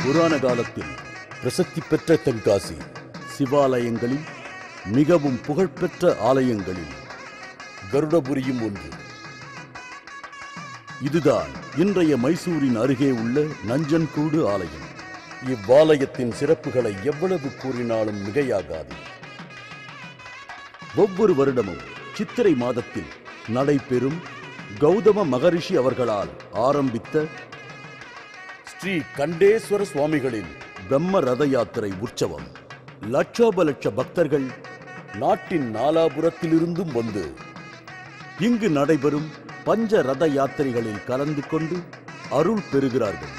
புராண காலத்தில் பிரசித்தி பெற்ற தென்காசி சிவாலயங்களில் மிகவும் புகழ்பெற்ற ஆலயங்களில் கருடபுரியும் ஒன்று இதுதான் இன்றைய மைசூரின் அருகே உள்ள நஞ்சன்கூடு ஆலயம் இவ்வாலயத்தின் சிறப்புகளை எவ்வளவு கூறினாலும் மிகையாகாது ஒவ்வொரு வருடமும் சித்திரை மாதத்தில் நடைபெறும் கௌதம மகரிஷி அவர்களால் ஆரம்பித்த ஸ்ரீ கண்டேஸ்வர சுவாமிகளின் பிரம்ம ரத யாத்திரை உற்சவம் லட்சோப லட்ச பக்தர்கள் நாட்டின் நாலாபுரத்திலிருந்தும் வந்து இங்கு நடைபெறும் பஞ்ச ரத யாத்திரைகளில் கலந்து கொண்டு அருள் பெறுகிறார்கள்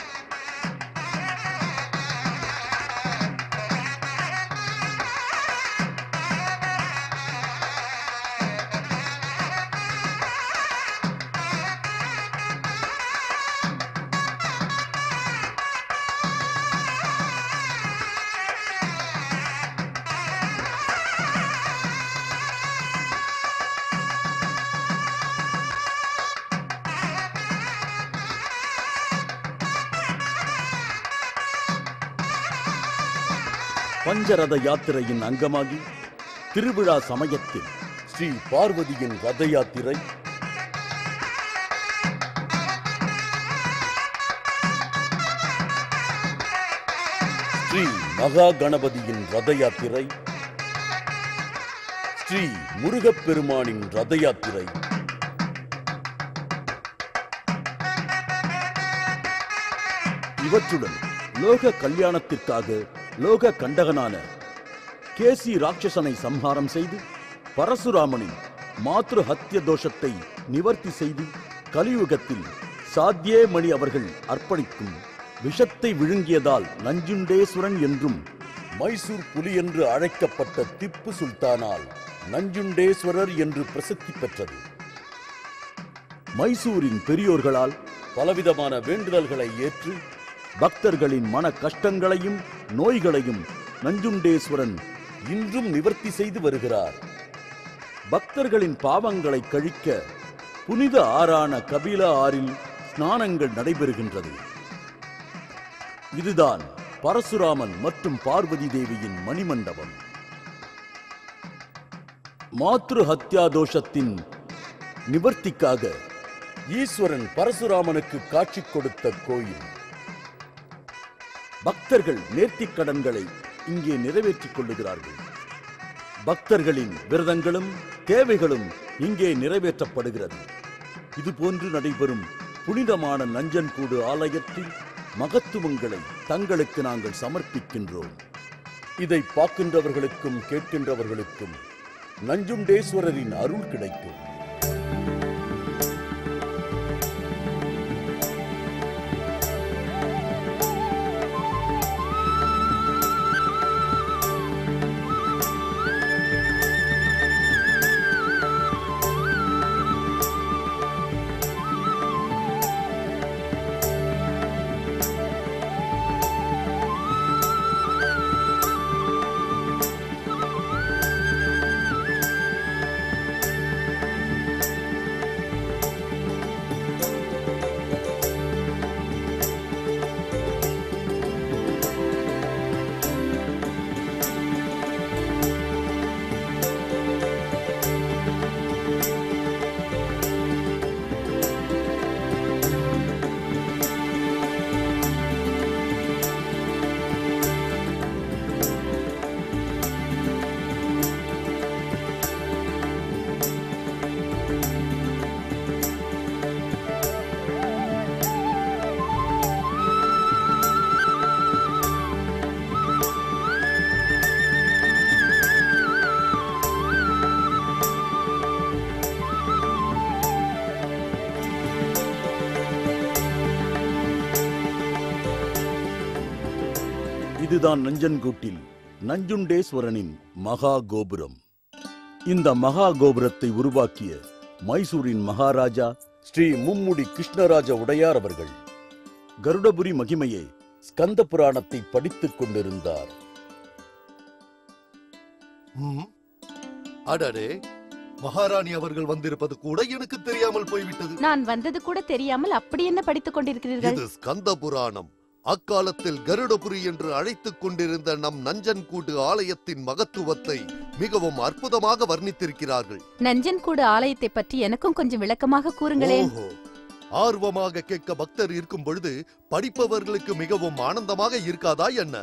பஞ்சரத யாத்திரையின் அங்கமாகி திருவிழா சமயத்தில் ஸ்ரீ பார்வதியின் ரத யாத்திரை ஸ்ரீ மகா கணபதியின் ரத யாத்திரை ஸ்ரீ முருகப்பெருமானின் ரத யாத்திரை இவற்றுடன் லோக கல்யாணத்திற்காக லோக கண்டகனான கேசி ராட்சசனை சம்ஹாரம் செய்து பரசுராமனின் மாத்ரு ஹத்திய தோஷத்தை நிவர்த்தி செய்து கலியுகத்தில் சாத்தியே மணி அவர்கள் அர்ப்பணிக்கும் விஷத்தை விழுங்கியதால் நஞ்சுண்டேஸ்வரன் என்றும் மைசூர் புலி என்று அழைக்கப்பட்ட திப்பு சுல்தானால் நஞ்சுண்டேஸ்வரர் என்று பிரசித்தி பெற்றது மைசூரின் பெரியோர்களால் பலவிதமான வேண்டுதல்களை ஏற்று பக்தர்களின் மன கஷ்டங்களையும் நோய்களையும் நஞ்சுண்டேஸ்வரன் இன்றும் நிவர்த்தி செய்து வருகிறார் பக்தர்களின் பாவங்களை கழிக்க புனித ஆறான கபிலா ஆறில் ஸ்நானங்கள் நடைபெறுகின்றது இதுதான் பரசுராமன் மற்றும் பார்வதி தேவியின் மணிமண்டபம் மாத்ரு ஹத்யா தோஷத்தின் நிவர்த்திக்காக ஈஸ்வரன் பரசுராமனுக்கு காட்சி கொடுத்த கோயில் பக்தர்கள் நேர்த்திக் கடன்களை இங்கே நிறைவேற்றிக் கொள்ளுகிறார்கள் பக்தர்களின் விரதங்களும் தேவைகளும் இங்கே நிறைவேற்றப்படுகிறது இதுபோன்று நடைபெறும் புனிதமான நஞ்சன்கூடு ஆலயத்தில் மகத்துவங்களை தங்களுக்கு நாங்கள் சமர்ப்பிக்கின்றோம் இதை பார்க்கின்றவர்களுக்கும் கேட்கின்றவர்களுக்கும் நஞ்சுண்டேஸ்வரரின் அருள் கிடைக்கும் இதுதான் நஞ்சன்கூட்டில் நஞ்சுண்டேஸ்வரனின் மகா கோபுரம் இந்த மகா கோபுரத்தை உருவாக்கிய மைசூரின் மகாராஜா ஸ்ரீ மும்முடி கிருஷ்ணராஜ உடையார் அவர்கள் கருடபுரி மகிமையை ஸ்கந்த புராணத்தை படித்துக் கொண்டிருந்தார் ம். அடடே மகாராணி அவர்கள் வந்திருப்பது கூட எனக்கு தெரியாமல் போய்விட்டது நான் வந்தது கூட தெரியாமல் அப்படி என்ன படித்துக் கொண்டிருக்கிறீர்கள் இது ஸ்கந்த புராணம் அக்காலத்தில் கருடபுரி என்று அழைத்துக் கொண்டிருந்த நம் நஞ்சன்கூடு ஆலயத்தின் மகத்துவத்தை மிகவும் அற்புதமாக வர்ணித்திருக்கிறார்கள் நஞ்சன்கூடு ஆலயத்தை பற்றி எனக்கும் கொஞ்சம் விளக்கமாக கூறுங்களேன் ஓஹோ ஆர்வமாக கேட்க பக்தர் இருக்கும் பொழுது படிப்பவர்களுக்கு மிகவும் ஆனந்தமாக இருக்காதா என்ன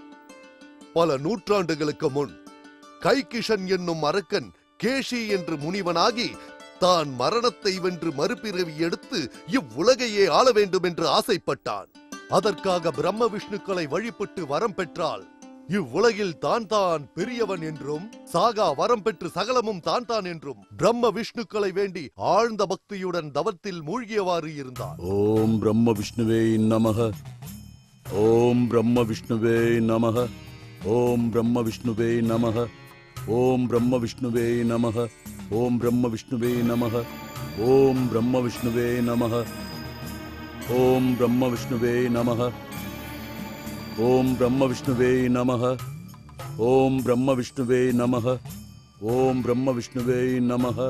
பல நூற்றாண்டுகளுக்கு முன் கைகிஷன் என்னும் அரக்கன் கேஷி என்று முனிவனாகி தான் மரணத்தை வென்று மறுபிறவி எடுத்து இவ்வுலகையே ஆள வேண்டும் என்று ஆசைப்பட்டான் அதற்காக பிரம்ம விஷ்ணுக்களை வழிபட்டு வரம் பெற்றால் இவ்வுலகில் தான் தான் பெரியவன் என்றும் சாகா வரம் பெற்று சகலமும் தான் தான் என்றும் பிரம்ம விஷ்ணுக்களை வேண்டி ஆழ்ந்த பக்தியுடன் தவத்தில் மூழ்கியவாறு இருந்தான் ஓம் பிரம்ம விஷ்ணுவே நமக ஓம் பிரம்ம விஷ்ணுவே நமக ஓம் பிரம்ம விஷ்ணுவே நமக ஓம் பிரம்ம விஷ்ணுவே நமக ஓம் பிரம்ம விஷ்ணுவே நமக ஓம் பிரம்ம விஷ்ணுவே நமக ஓம் பிரம்ம விஷ்ணுவே நமக ஓம் பிரம்ம விஷ்ணுவே நமக ஓம் பிரம்ம விஷ்ணுவே நமக ஓம் பிரம்ம விஷ்ணுவே நமக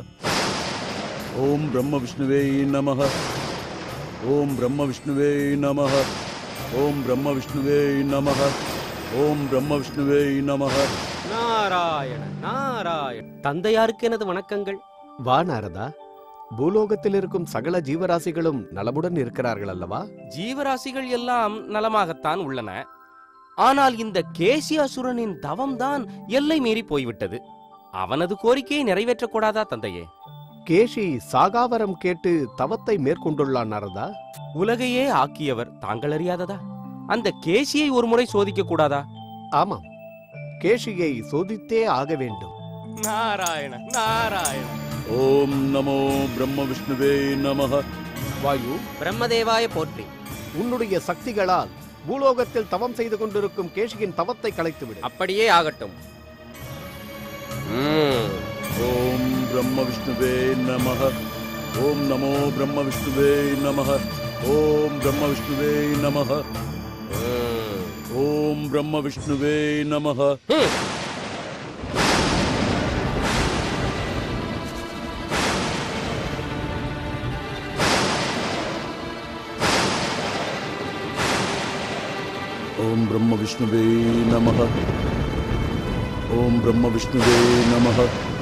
ஓம் பிரம்ம விஷ்ணுவே நமக ஓம் பிரம்ம விஷ்ணுவே நமக ஓம் பிரம்ம விஷ்ணுவே நமக ஓம் பிரம்ம விஷ்ணுவே நமக நாராயண நாராயண தந்தையாருக்கு எனது வணக்கங்கள் வா நாரதா பூலோகத்தில் இருக்கும் சகல ஜீவராசிகளும் நலமுடன் இருக்கிறார்கள் அல்லவா ஜீவராசிகள் எல்லாம் நலமாகத்தான் உள்ளன ஆனால் இந்த கேசி அசுரனின் தவம்தான் எல்லை மீறி போய்விட்டது அவனது கோரிக்கையை நிறைவேற்றக்கூடாதா தந்தையே கேஷி சாகாவரம் கேட்டு தவத்தை மேற்கொண்டுள்ளான் நாரதா உலகையே ஆக்கியவர் தாங்கள் அறியாததா அந்த கேசியை ஒரு முறை சோதிக்க கூடாதா ஆமாம் கேஷியை சோதித்தே ஆக வேண்டும் நாராயண நாராயண ஓம் நமோ பிரம்ம விஷ்ணுவே நமக வாயு பிரம்மதேவாய போற்றி உன்னுடைய சக்திகளால் பூலோகத்தில் தவம் செய்து கொண்டிருக்கும் கேஷியின் தவத்தை கலைத்துவிடு அப்படியே ஆகட்டும் ம், ஓம் பிரம்ம விஷ்ணுவே நமக ஓம் நமோ பிரம்ம விஷ்ணுவே நமக ஓம் பிரம்ம விஷ்ணுவே நமக ம். ஓம் பிரம்ம விஷ்ணுவே நமக ஓம் பிரம்ம விஷ்ணுவே நமக ஓம் பிரம்ம விஷ்ணுவே நமக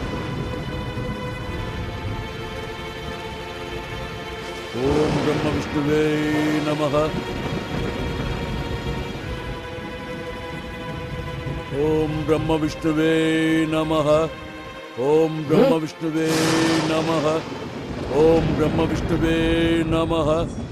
ஓம் பிரம்ம விஷ்ணுவே நமக ஓம் பிரம்ம விஷ்ணுவே நமக ஓம் பிரம்ம விஷ்ணுவே நமக ஓம் பிரம்ம விஷ்ணுவே நமக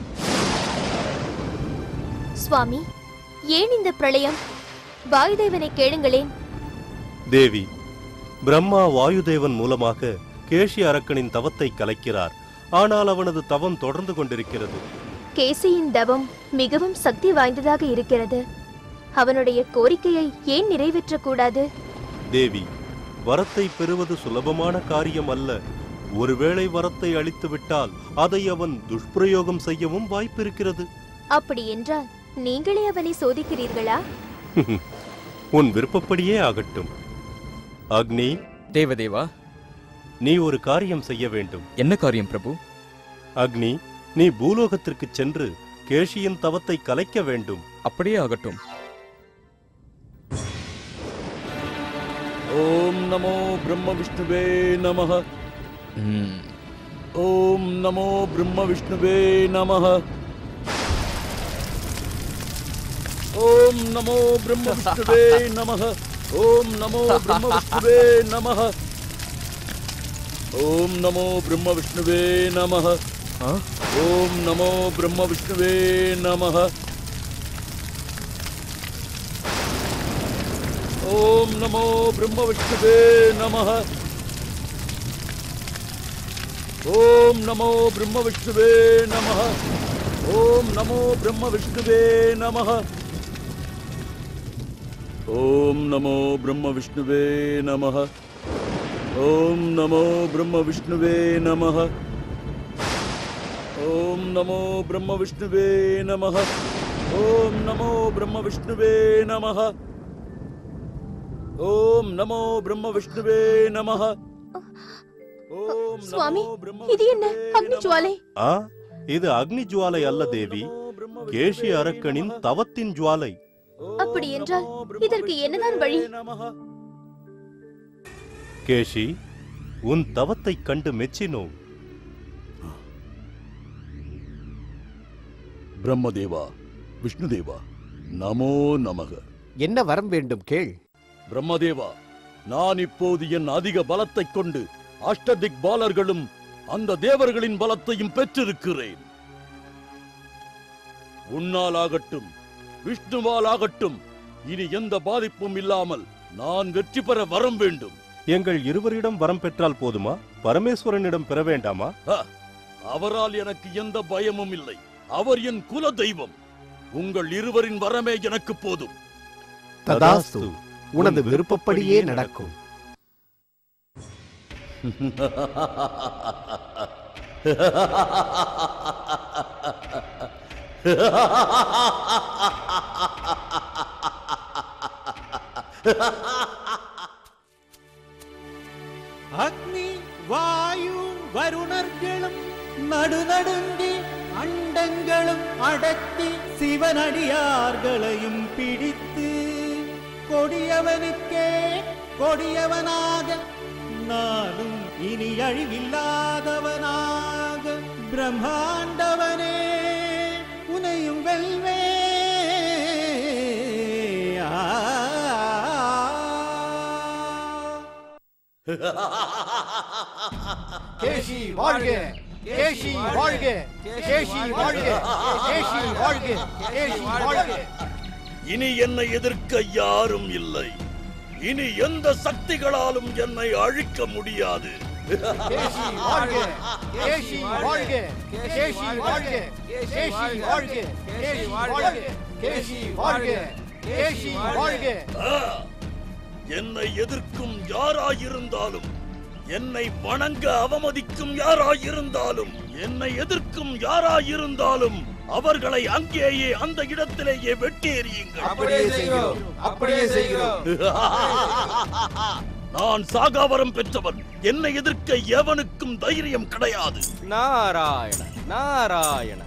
சுவாமி ஏன் இந்த பிரளயம் வாயுதேவனை கேளுங்களேன் தேவி பிரம்மா வாயுதேவன் மூலமாக கேஷி அரக்கனின் தவத்தை கலைக்கிறார் ஆனால் அவனது தவம் தொடர்ந்து கொண்டிருக்கிறது கேசியின் தவம் மிகவும் சக்தி வாய்ந்ததாக இருக்கிறது அவனுடைய கோரிக்கையை ஏன் நிறைவேற்றக்கூடாது தேவி வரத்தை பெறுவது சுலபமான காரியம் அல்ல ஒருவேளை வரத்தை அளித்துவிட்டால் அதை அவன் துஷ்பிரயோகம் செய்யவும் வாய்ப்பிருக்கிறது அப்படி என்றால் நீங்களே அவனை சோதிக்கிறீர்களா உன் விருப்பப்படியே ஆகட்டும் அக்னி தேவதேவா நீ ஒரு காரியம் செய்ய வேண்டும் என்ன காரியம் பிரபு அக்னி நீ பூலோகத்திற்கு சென்று கேஷியின் தவத்தை கலைக்க வேண்டும் அப்படியே ஆகட்டும் ஓம் நமோ பிரம்ம விஷ்ணுவே நமக ம், ஓம் நமோ பிரம்ம விஷ்ணுவே நமக ஓம் நமோ பிரம்ம விஷ்ணுவே நமக ஓம் நமோ பிரம்ம விஷ்ணுவே நமக ஓம் நமோ பிரம்ம விஷ்ணுவே நமக ஆ? ஓம் நமோ பிரம்ம விஷ்ணுவே நமக ஓம் நமோ பிரம்ம விஷ்ணுவே நமக ஓம் நமோ பிரம்ம விஷ்ணுவே நமக ஓம் நமோ பிரம்ம விஷ்ணுவே நமக ஓம் நமோ பிரம்ம விஷ்ணுவே நமக ஓம் நமோ பிரம்ம விஷ்ணுவே நமக ஓம் நமோ பிரம்ம விஷ்ணுவே நமக ஓம் நமோ பிரம்ம விஷ்ணுவே நமக ஓம் நமோ பிரம்ம விஷ்ணுவே நமக ஓம் நமோ சுவாமி, பிரம்ம இது என்ன விஷ்ணுவே அக்னி ஜுவாலை ஆ இது அக்னி ஜுவாலை அல்ல தேவி கேஷி அரக்கனின் தவத்தின் ஜுவாலை அப்படி என்றால் இதற்கு என்னதான் வழி? கேஷி உன் தவத்தைக் கண்டு மெச்சினோம் பிரம்மதேவா விஷ்ணுதேவா நமோ நமக என்ன வரம் வேண்டும் கேள் பிரம்மதேவா நான் இப்போது என் அதிக பலத்தைக் கொண்டு அஷ்டதிக் பாலர்களும் அந்த தேவர்களின் பலத்தையும் பெற்றிருக்கிறேன் உன்னால் ஆகட்டும் விஷ்ணுவால் ஆகட்டும் இனி எந்த பாதிப்பும் இல்லாமல் நான் வெற்றி பெற வரம் வேண்டும் எங்கள் இருவரிடம் வரம் பெற்றால் போதுமா பரமேஸ்வரனிடம் பெற வேண்டாமா அவரால் எனக்கு எந்த பயமும் இல்லை அவர் என் குல தெய்வம் உங்கள் இருவரின் வரமே எனக்கு போதும் ததாஸ்து உனது விருப்பப்படியே நடக்கும் அக்னி வாயு வருணர்களும் நடுநடுங்கி அண்டங்களும் அடக்கி சிவனடியார்களையும் பிடித்து கொடியவனுக்கே கொடியவனாக நானும் இனி அழிவில்லாதவனாக பிரம்மாண்டவனே உனையும் வெல்வே கேஷி வாழ்க கேஷி வாழ்க கேஷி வாழ்க கேஷி வாழ்க கேஷி வாழ்க இனி என்னை எதிர்க்க யாரும் இல்லை இனி எந்த சக்திகளாலும் என்னை அழிக்க முடியாது கேஷி வாழ்க கேஷி வாழ்க கேஷி வாழ்க கேஷி வாழ்க கேஷி வாழ்க கேஷி வாழ்க கேஷி வாழ்க ஆ! என்னை எதிர்க்கும் யாராயிருந்தாலும் என்னை வணங்க அவமதிக்கும் யாராயிருந்தாலும் என்னை எதிர்க்கும் யாராயிருந்தாலும் அவர்களை அங்கேயே அந்த இடத்திலேயே வெட்டி எறியுங்கள் அப்படியே செய்கிறோம் அப்படியே செய்கிறோம் நான் சாகாவரம் பெற்றவன் என்னை எதிர்க்க எவனுக்கும் தைரியம் கிடையாது நாராயண நாராயண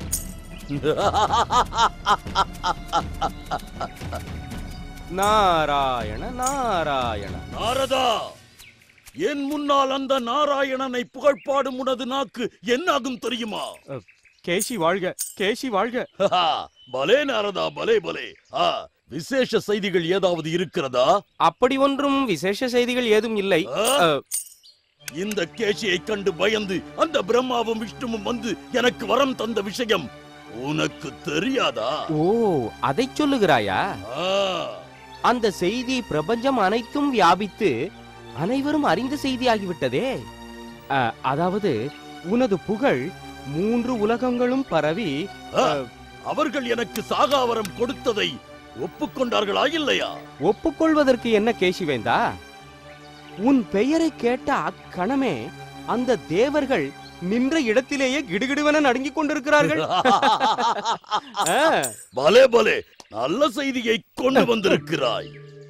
நாராயண நாராயண நாரதா என் முன்னால் அந்த நாராயணனை புகழ்பாடும் உனது நாக்கு என்னாகும் தெரியுமா கேசி வாழ்க கேசி வாழ்க பலே நாரதா பலே பலே ஆ, விசேஷ செய்திகள் ஏதாவது இருக்கிறதா அப்படி ஒன்றும் விசேஷ செய்திகள் ஏதும் இல்லை ஆ? அ, இந்த கேசியை கண்டு பயந்து அந்த பிரம்மாவும் விஷ்ணுவும் வந்து எனக்கு வரம் தந்த விஷயம் உனக்கு தெரியாதா ஓ அதைச் சொல்லுகிறாயா ஆ, அந்த செய்தி பிரபஞ்சம் அனைத்தும் வியாபித்து அனைவரும் அறிந்த செய்தியாகிவிட்டதே அ, அதாவது உனது புகழ் மூன்று உலகங்களும் பரவி ஆ, அவர்கள் எனக்கு சாகாவரம் கொடுத்ததை ஒப்புக்கொண்டார்களா இல்லையா ஒப்புக்கொள்வதற்கு என்ன கேசிவேந்தா உன் பெயரை கேட்ட அக்கணமே அந்த தேவர்கள் நின்ற இடத்திலேயே கிடுகிடுவென நடுங்கிக் கொண்டிருக்கிறார்கள் ஆ, பலே பலே நல்ல செய்தியை கொண்டு வந்திருக்கிறாய்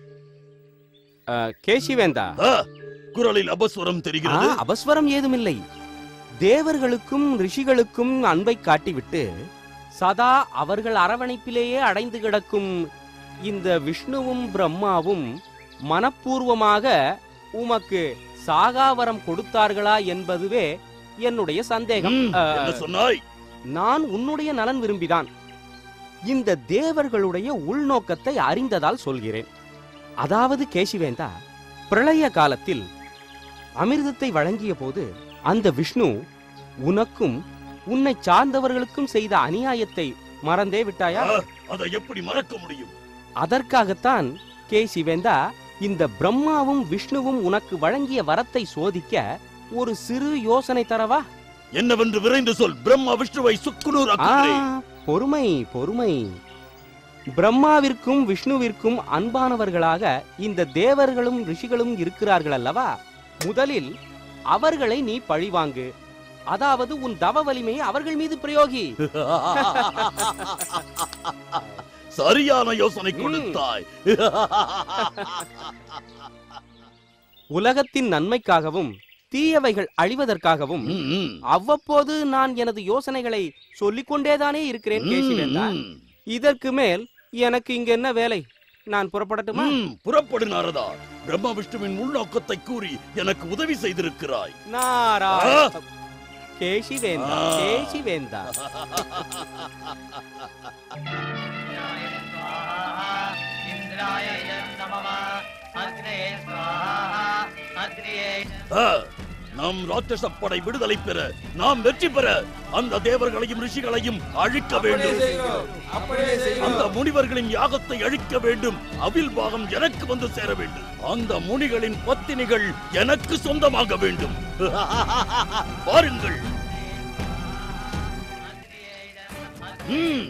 அ, கேசிவேந்தா ஆ, குரலில் அபஸ்வரம் ஆ, தெரிகிறது அபஸ்வரம் ஏதுமில்லை தேவர்களுக்கும் ரிஷிகளுக்கும் அன்பை காட்டிவிட்டு சதா அவர்கள் அரவணைப்பிலேயே அடைந்து கிடக்கும் இந்த விஷ்ணுவும் பிரம்மாவும் மனப்பூர்வமாக உமக்கு சாகாவரம் கொடுத்தார்களா என்பதுவே என்னுடைய சந்தேகம் ம், ஆ, என்ன சொன்னாய் நான் உன்னுடைய நலன் விரும்பிதான் இந்த தேவர்களுடைய உள்நோக்கத்தை அறிந்ததால் சொல்கிறேன் அதாவது கேசிவேந்தா பிரளய காலத்தில் அமிர்தத்தை வழங்கிய போது அந்த விஷ்ணு உனக்கும் உன்னை சார்ந்தவர்களுக்கும் செய்த அநியாயத்தை மறந்தே விட்டாயா ஆ, அதை எப்படி மறக்க முடியும் அதற்காகத்தான் கே சிவேந்தா இந்த பிரம்மாவும் விஷ்ணுவும் உனக்கு வழங்கிய வரத்தை சோதிக்க ஒரு சிறு யோசனை தரவா என்னவென்று விரைந்து சொல் பிரம்மா விஷ்ணுவை ஆ, சுக்குநூறாக்குகிறேன் பொறுமை பொறுமை பிரம்மாவிற்கும் விஷ்ணுவிற்கும் அன்பானவர்களாக இந்த தேவர்களும் ரிஷிகளும் இருக்கிறார்கள் அல்லவா முதலில் அவர்களை நீ பழிவாங்கு அதாவது உன் தவ வலிமையை அவர்கள் மீது பிரயோகி சரியான யோசனை ம். கொடுத்தாய் உலகத்தின் நன்மைக்காகவும் தீயவைகள் அழிவதற்காகவும் ம், ம். அவ்வப்போது நான் எனது யோசனைகளை சொல்லிக் கொண்டேதானே இருக்கிறேன் கேசிவேந்தா ம், இதற்கு மேல் எனக்கு இங்க என்ன வேலை நான் புறப்படட்டுமா ம், புறப்படு நாரதா பிரம்ம விஷ்ணுவின் உள்நோக்கத்தை கூறி எனக்கு உதவி செய்திருக்கிறாய் நாராயண ஆ! கேசிவேந்தா ஆ. கேசிவேந்தா ஆ, நம் ராட்சச படை விடுதலை பெற நாம் வெற்றி பெற அந்த தேவர்களையும் ரிஷிகளையும் அழிக்க வேண்டும் அந்த முனிவர்களின் யாகத்தை அழிக்க வேண்டும் அவில் பாகம் எனக்கு வந்து சேர வேண்டும் அந்த முனிகளின் பத்தினிகள் எனக்கு சொந்தமாக வேண்டும் பாருங்கள் ம்,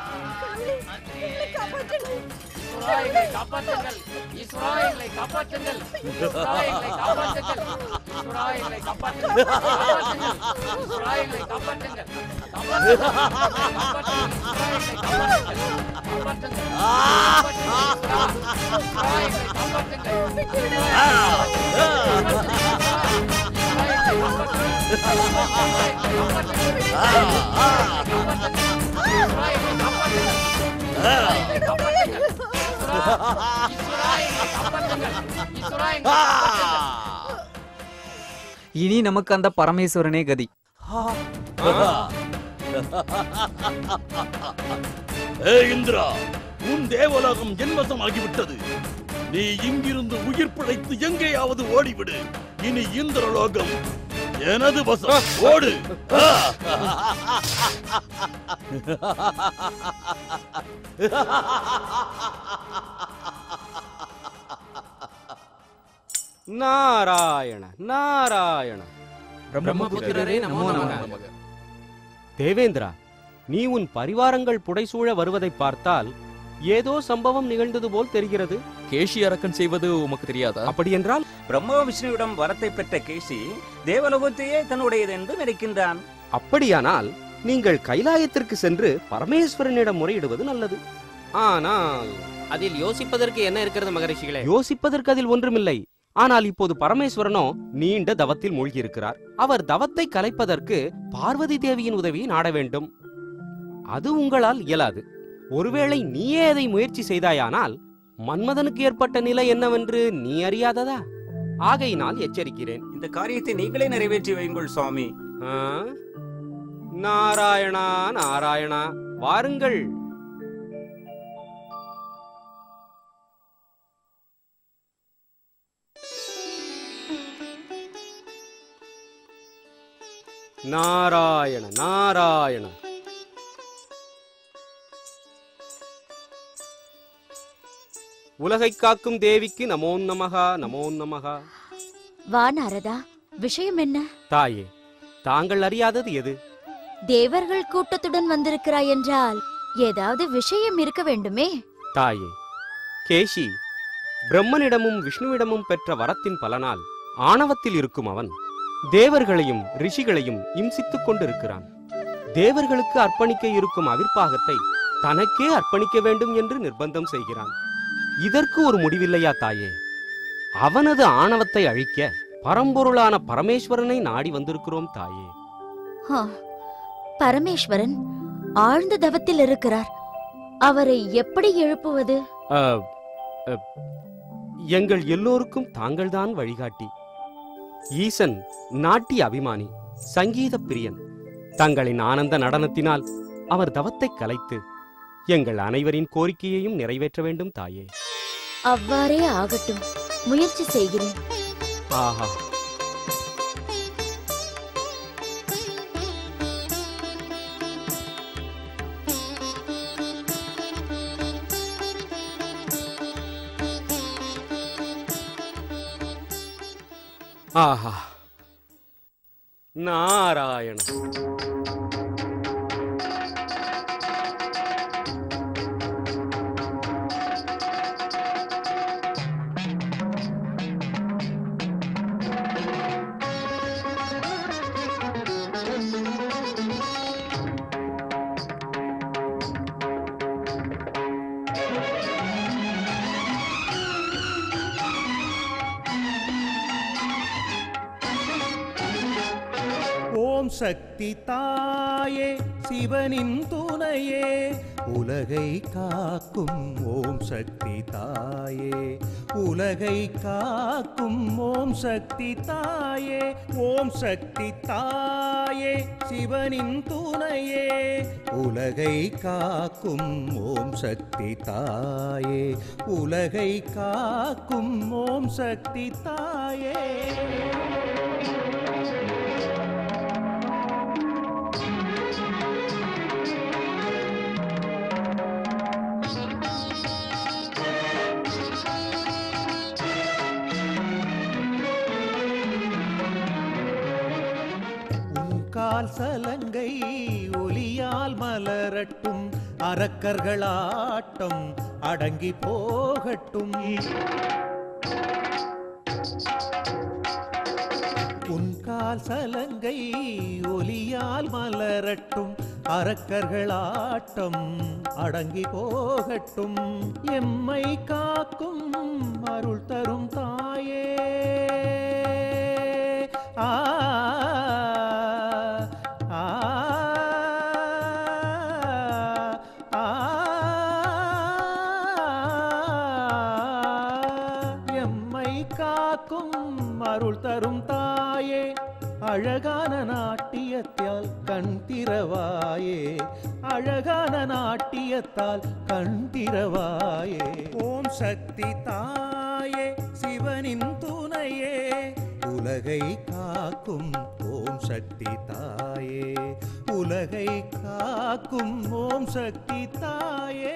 இனி நமக்கு அந்த பரமேஸ்வரனே கதி ஏ இந்திரா உன் தேவலோகம் என்வசமாகிவிட்டது நீ இங்கிருந்து உயிர் பிழைத்து எங்கேயாவது ஓடிவிடு இனி இந்திரலோகம் எனது வசம் ஓடு ஆ! நாராயண நாராயண பிரம்மபுத்திரரே நமோ நமக தேவேந்திரா நீ உன் பரிவாரங்கள் புடைசூழ வருவதை பார்த்தால் ஏதோ சம்பவம் நிகழ்ந்தது போல் தெரிகிறது கேஷி அரக்கன் செய்வது உமக்கு தெரியாதா அப்படியென்றால் பிரம்ம விஷ்ணுவிடம் வரத்தை பெற்ற கேசி தேவலோகத்தையே தன்னுடையது என்று நினைக்கின்றான் அப்படியானால் நீங்கள் கைலாயத்திற்கு சென்று பரமேஸ்வரனிடம் முறையிடுவது நல்லது ஆனால் அதில் யோசிப்பதற்கு என்ன இருக்கிறது மகரிஷிகளே யோசிப்பதற்கு அதில் ஒன்றுமில்லை ஆனால் இப்போது பரமேஸ்வரனோ நீண்ட தவத்தில் மூழ்கியிருக்கிறார் அவர் தவத்தை கலைப்பதற்கு பார்வதி தேவியின் உதவியை நாட வேண்டும் அது உங்களால் இயலாது ஒருவேளை நீயே அதை முயற்சி செய்தாயானால் மன்மதனுக்கு ஏற்பட்ட நிலை என்னவென்று நீ அறியாததா ஆகையினால் எச்சரிக்கிறேன் இந்த காரியத்தை நீங்களே நிறைவேற்றி வையுங்கள் சுவாமி ஆ? நாராயணா நாராயணா வாருங்கள் நாராயண நாராயண உலகை காக்கும் தேவிக்கு நமோ நமகா நமோ நமகா வா நாரதா விஷயம் என்ன தாயே தாங்கள் அறியாதது எது தேவர்கள் கூட்டத்துடன் வந்திருக்கிறாய் என்றால் ஏதாவது விஷயம் இருக்க வேண்டுமே தாயே கேஷி பிரம்மனிடமும் விஷ்ணுவிடமும் பெற்ற வரத்தின் பலனால் ஆணவத்தில் இருக்கும் அவன் தேவர்களையும் ரிஷிகளையும் இம்சித்துக் கொண்டிருக்கிறான் தேவர்களுக்கு அர்ப்பணிக்க இருக்கும் அவிர்ப்பாகத்தை தனக்கே அர்ப்பணிக்க வேண்டும் என்று நிர்பந்தம் செய்கிறான் இதற்கு ஒரு முடிவில்லையா தாயே அவனது ஆணவத்தை அழிக்க பரம்பொருளான பரமேஸ்வரனை நாடி வந்திருக்கிறோம் தாயே ஹா, பரமேஸ்வரன் ஆழ்ந்த தவத்தில் இருக்கிறார் அவரை எப்படி எழுப்புவது அ, அ, எங்கள் எல்லோருக்கும் தாங்கள்தான் வழிகாட்டி ஈசன் நாட்டிய அபிமானி சங்கீத பிரியன் தங்களின் ஆனந்த நடனத்தினால் அவர் தவத்தை கலைத்து எங்கள் அனைவரின் கோரிக்கையையும் நிறைவேற்ற வேண்டும் தாயே அவ்வாறே ஆகட்டும் முயற்சி செய்கிறேன் ஆஹா ஆஹா நாராயண சக்தி தாயே சிவனின் துணையே உலகை காக்கும் ஓம் சக்தி தாயே உலகை காக்கும் ஓம் சக்தி தாயே ஓம் சக்தி தாயே சிவனின் துணையே உலகை காக்கும் ஓம் சக்தி தாயே உலகை காக்கும் ஓம் சக்தி தாயே உன் கால் சலங்கை ஒலியால் மலரட்டும் அரக்கர்களாட்டம் அடங்கி போகட்டும் உன் கால் சலங்கை ஒலியால் மலரட்டும் அரக்கர்களாட்டம் அடங்கி போகட்டும் எம்மை காக்கும் அருள் தரும் தாயே ஆ ஆ ஆ எம்மை காக்கும் அருள் தரும் தாயே அழகான நாட்டியத்தால் கண் திறவாயே அழகான நாட்டியத்தால் கண் திறவாயே ஓம் சக்தி தாயே சிவனின் துணையே உலகை காக்கும் ஓம் சக்தி தாயே உலகை காக்கும் ஓம் சக்தி தாயே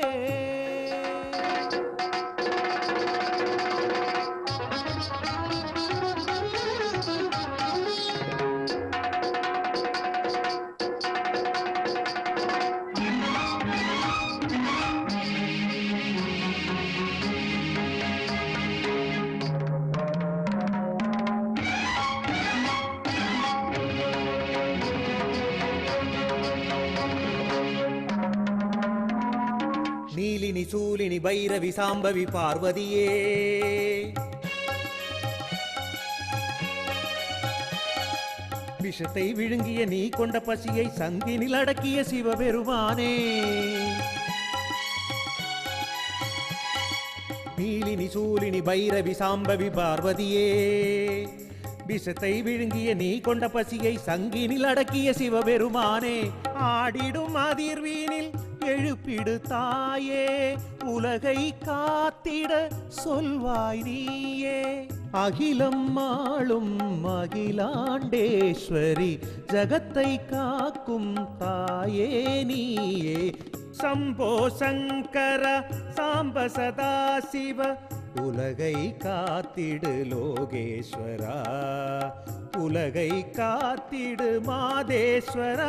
நீலினி சூலினி பைரவி சாம்பவி பார்வதியே விஷத்தை விழுங்கிய நீ கொண்ட பசியை சங்கினில் அடக்கிய சிவபெருமானே நீலினி சூலினி பைரவி சாம்பவி பார்வதியே விஷத்தை விழுங்கிய நீ கொண்ட பசியை சங்கினில் அடக்கிய சிவபெருமானே ஆடிடும் அதிர்வீனில் எழுப்பிடு தாயே உலகை காத்திட சொல்வாய் நீயே அகிலம் ஆளும் அகிலாண்டேஸ்வரி ஜகத்தை காக்கும் தாயே நீயே சம்போ சங்கர சாம்ப சதா சிவ உலகை காத்திடு லோகேஸ்வரா உலகை காத்திடு மாதேஸ்வரா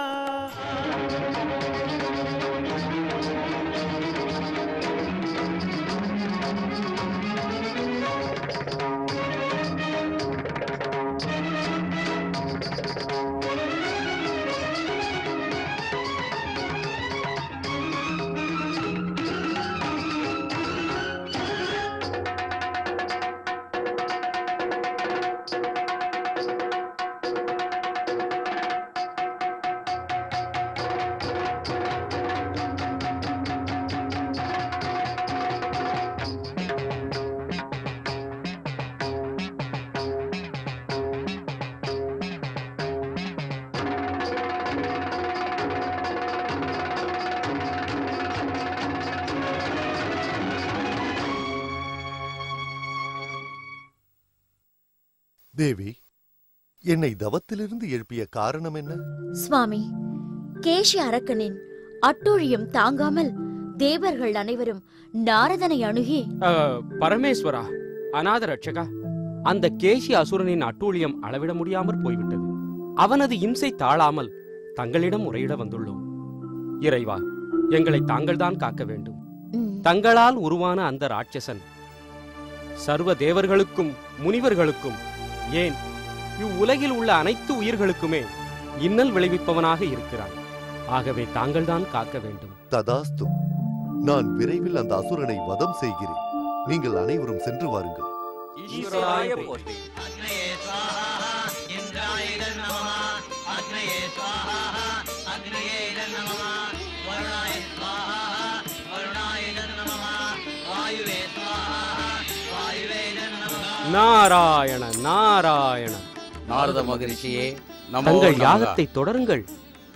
தேவி என்னை தவத்திலிருந்து எழுப்பிய காரணம் என்ன சுவாமி கேஷி அரக்கனின் அட்டூழியம் தாங்காமல் தேவர்கள் அனைவரும் நாரதனை அணுகி அஹ், பரமேஸ்வரா அநாத ரட்சகா அந்த கேசி அசுரனின் அட்டூழியம் அளவிட முடியாமற் போய்விட்டது அவனது இம்சை தாழாமல் தங்களிடம் முறையிட வந்துள்ளோம் இறைவா எங்களை தாங்கள்தான் காக்க வேண்டும் தங்களால் உருவான அந்த ராட்சசன் சர்வ தேவர்களுக்கும் முனிவர்களுக்கும் ஏன் இவ்வுலகில் உள்ள அனைத்து உயிர்களுக்குமே இன்னல் விளைவிப்பவனாக இருக்கிறான் ஆகவே தாங்கள்தான் காக்க வேண்டும் ததாஸ்து நான் விரைவில் அந்த அசுரனை வதம் செய்கிறேன் நீங்கள் அனைவரும் சென்று வாருங்கள் ஈஸ்வராய போற்றி அக்னே ஸ்வாஹா இந்திராய நமः அக்னே நாராயண நாராயண நாரத மகரிஷியே நமோ தங்கள் நமக. யாகத்தை தொடருங்கள்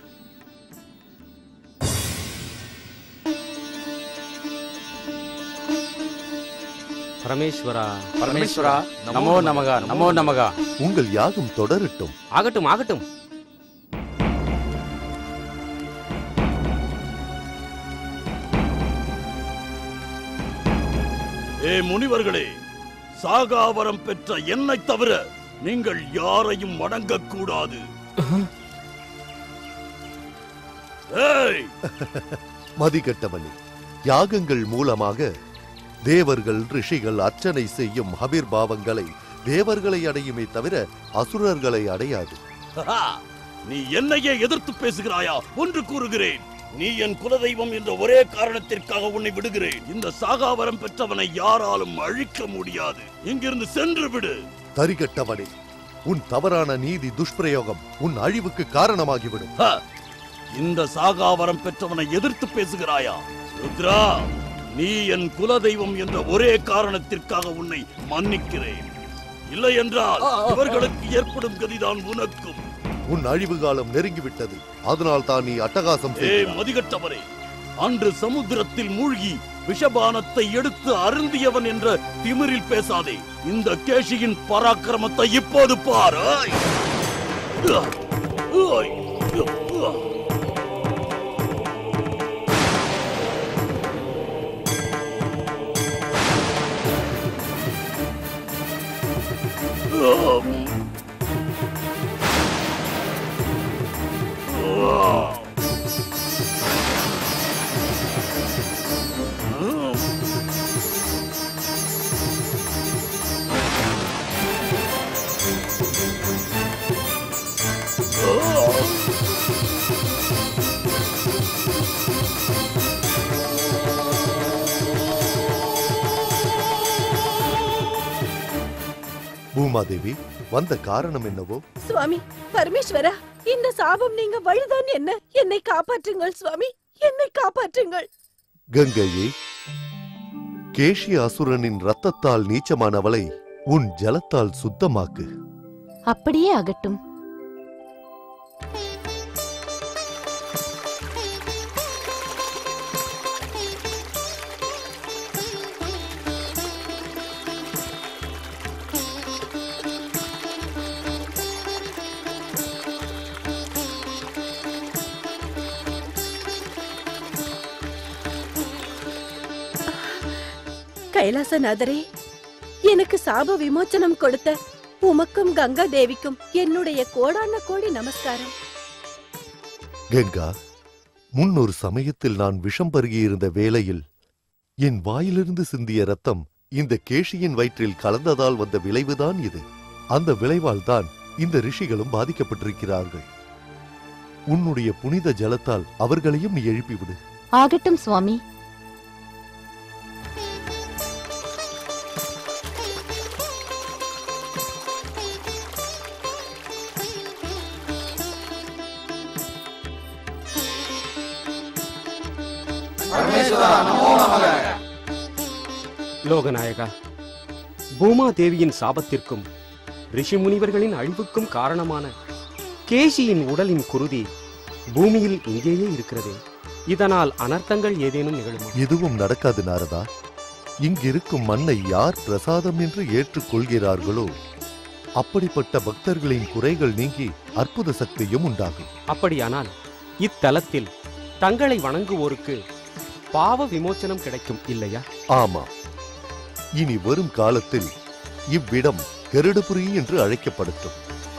பரமேஸ்வரா பரமேஸ்வரா நமோ நமக நமோ நமக உங்கள் யாகம் தொடரட்டும் ஆகட்டும் ஆகட்டும் ஏ முனிவர்களே சாகாவரம் பெற்ற என்னை தவிர நீங்கள் யாரையும் வணங்கக்கூடாது ஏய் மதிகட்டவனே யாகங்கள் மூலமாக தேவர்கள் ரிஷிகள் அர்ச்சனை செய்யும் அபிர்பாவங்களை தேவர்களை அடையுமே தவிர அசுரர்களை அடையாது ஹஹா, நீ என்னையே எதிர்த்து பேசுகிறாயா ஒன்று கூறுகிறேன் நீ என் குலதெய்வம் என்ற ஒரே காரணத்திற்காக உன்னை விடுகிறேன் இந்த சாகாவரம் பெற்றவனை யாராலும் அழிக்க முடியாது இங்கிருந்து சென்று விடு தரிகட்டவனே உன் தவறான நீதி துஷ்பிரயோகம் உன் அழிவுக்கு காரணமாகிவிடும் ஹ, இந்த சாகாவரம் பெற்றவனை எதிர்த்து பேசுகிறாயா ருத்ரா நீ என் குலதெய்வம் என்ற ஒரே காரணத்திற்காக உன்னை மன்னிக்கிறேன் இல்லை என்றால் இவர்களுக்கு ஏற்படும் கதிதான் உனக்கும் உன் அழிவு காலம் நெருங்கிவிட்டது அதனால் தான் நீ அட்டகாசம் ஏ செய்கிறாய். மதிகட்டவரே அன்று சமுத்திரத்தில் மூழ்கி விஷபானத்தை எடுத்து அருந்தியவன் என்ற திமிரில் பேசாதே இந்த கேஷியின் பராக்கிரமத்தை இப்போது பார் ஐ! ஐ! பூமாதேவி வந்த காரணம் என்னவோ சுவாமி பரமேஸ்வரா இந்த சாபம் நீங்க வழிதான் என்ன என்னை காப்பாற்றுங்கள் சுவாமி என்னை காப்பாற்றுங்கள் கங்கையே கேஷி அசுரனின் ரத்தத்தால் நீச்சமானவளை உன் ஜலத்தால் சுத்தமாக்கு அப்படியே ஆகட்டும் கைலாசநாதரே எனக்கு சாப விமோச்சனம் கொடுத்த உமக்கும் கங்கா தேவிக்கும் என்னுடைய கோடான கோடி நமஸ்காரம் கங்கா முன்னொரு சமயத்தில் நான் விஷம் பருகியிருந்த வேளையில் என் வாயிலிருந்து சிந்திய ரத்தம் இந்த கேஷியின் வயிற்றில் கலந்ததால் வந்த விளைவுதான் இது அந்த விளைவால் தான் இந்த ரிஷிகளும் பாதிக்கப்பட்டிருக்கிறார்கள் உன்னுடைய புனித ஜலத்தால் அவர்களையும் நீ எழுப்பிவிடு ஆகட்டும் சுவாமி லோகநாயகா பூமா தேவியின் சாபத்திற்கும் ரிஷி முனிவர்களின் அழிவுக்கும் காரணமான கேஷியின் உடலின் குருதி பூமியில் இங்கேயே இருக்கிறது இதனால் அனர்த்தங்கள் ஏதேனும் நிகழுமா எதுவும் நடக்காது நாரதா இங்கிருக்கும் மண்ணை யார் பிரசாதம் என்று ஏற்றுக்கொள்கிறார்களோ அப்படிப்பட்ட பக்தர்களின் குறைகள் நீங்கி அற்புத சக்தியும் உண்டாகும் அப்படியானால் இத்தலத்தில் தங்களை வணங்குவோருக்கு பாவ விமோச்சனம் கிடைக்கும் இல்லையா ஆமா இனி வரும் காலத்தில் இவ்விடம் கருடபுரி என்று அழைக்கப்படட்டும்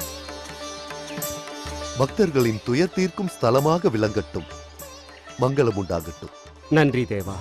பக்தர்களின் துயர் தீர்க்கும் ஸ்தலமாக விளங்கட்டும் மங்களம் உண்டாகட்டும் நன்றி தேவா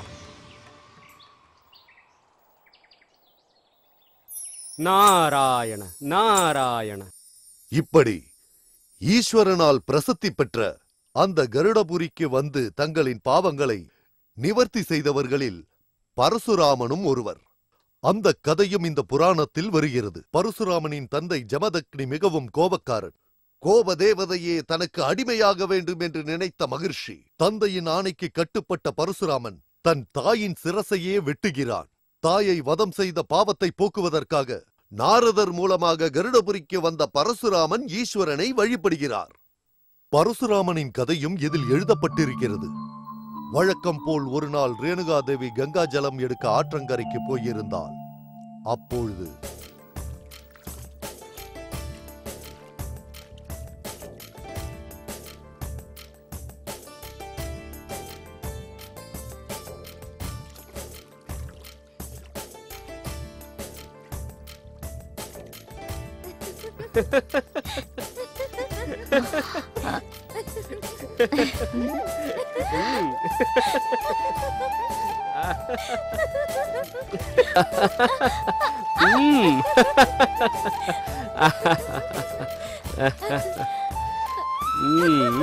நாராயண நாராயண இப்படி ஈஸ்வரனால் பிரசித்தி பெற்ற அந்த கருடபுரிக்கு வந்து தங்களின் பாவங்களை நிவர்த்தி செய்தவர்களில் பரசுராமனும் ஒருவர் அந்த கதையும் இந்த புராணத்தில் வருகிறது பரசுராமனின் தந்தை ஜமதக்னி மிகவும் கோபக்காரன் கோப தேவதையே தனக்கு அடிமையாக வேண்டும் என்று நினைத்த மகிழ்ச்சி தந்தையின் ஆணைக்கு கட்டுப்பட்ட பரசுராமன் தன் தாயின் சிரசையே வெட்டுகிறான் தாயை வதம் செய்த பாவத்தை போக்குவதற்காக நாரதர் மூலமாக கருடபுரிக்கு வந்த பரசுராமன் ஈஸ்வரனை வழிபடுகிறார் பரசுராமனின் கதையும் இதில் எழுதப்பட்டிருக்கிறது வழக்கம் போல் ஒரு நாள் ரேணுகாதேவி கங்கா ஜலம் எடுக்க ஆற்றங்கரைக்கு போயிருந்தாள் அப்பொழுது ம். ம்.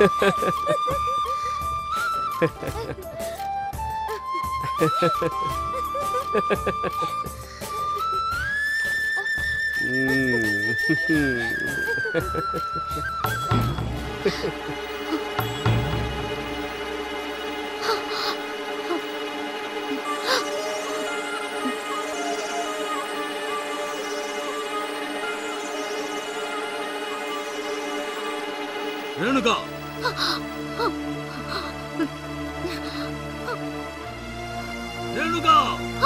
ரேணுகா ரேணுகா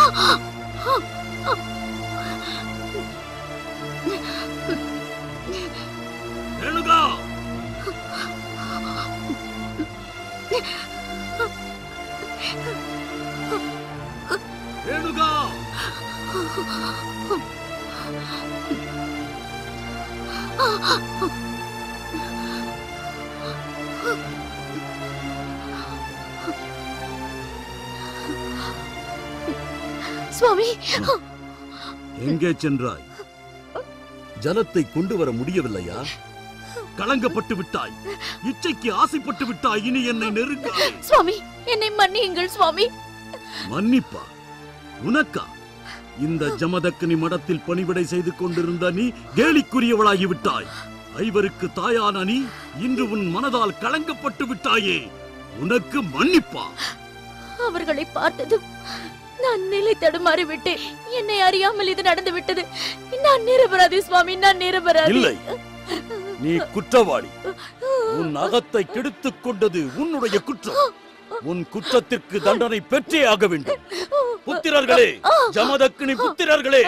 ரேணுகா ரேணுகா சுவாமி எங்கே சென்றாய் ஜலத்தை கொண்டு வர முடியவில்லையா களங்கப்பட்டு விட்டாய் இச்சைக்கு ஆசைப்பட்டு விட்டாய் இனி என்னை நெருங்காதே சுவாமி என்னை மன்னியுங்கள் சுவாமி மன்னிப்பா உனக்கா இந்த ஜமதக்கனி மடத்தில் பணிவிடை செய்து கொண்டிருந்த நீ கேலிக்குரியவளாகி விட்டாய் ஐவருக்கு தாயான நீ இன்று உன் மனதால் களங்கப்பட்டு விட்டாயே உனக்கு மன்னிப்பா அவர்களை பார்த்ததும் நான் நிலை தடுமாறி விட்டேன் என்னை அறியாமல் இது நடந்து விட்டது நான் நிரபராதி சுவாமி நான் நிரபராதி இல்லை நீ குற்றவாளி உன் அகத்தை கெடுத்துக் கொண்டது உன்னுடைய குற்றம் உன் குற்றத்திற்கு தண்டனை பெற்றே ஆக வேண்டும் புத்திரர்களே ஜமதக்கினி புத்திரர்களே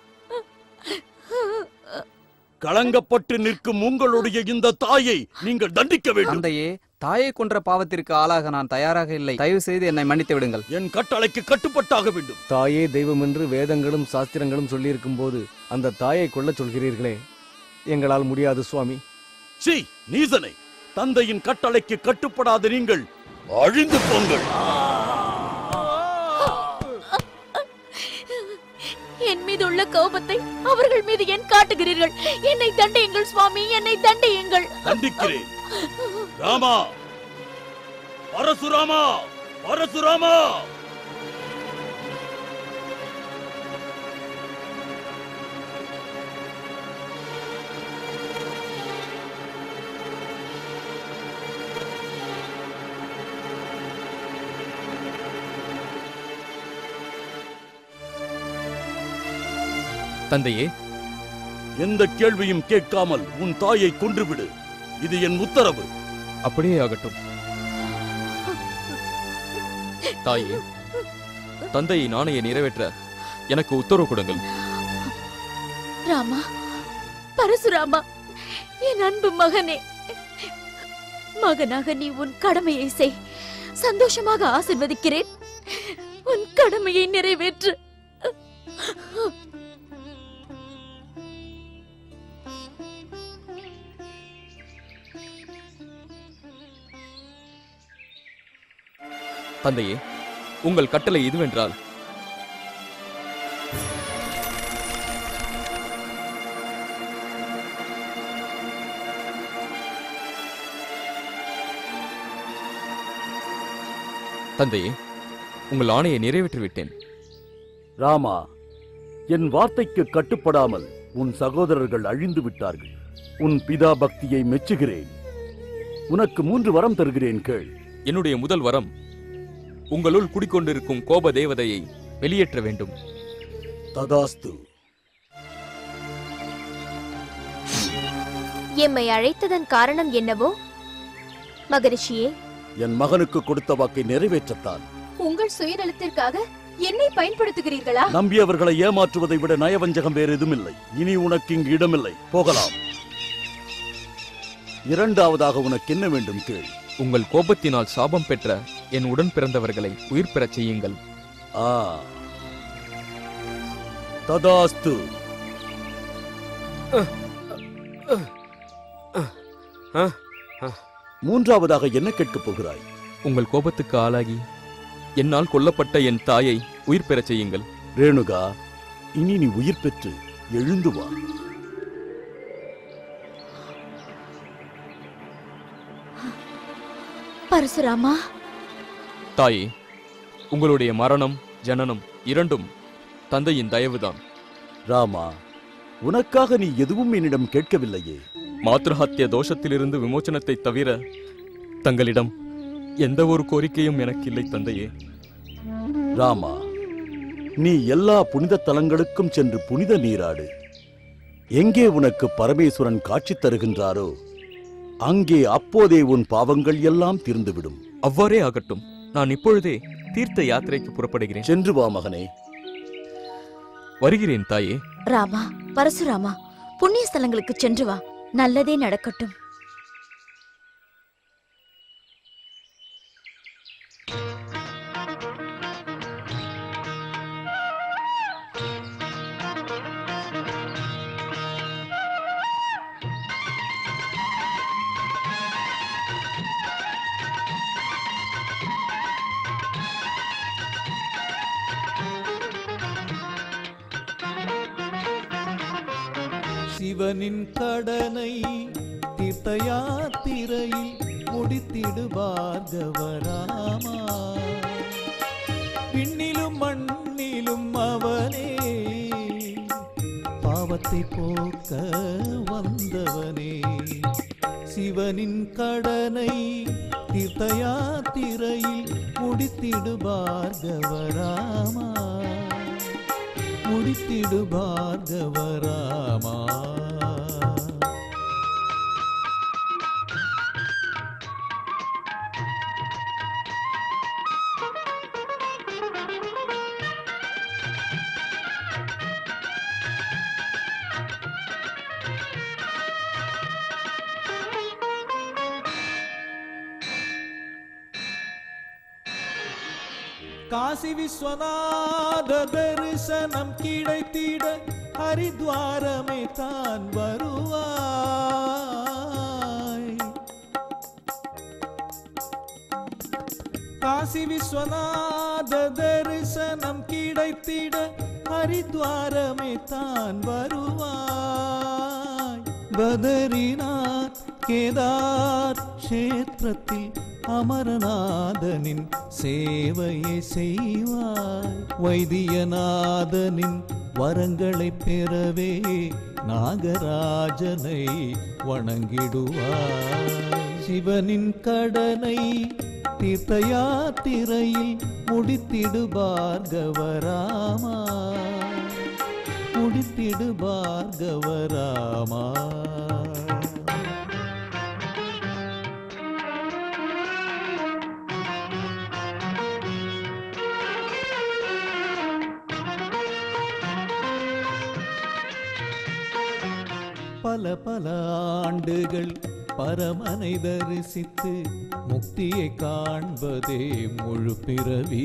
களங்கப்பட்டு நிற்கும் உங்களுடைய இந்த தாயை நீங்கள் தண்டிக்க வேண்டும் தந்தையே தாயை கொன்ற பாவத்திற்கு ஆளாக நான் தயாராக இல்லை தயவு செய்து என்னை மன்னித்து விடுங்கள் என் கட்டளைக்கு கட்டுப்பட்டாக வேண்டும் தாயே தெய்வம் என்று வேதங்களும் சாஸ்திரங்களும் சொல்லியிருக்கும் போது அந்த தாயை கொல்லச் சொல்கிறீர்களே எங்களால் முடியாது சுவாமி சீ நீசனை தந்தையின் கட்டளைக்கு கட்டுப்படாத நீங்கள் அழிந்து போங்கள் என் மீது உள்ள கோபத்தை அவர்கள் மீது ஏன் காட்டுகிறீர்கள் என்னை தண்டியுங்கள் சுவாமி என்னை தண்டியுங்கள் தண்டிக்கிறேன் ராமா பரசுராமா பரசுராமா தந்தையே எந்த கேள்வியும் கேட்காமல் உன் தாயை கொன்றுவிடு இது என் உத்தரவு அப்படியே ஆகட்டும் தாயே தந்தையின் ஆணையை நிறைவேற்ற எனக்கு உத்தரவு கொடுங்கள் ராமா பரசுராமா என் அன்பு மகனே மகனாக நீ உன் கடமையை செய் சந்தோஷமாக ஆசிர்வதிக்கிறேன் உன் கடமையை நிறைவேற்று தந்தையே உங்கள் கட்டளை இதுவென்றால் தந்தையே உங்கள் ஆணையை நிறைவேற்றி விட்டேன் ராமா என் வார்த்தைக்கு கட்டுப்படாமல் உன் சகோதரர்கள் அழிந்து விட்டார்கள் உன் பிதா பக்தியை மெச்சுகிறேன் உனக்கு மூன்று வரம் தருகிறேன் கேள் என்னுடைய முதல் வரம் உங்களுள் குடிக்கொண்டிருக்கும் கோப தேவதையை வெளியேற்ற வேண்டும் ததாஸ்து எம்மை அழைத்ததன் காரணம் என்னவோ மகரிஷியே என் மகனுக்கு கொடுத்த வாக்கை நிறைவேற்றத்தான் உங்கள் சுயநலத்திற்காக என்னை பயன்படுத்துகிறீர்களா நம்பியவர்களை ஏமாற்றுவதை விட நயவஞ்சகம் வேறு எதுவுமில்லை இனி உனக்கு இங்கு இடமில்லை போகலாம் இரண்டாவதாக உனக்கு என்ன வேண்டும் கேள் உங்கள் கோபத்தினால் சாபம் பெற்ற என் உடன் பிறந்தவர்களை உயிர் பெறச் செய்யுங்கள் ஆ ததாஸ்து மூன்றாவதாக என்ன கேட்கப் போகிறாய் உங்கள் கோபத்துக்கு ஆளாகி என்னால் கொல்லப்பட்ட என் தாயை உயிர் பெறச் செய்யுங்கள் ரேணுகா இனி நீ உயிர் பெற்று எழுந்து வா பரசுராமா தாயே உங்களுடைய மரணம் ஜனனம் இரண்டும் தந்தையின் தயவுதான் ராமா உனக்காக நீ எதுவும் என்னிடம் கேட்கவில்லையே மாத்ருஹத்திய தோஷத்திலிருந்து விமோச்சனத்தை தவிர தங்களிடம் எந்த ஒரு கோரிக்கையும் எனக்கு இல்லை தந்தையே ராமா நீ எல்லா புனித தலங்களுக்கும் சென்று புனித நீராடு எங்கே உனக்கு பரமேஸ்வரன் காட்சி தருகின்றாரோ அங்கே அப்போதே உன் பாவங்கள் எல்லாம் தீர்ந்துவிடும் அவ்வாறே ஆகட்டும் நான் இப்பொழுதே தீர்த்த யாத்திரைக்கு புறப்படுகிறேன் சென்று வா மகனே வருகிறேன் தாயே ராமா பரசுராமா புண்ணிய ஸ்தலங்களுக்கு சென்று வா நல்லதே நடக்கட்டும் சிவனின் கடனை தீர்த்த யாத்திரையில் முடித்திடு பார்கவராமா விண்ணிலும் மண்ணிலும் அவனே பாவத்தை போக்க வந்தவனே சிவனின் கடனை தீர்த்த யாத்திரையில் முடித்திடு பார்கவராமா முடித்திடு பார்கவராமா காசி விஸ்வநாத தரிசனம் கிடைத்திட ஹரித்வாரமே தான் வருவாய் காசி விஸ்வநாத தரிசனம் கிடைத்திட ஹரித்வாரமே தான் வருவாய் பதரிநாத் கேதார் கஷேத்திரத்தில் அமரநாதனின் சேவையை செய்வாய் வைத்தியநாதனின் வரங்களை பெறவே நாகராஜனை வணங்கிடுவாய் சிவனின் கடனை தீர்த்த யாத்திரையில் முடித்திடு பார்கவராமா முடித்திடு பார்கவராமா பல பல ஆண்டுகள் பரமனை தரிசித்து முக்தியை காண்பதே முழு பிறவி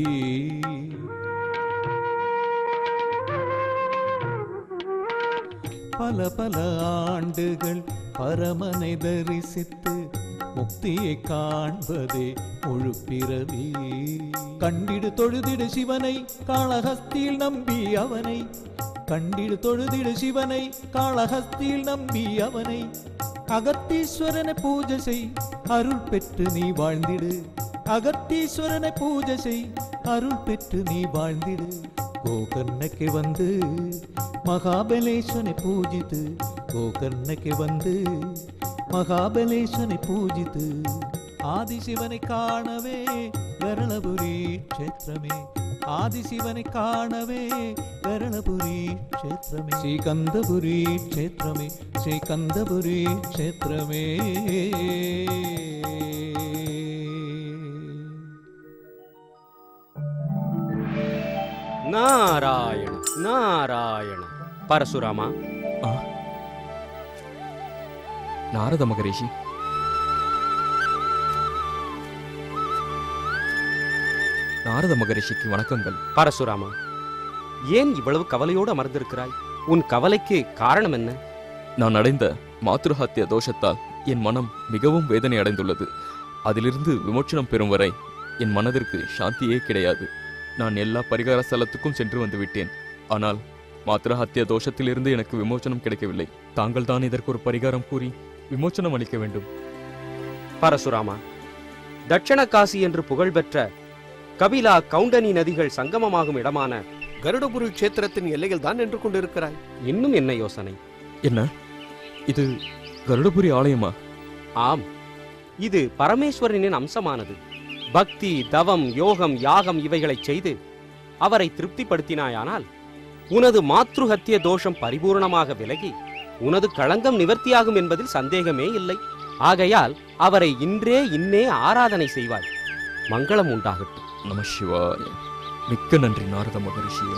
பல பல ஆண்டுகள் பரமனை தரிசித்து முக்தியை காண்பதே முழு பிறவி கண்டிடு தொழுதிடு சிவனை காளஹஸ்தியில் நம்பி அவனை கண்டிடு தொழுதிடு சிவனை காளஹஸ்தியில் நம்பி அவனை அகத்தீஸ்வரனை பூஜை செய் அருள் பெற்று நீ வாழ்ந்திடு அகத்தீஸ்வரனை பூஜை செய் அருள் பெற்று நீ வாழ்ந்திடு ಗೋಕರ್ಣಕ್ಕೆ ಬಂದು ಮಹಾಬಲೇಶ್ವನೆ ಪೂಜಿತು ಗೋಕರ್ಣಕ್ಕೆ வந்து மகாபலேஸ்வனை பூஜித்து ஆதிசிவனை காணவே கருணபுரி க்ஷேத்திரமே ஆதிசிவனை காணவே கருணபுரி க்ஷேத்திரமே ஸ்ரீகந்தபுரி க்ஷேத்திரமே ஸ்ரீகந்தபுரி க்ஷேத்திரமே ನಾರಾಯಣ ನಾರಾಯಣ ಪರಶುರಾಮ நாரத மகரிஷி நாரத மகரிஷிக்கு வணக்கங்கள் பரசுராமா ஏன் இவ்வளவு கவலையோடு அமர்ந்திருக்கிறாய் உன் கவலைக்கு காரணம் என்ன நான் அடைந்த மாத்ருஹாத்திய தோஷத்தால் என் மனம் மிகவும் வேதனை அடைந்துள்ளது அதிலிருந்து விமோச்சனம் பெறும் வரை என் மனதிற்கு சாந்தியே கிடையாது நான் எல்லா பரிகார ஸ்தலத்துக்கும் சென்று வந்து விட்டேன் ஆனால் மாத்ருஹாத்திய தோஷத்திலிருந்து எனக்கு விமோச்சனம் கிடைக்கவில்லை தாங்கள் தான் இதற்கு ஒரு பரிகாரம் கூறி விமோச்சனம் அளிக்க வேண்டும் பரசுராமா தட்சண காசி என்று புகழ்பெற்ற கபிலா கவுண்டனி நதிகள் சங்கமமாகும் இடமான கருடபுரி க்ஷேத்திரத்தின் எல்லையில் தான் நின்று கொண்டிருக்கிறாய் இன்னும் என்ன யோசனை என்ன இது கருடபுரி ஆலயமா ஆம் இது பரமேஸ்வரனின் அம்சமானது பக்தி தவம் யோகம் யாகம் இவைகளைச் செய்து அவரை திருப்திப்படுத்தினாயானால் உனது மாத்ருஹத்திய தோஷம் பரிபூரணமாக விலகி உனது களங்கம் நிவர்த்தியாகும் என்பதில் சந்தேகமே இல்லை ஆகையால் அவரை இன்றே இன்னே ஆராதனை செய்வாய் மங்களம் உண்டாகட்டும் நம சிவாய மிக்க நன்றி நாரத மகரிஷியே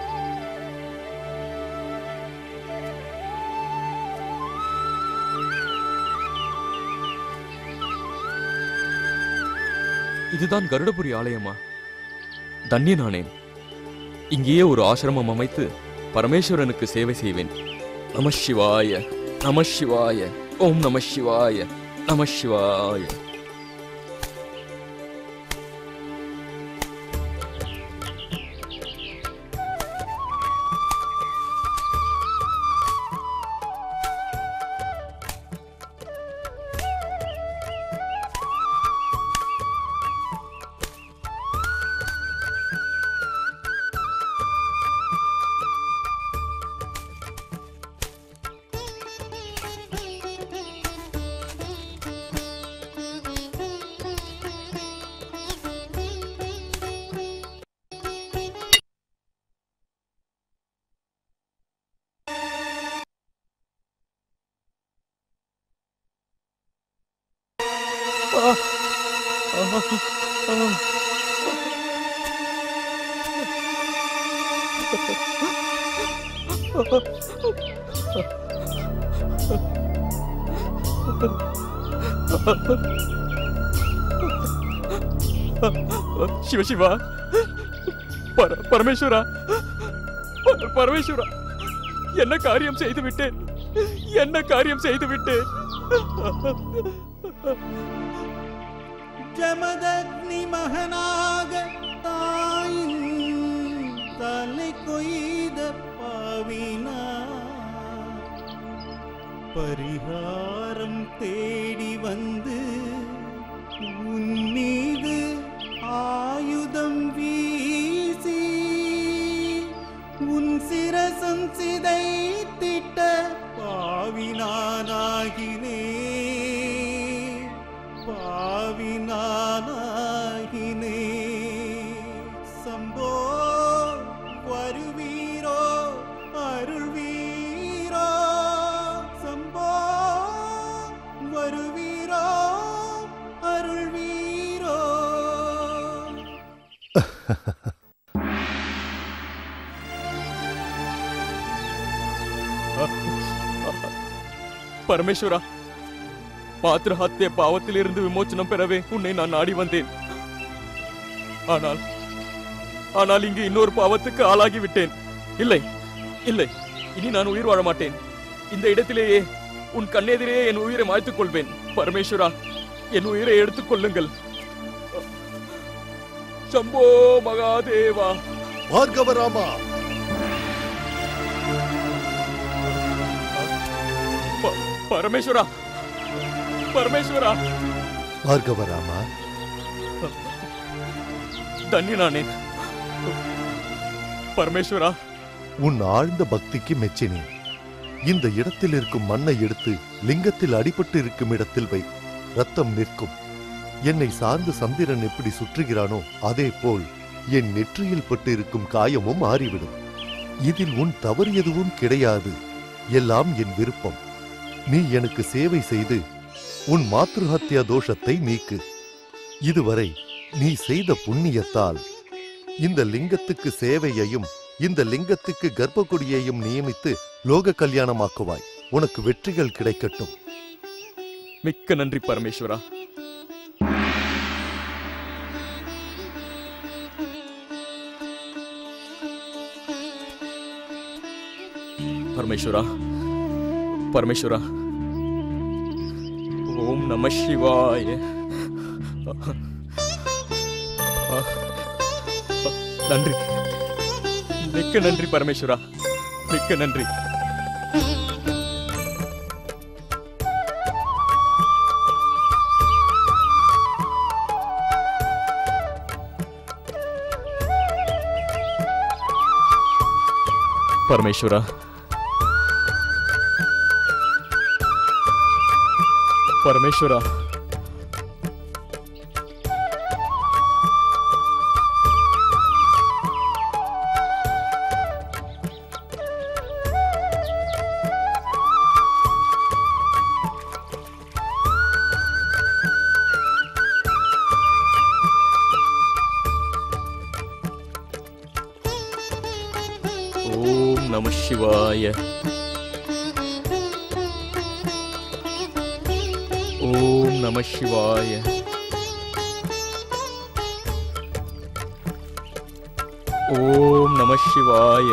இதுதான் கருடபுரி ஆலயமா தன்யனானேன் இங்கேயே ஒரு ஆசிரமம் அமைத்து பரமேஸ்வரனுக்கு சேவை செய்வேன் நம சிவாய நம சிவாய ஓம் நம சிவாய நம சிவாய சிவ சிவா பர பரமேஸ்வரா பர- பரமேஸ்வரா என்ன காரியம் செய்து விட்டேன் என்ன காரியம் செய்து விட்டேன் ஜமதக்னி மகனாக தாயின் தலை கொய்த பாவினா பரிகாரம் தேடி வந்து உன் மீது ஆயுதம் வீசி உன் சிரசம் சிதைத்திட்ட பாவினானாகினே பாவினானாகினே சம்போ வருவீரோ அருள்வீரோ சம்போ வருவீரோ அருள்வீரோ பரமேஸ்வரா பாத்திரஹாத்திய பாவத்திலிருந்து விமோச்சனம் பெறவே உன்னை நான் நாடி வந்தேன் ஆனால் ஆனால் இங்கு இன்னொரு பாவத்துக்கு ஆளாகி விட்டேன் இல்லை இல்லை இனி நான் உயிர் வாழ மாட்டேன் இந்த இடத்திலேயே உன் கண்ணெதிரே என் உயிரை மாய்த்துக் கொள்வேன் பரமேஸ்வரா என் உயிரை எடுத்துக் கொள்ளுங்கள் சம்போ மகாதேவா பார்கவராமா ப- பரமேஸ்வரா பரமேஸ்வரா பார்கவராமா தன்யனானேன் பரமேஸ்வரா உன் ஆழ்ந்த பக்திக்கு மெச்சினேன் இந்த இடத்தில் இருக்கும் மண்ணை எடுத்து லிங்கத்தில் அடிபட்டு இருக்கும் இடத்தில் வை ரத்தம் நிற்கும் என்னை சார்ந்து சந்திரன் எப்படி சுற்றுகிறானோ அதே போல் என் நெற்றியில் பட்டு இருக்கும் காயமும் ஆறிவிடும் இதில் உன் தவறு எதுவும் கிடையாது எல்லாம் என் விருப்பம் நீ எனக்கு சேவை செய்து உன் மாத்ருஹத்யா தோஷத்தை நீக்கு இதுவரை நீ செய்த புண்ணியத்தால் இந்த லிங்கத்துக்கு சேவையையும் இந்த லிங்கத்துக்கு கர்ப்பகுடியையும் நியமித்து லோக கல்யாணமாக்குவாய் உனக்கு வெற்றிகள் கிடைக்கட்டும் மிக்க நன்றி பரமேஸ்வரா பரமேஸ்வரா பரமேஸ்வரா ஓம் நம சிவாய நன்றி மிக்க நன்றி பரமேஸ்வரா மிக்க நன்றி பரமேஸ்வரா பரமேஸ்வரா ஓம் நம சிவாய ஓம் நம சிவாய ஓம் நம சிவாய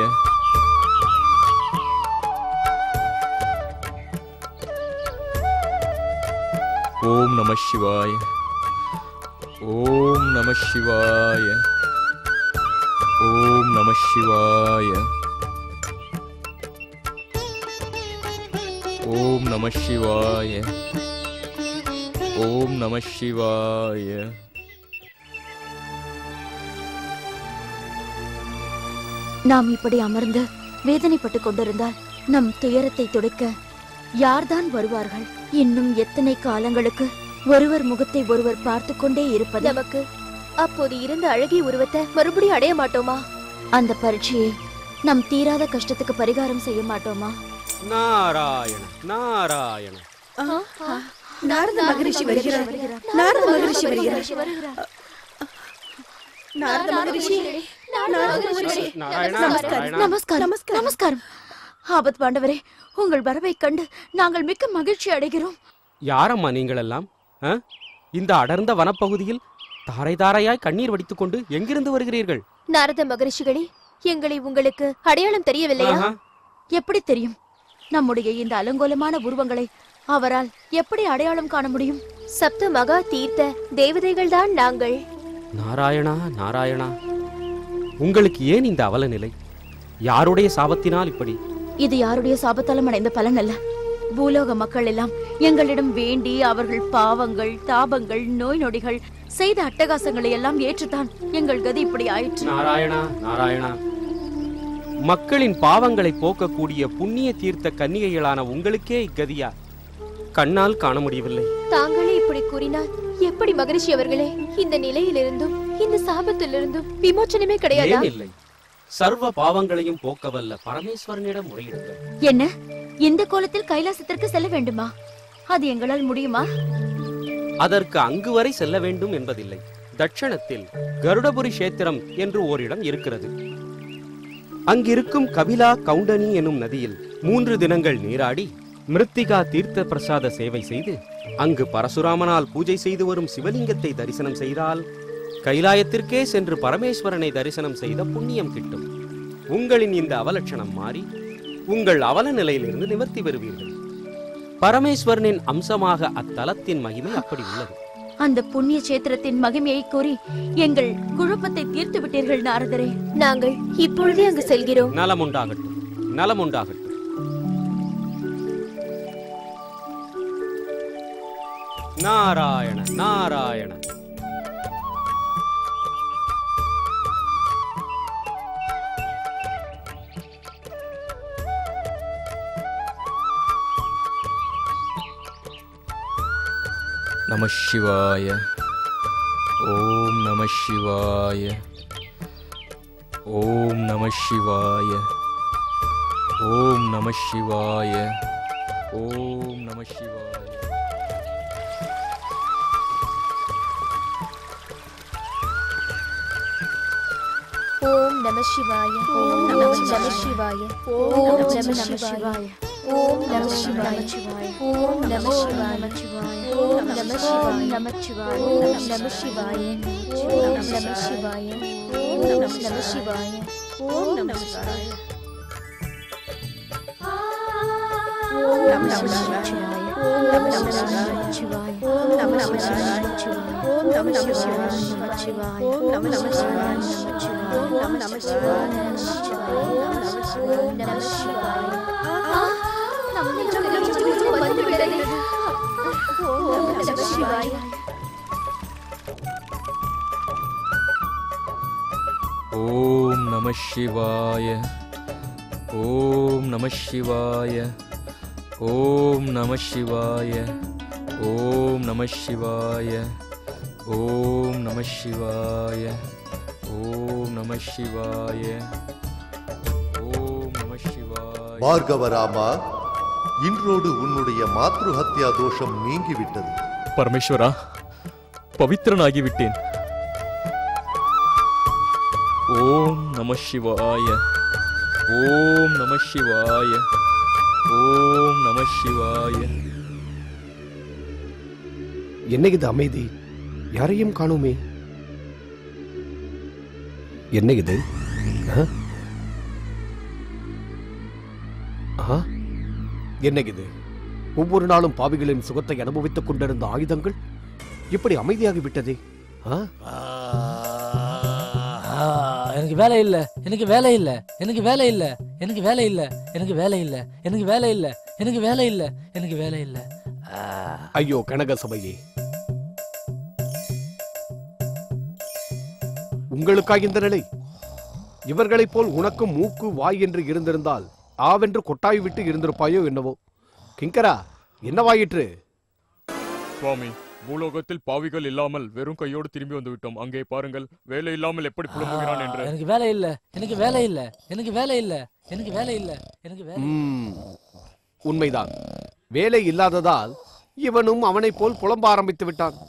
ஓம் நம சிவாய ஓம் நம சிவாய ஓம் நம சிவாய ஓம் நம சிவாய ஓம் நம சிவாய நாம் இப்படி அமர்ந்து வேதனைப்பட்டுக் கொண்டிருந்தால் நம் துயரத்தை துடைக்க யார்தான் வருவார்கள் இன்னும் எத்தனை காலங்களுக்கு ஒருவர் முகத்தை ஒருவர் பார்த்து கொண்டே இருப்பது நமக்கு அப்போது இருந்த அழகிய உருவத்தை மறுபடியும் அடைய மாட்டோமா அந்த பரீட்சையை நம் தீராத கஷ்டத்துக்கு பரிகாரம் செய்ய மாட்டோமா நாராயண நாராயண நாரத மகரிஷி வருகிறார் நாரத மகரிஷி வருகிறார் நாரத மகரிஷி நாரத மகரிஷி நாராயணா, நமஸ்காரம் நாராயணா. நமஸ்காரம் நமஸ்காரம் ஆபத் பாண்டவரே உங்கள் வரவைக் கண்டு நாங்கள் மிக்க மகிழ்ச்சி அடைகிறோம் யாரம்மா நீங்கள் எல்லாம் ஆ? இந்த அடர்ந்த வனப்பகுதியில் தாரை தாரையாய் கண்ணீர் வடித்துக் கொண்டு எங்கிருந்து வருகிறீர்கள் நாரத மகரிஷிகளே எங்களை உங்களுக்கு அடையாளம் தெரியவில்லையா ஆஹா. எப்படி தெரியும் நம்முடைய இந்த அலங்கோலமான உருவங்களை அவரால் எப்படி அடையாளம் காண முடியும் சப்த மகா தீர்த்த தேவதைகள் தான் நாங்கள் நாராயணா நாராயணா உங்களுக்கு ஏன் இந்த அவல நிலை யாருடைய சாபத்தினால் இப்படி இது யாருடைய சாபத்தாலும் அடைந்த பலன் அல்ல பூலோக மக்கள் எல்லாம் எங்களிடம் வேண்டி அவர்கள் பாவங்கள் தாபங்கள் நோய் நொடிகள் செய்த அட்டகாசங்களை எல்லாம் ஏற்றுத்தான் எங்கள் கதி இப்படி ஆயிற்று நாராயணா நாராயணா மக்களின் பாவங்களை போக்கக்கூடிய புண்ணிய தீர்த்த கன்னிகைகளான உங்களுக்கே இக்கதியா கண்ணால் காண முடியவில்லை தாங்களே இப்படி கூறினால் எப்படி மகரிஷி அவர்களே இந்த நிலையிலிருந்தும் இந்த சாபத்திலிருந்தும் விமோச்சனமே கிடையாதா ஏன் இல்லை சர்வ பாவங்களையும் போக்கவல்ல பரமேஸ்வரனிடம் முறையிடுங்கள் என்ன இந்த கோலத்தில் கைலாசத்திற்கு செல்ல வேண்டுமா அது எங்களால் முடியுமா அதற்கு அங்கு வரை செல்ல வேண்டும் என்பதில்லை தட்சணத்தில் கருடபுரி கஷேத்திரம் என்று ஓரிடம் இருக்கிறது அங்கிருக்கும் கபிலா கவுண்டனி எனும் நதியில் மூன்று தினங்கள் நீராடி மிருத்திகா தீர்த்த பிரசாத சேவை செய்து அங்கு பரசுராமனால் பூஜை செய்து வரும் சிவலிங்கத்தை தரிசனம் செய்தால் கைலாயத்திற்கே சென்று பரமேஸ்வரனை தரிசனம் செய்த புண்ணியம் கிட்டும் உங்களின் இந்த அவலட்சணம் மாறி உங்கள் அவல நிலையிலிருந்து நிவர்த்தி பெறுவீர்கள் பரமேஸ்வரனின் அம்சமாக அத்தலத்தின் மகிமை அப்படி உள்ளது அந்த புண்ணிய சேத்திரத்தின் மகிமையை கூறி எங்கள் குழப்பத்தை தீர்த்து விட்டீர்கள் நாரதரே நாங்கள் இப்பொழுதே அங்கு செல்கிறோம் நலமுண்டாகட்டும் நலமுண்டாகட்டும் நாராயண நாராயண நம சிவாய ஓம் நம சிவாய ஓம் நம சிவாய ஓம் நம சிவாய ஓம் நம சிவாய ஓம் நம சிவாய ஓம் நம சிவாய ஓம் நம சிவாய ஓம் நம சிவாய ஓம் நம சிவாய ஓம் நம சிவாய நம சிவாய ஓம் நம சிவாய ஓம் நம சிவாய ஓம் நம சிவாய ஓம் நம சிவாய ஓம் நம சிவாய ஓம் நம சிவாய ஓம் நம சிவாய ஓம் நம சிவாய ஓம் நம சிவாய ஓம் நம சிவாய ஓம் நம சிவாய நம் நெஞ்சம் வந்து விட்டது ஓம் நம சிவாய ஓம் நம சிவாய ஓம் நம சிவாய ஓம் நம சிவாய ஓம் நம சிவாய ஓம் நம சிவாய ஓம் நம சிவாய ஓம் நம சிவாய பார்கவராமா இன்றோடு உன்னுடைய மாத்ரு ஹத்யா தோஷம் நீங்கிவிட்டது பரமேஸ்வரா பவித்திரனாகிவிட்டேன் ஓம் நம சிவாய ஓம் நம சிவாய ஓம் நம சிவாய என்ன இது அமைதி யாரையும் காணோமே என்ன இது ஆ? ஆ? என்ன இது ஒவ்வொரு நாளும் பாவிகளின் சுகத்தை அனுபவித்துக் கொண்டிருந்த ஆயுதங்கள் இப்படி அமைதியாகி விட்டதே ஆ? ஆ, எனக்கு வேலை இல்ல எனக்கு வேலை இல்ல எனக்கு வேலை இல்ல எனக்கு வேலை இல்ல எனக்கு வேலை இல்ல எனக்கு வேலை இல்ல எனக்கு வேலை இல்ல எனக்கு வேலை இல்ல ஆ. ஐயோ கனக சபையே உங்களுக்கா இந்த நிலை இவர்களைப் போல் உனக்கும் மூக்கு வாய் என்று இருந்திருந்தால் ஆவென்று கொட்டாய் விட்டு இருந்திருப்பாயோ என்னவோ கிங்கரா என்னவாயிற்று சுவாமி பூலோகத்தில் பாவிகள் இல்லாமல் வெறும் கையோடு திரும்பி வந்து விட்டோம் அங்கே பாருங்கள் வேலை இல்லாமல் எப்படி புலம்புகிறான் என்று எனக்கு வேலை இல்ல எனக்கு வேலை இல்ல எனக்கு வேலை இல்ல எனக்கு வேலை இல்ல எனக்கு வேலை ம், உண்மைதான் வேலை இல்லாததால் இவனும் அவனைப் போல் புலம்ப ஆரம்பித்து விட்டான்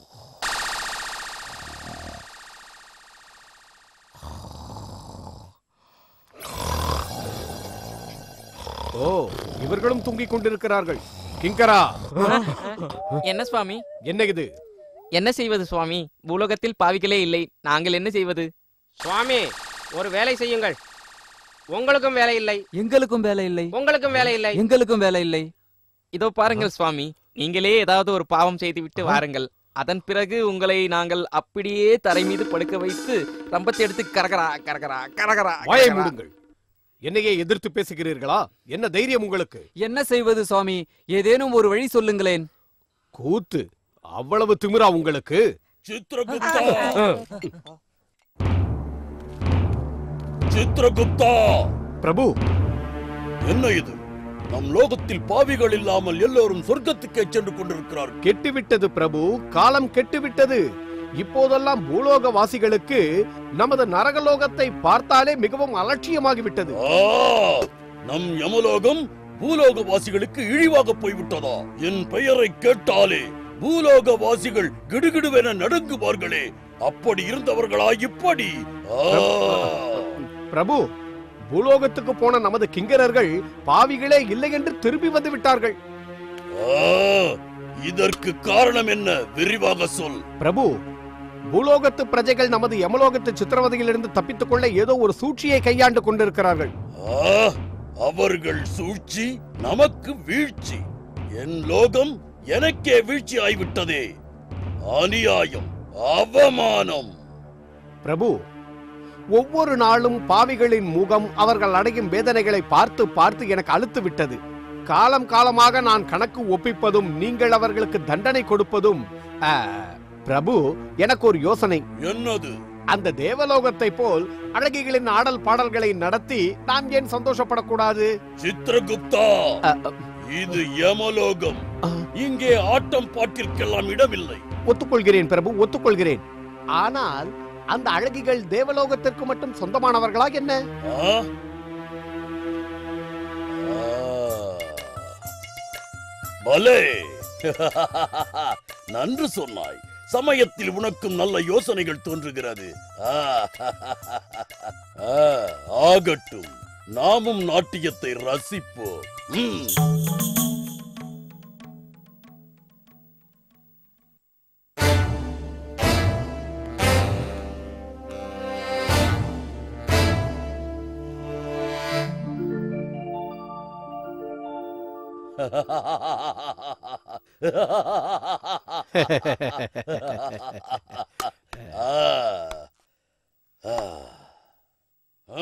ஓ இவர்களும் தூங்கிக் கொண்டிருக்கிறார்கள் கிங்கரா என்ன சுவாமி என்ன இது என்ன செய்வது சுவாமி பூலோகத்தில் பாவிகளே இல்லை நாங்கள் என்ன செய்வது சுவாமி ஒரு வேலை செய்யுங்கள் உங்களுக்கும் வேலை இல்லை எங்களுக்கும் வேலை இல்லை உங்களுக்கும் வேலை இல்லை எங்களுக்கும் வேலை இல்லை இதோ பாருங்கள் சுவாமி நீங்களே ஏதாவது ஒரு பாவம் செய்துவிட்டு வாருங்கள் அதன் பிறகு உங்களை நாங்கள் அப்படியே தரை மீது படுக்க வைத்து ரம்பத்தை எடுத்து கரகரா கரகரா கரகரா வாயை கரகரா. மூடுங்கள் என்னையே எதிர்த்து பேசுகிறீர்களா என்ன தைரியம் உங்களுக்கு என்ன செய்வது சுவாமி ஏதேனும் ஒரு வழி சொல்லுங்களேன் கூத்து அவ்வளவு திமிரா உங்களுக்கு சித்ரகுப்தா சித்ரகுப்தா பிரபு என்ன இது நம் லோகத்தில் பாவிகள் இல்லாமல் எல்லோரும் சொர்க்கத்துக்கே சென்று கொண்டிருக்கிறார்கள் கெட்டுவிட்டது பிரபு காலம் கெட்டுவிட்டது இப்போதெல்லாம் பூலோக வாசிகளுக்கு நமது நரகலோகத்தை பார்த்தாலே மிகவும் அலட்சியமாகிவிட்டது ஆ, நம் யமலோகம் பூலோக வாசிகளுக்கு இழிவாக போய்விட்டதா என் பெயரை கேட்டாலே பூலோக வாசிகள் கிடுகிடுவென நடுங்குவார்களே அப்படி இருந்தவர்களா இப்படி ஆ. பிரபு பூலோகத்துக்கு போன நமது கிங்கரர்கள் பாவிகளே இல்லை என்று திரும்பி வந்து விட்டார்கள் ஆ, இதற்கு காரணம் என்ன விரிவாக சொல் பிரபு பூலோகத்து பிரஜைகள் நமது யமலோகத்து சித்திரவதையிலிருந்து தப்பித்துக் கொள்ள ஏதோ ஒரு சூழ்ச்சியை கையாண்டு கொண்டிருக்கிறார்கள் ஆ, அவர்கள் சூழ்ச்சி நமக்கு வீழ்ச்சி என் லோகம் எனக்கே வீழ்ச்சி ஆய்விட்டதே அநியாயம் அவமானம் பிரபு ஒவ்வொரு நாளும் பாவிகளின் முகம் அவர்கள் அடையும் வேதனைகளை பார்த்து பார்த்து எனக்கு அழுத்து விட்டது காலம் காலமாக நான் கணக்கு ஒப்பிப்பதும் நீங்கள் அவர்களுக்கு தண்டனை கொடுப்பதும் ஆ, பிரபு எனக்கு ஒரு யோசனை என்னது அந்த தேவலோகத்தை போல் அழகிகளின் ஆடல் பாடல்களை நடத்தி நாம் ஏன் சந்தோஷப்படக்கூடாது சித்ரகுப்தா இது யமலோகம் இங்கே ஆட்டம் பாட்டிற்கெல்லாம் இடமில்லை ஒத்துக்கொள்கிறேன் பிரபு ஒத்துக்கொள்கிறேன் ஆனால் அந்த அழகிகள் தேவலோகத்திற்கு மட்டும் சொந்தமானவர்களா என்ன ஆ? ஆ. பலே நன்று சொன்னாய் சமயத்தில் உனக்கும் நல்ல யோசனைகள் தோன்றுகிறது ஆ. ஆ, ஆகட்டும் நாமும் நாட்டியத்தை ரசிப்போம் ம். ஆ. ஆ. ஆ.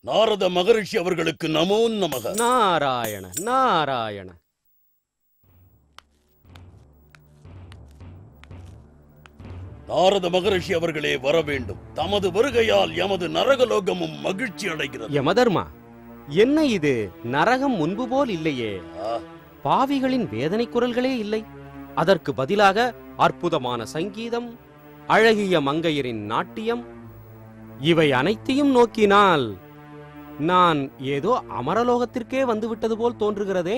நாரத மகரிஷி அவர்களுக்கு நமோ நமக நாராயண நாராயண நாரத மகரிஷி அவர்களே வர வேண்டும் தமது வருகையால் எமது நரகலோகமும் மகிழ்ச்சி அடைகிறது யமதர்மா என்ன இது நரகம் முன்பு போல் இல்லையே பாவிகளின் வேதனை குரல்களே இல்லை அதற்கு பதிலாக அற்புதமான சங்கீதம் அழகிய மங்கையரின் நாட்டியம் இவை அனைத்தையும் நோக்கினால் நான் ஏதோ அமரலோகத்திற்கே வந்து விட்டது போல் தோன்றுகிறதே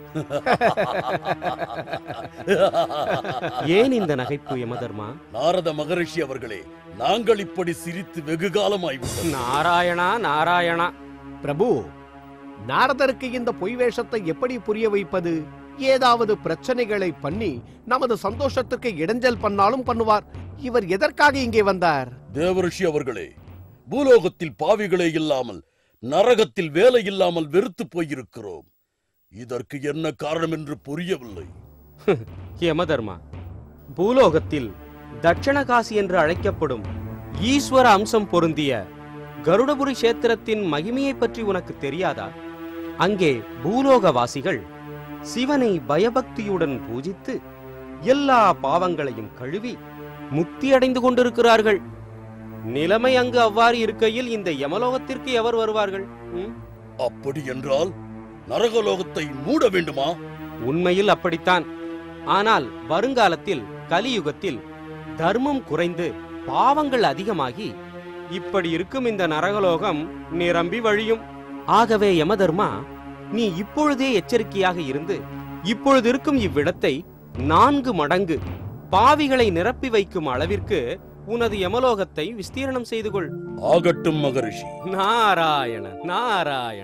ஏன் இந்த நகைப்பு யமதர்மா நாரத மகரிஷி அவர்களே நாங்கள் இப்படி சிரித்து வெகு காலமாய்விட்டோம் நாராயணா நாராயணா பிரபு நாரதருக்கு இந்த பொய் வேஷத்தை எப்படி புரிய வைப்பது ஏதாவது பிரச்சனைகளை பண்ணி நமது சந்தோஷத்துக்கு இடைஞ்சல் பண்ணாலும் பண்ணுவார் இவர் எதற்காக இங்கே வந்தார் தேவரிஷி அவர்களே பூலோகத்தில் பாவிகளே இல்லாமல் நரகத்தில் வேலை இல்லாமல் வெறுத்து போயிருக்கிறோம் இதற்கு என்ன காரணம் என்று புரியவில்லை யமதர்மா பூலோகத்தில் தட்சணகாசி என்று அழைக்கப்படும் ஈஸ்வர அம்சம் பொருந்திய கருடபுரி கஷேத்திரத்தின் மகிமையை பற்றி உனக்கு தெரியாதா அங்கே பூலோகவாசிகள் சிவனை பயபக்தியுடன் பூஜித்து எல்லா பாவங்களையும் கழுவி முக்தி அடைந்து கொண்டிருக்கிறார்கள் நிலைமை அங்கு அவ்வாறு இருக்கையில் இந்த யமலோகத்திற்கு எவர் வருவார்கள் ம்? அப்படி என்றால் நரகலோகத்தை மூட வேண்டுமா உண்மையில் அப்படித்தான் ஆனால் வருங்காலத்தில் கலியுகத்தில் தர்மம் குறைந்து பாவங்கள் அதிகமாகி இப்படி இருக்கும் இந்த நரகலோகம் நிரம்பி வழியும் ஆகவே யமதர்மா நீ இப்பொழுதே எச்சரிக்கையாக இருந்து இப்பொழுது இருக்கும் இவ்விடத்தை நான்கு மடங்கு பாவிகளை நிரப்பி வைக்கும் அளவிற்கு உனது யமலோகத்தை விஸ்தீரணம் செய்து கொள் ஆகட்டும் மகரிஷி நாராயண நாராயண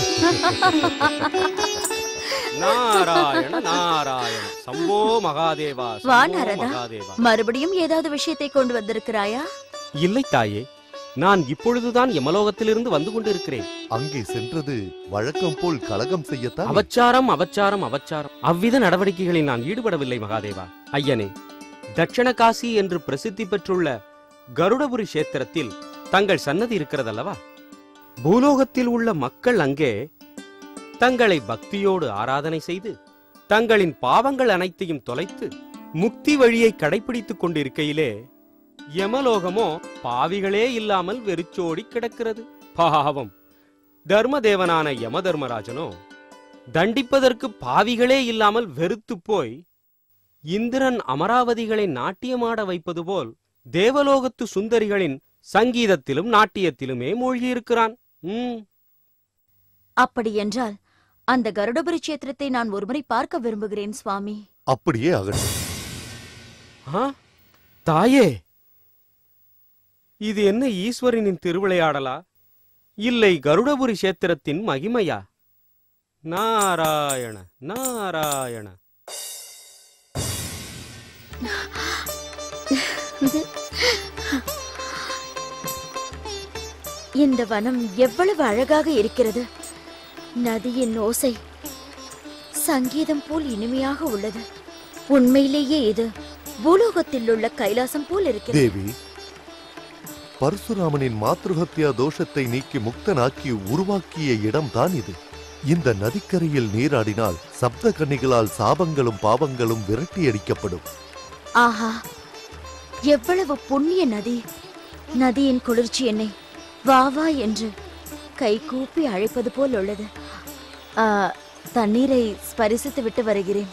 நாராயண நாராயண சம்போ மகாதேவா வா சம்போ நாரதா மகாதேவா மறுபடியும் ஏதாவது விஷயத்தை கொண்டு வந்திருக்கிறாயா இல்லை தாயே நான் இப்பொழுதுதான் யமலோகத்திலிருந்து வந்து கொண்டிருக்கிறேன் அங்கே சென்றது வழக்கம் போல் கலகம் செய்யத்தான் அவச்சாரம் அவச்சாரம் அவச்சாரம் அவ்வித நடவடிக்கைகளில் நான் ஈடுபடவில்லை மகாதேவா ஐயனே தட்சண காசி என்று பிரசித்தி பெற்றுள்ள கருடபுரி கஷேத்திரத்தில் தங்கள் சன்னதி இருக்கிறதல்லவா பூலோகத்தில் உள்ள மக்கள் அங்கே தங்களை பக்தியோடு ஆராதனை செய்து தங்களின் பாவங்கள் அனைத்தையும் தொலைத்து முக்தி வழியை கடைபிடித்துக் கொண்டிருக்கையிலே யமலோகமோ பாவிகளே இல்லாமல் வெறிச்சோடி கிடக்கிறது பாவம் தர்மதேவனான யமதர்மராஜனோ தண்டிப்பதற்கு பாவிகளே இல்லாமல் வெறுத்துப் போய் இந்திரன் அமராவதிகளை நாட்டியமாட வைப்பது போல் தேவலோகத்து சுந்தரிகளின் சங்கீதத்திலும் நாட்டியத்திலுமே மூழ்கியிருக்கிறான் ம் அப்படி என்றால் அந்த கருடபுரி கஷேத்திரத்தை நான் ஒருமுறை பார்க்க விரும்புகிறேன் சுவாமி அப்படியே ஆகட்டும் ஆ தாயே இது என்ன ஈஸ்வரனின் திருவிளையாடலா இல்லை கருடபுரி கஷேத்திரத்தின் மகிமையா நாராயண நாராயண இந்த வனம் எவ்வளவு அழகாக இருக்கிறது நதியின் ஓசை சங்கீதம் போல் இனிமையாக உள்ளது உண்மையிலேயே இது பூலோகத்தில் உள்ள கைலாசம் போல் இருக்கிறது தேவி பரசுராமனின் மாத்ருஹத்யா தோஷத்தை நீக்கி முக்தனாக்கி உருவாக்கிய இடம்தான் இது இந்த நதிக்கரையில் நீராடினால் சப்த கன்னிகளால் சாபங்களும் பாவங்களும் விரட்டியடிக்கப்படும் ஆஹா எவ்வளவு புண்ணிய நதி நதியின் குளிர்ச்சி என்னை வா வா என்று கை கூப்பி அழைப்பது போல் உள்ளது ஆ, தண்ணீரை ஸ்பரிசித்து விட்டு வருகிறேன்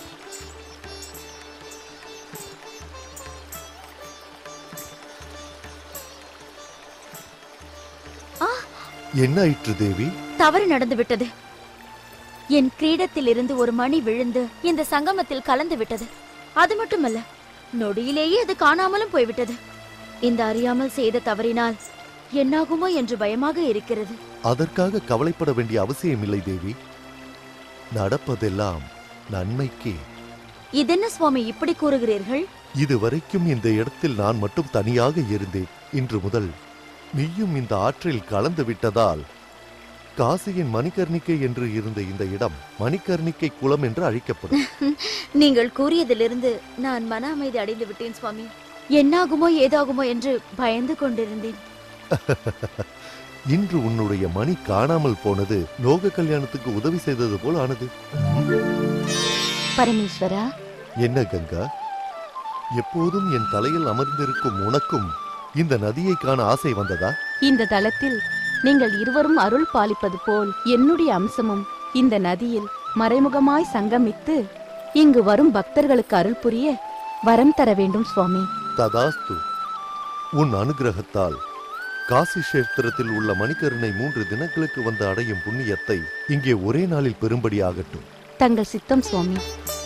என்ன ஆயிற்று தேவி தவறு நடந்து விட்டது என் கிரீடத்தில் இருந்து ஒரு மணி விழுந்து இந்த சங்கமத்தில் கலந்து விட்டது அது மட்டுமல்ல நொடியிலேயே அது காணாமலும் போய்விட்டது இந்த அறியாமல் செய்த தவறினால் என்னாகுமோ என்று பயமாக இருக்கிறது அதற்காக கவலைப்பட வேண்டிய அவசியமில்லை தேவி நடப்பதெல்லாம் நன்மைக்கே இதென்ன சுவாமி இப்படி கூறுகிறீர்கள் இதுவரைக்கும் இந்த இடத்தில் நான் மட்டும் தனியாக இருந்தேன் இன்று முதல் நீயும் இந்த ஆற்றில் கலந்து விட்டதால் காசியின் மணிகர்ணிக்கை என்று இருந்த இந்த இடம் மணிகர்ணிக்கை குளம் என்று அழைக்கப்படும் நீங்கள் கூறியதிலிருந்து நான் மன அமைதி அடைந்து விட்டேன் சுவாமி என்னாகுமோ ஏதாகுமோ என்று பயந்து கொண்டிருந்தேன் இன்று உன்னுடைய மணி காணாமல் போனது லோக கல்யாணத்துக்கு உதவி செய்தது போல் ஆனது பரமேஸ்வரா என்ன கங்கா எப்போதும் என் தலையில் அமர்ந்திருக்கும் உனக்கும் இந்த நதியை காண ஆசை வந்ததா இந்த தளத்தில் நீங்கள் இருவரும் அருள் பாலிப்பது போல் என்னுடைய அம்சமும் இந்த நதியில் மறைமுகமாய் சங்கமித்து இங்கு வரும் பக்தர்களுக்கு அருள் புரிய வரம் தர வேண்டும் சுவாமி ததாஸ்து உன் அனுகிரகத்தால் காசி கஷேத்திரத்தில் உள்ள மணிக்கருணை மூன்று தினங்களுக்கு வந்து அடையும் புண்ணியத்தை இங்கே ஒரே நாளில் பெறும்படி ஆகட்டும் தங்கள் சித்தம் சுவாமி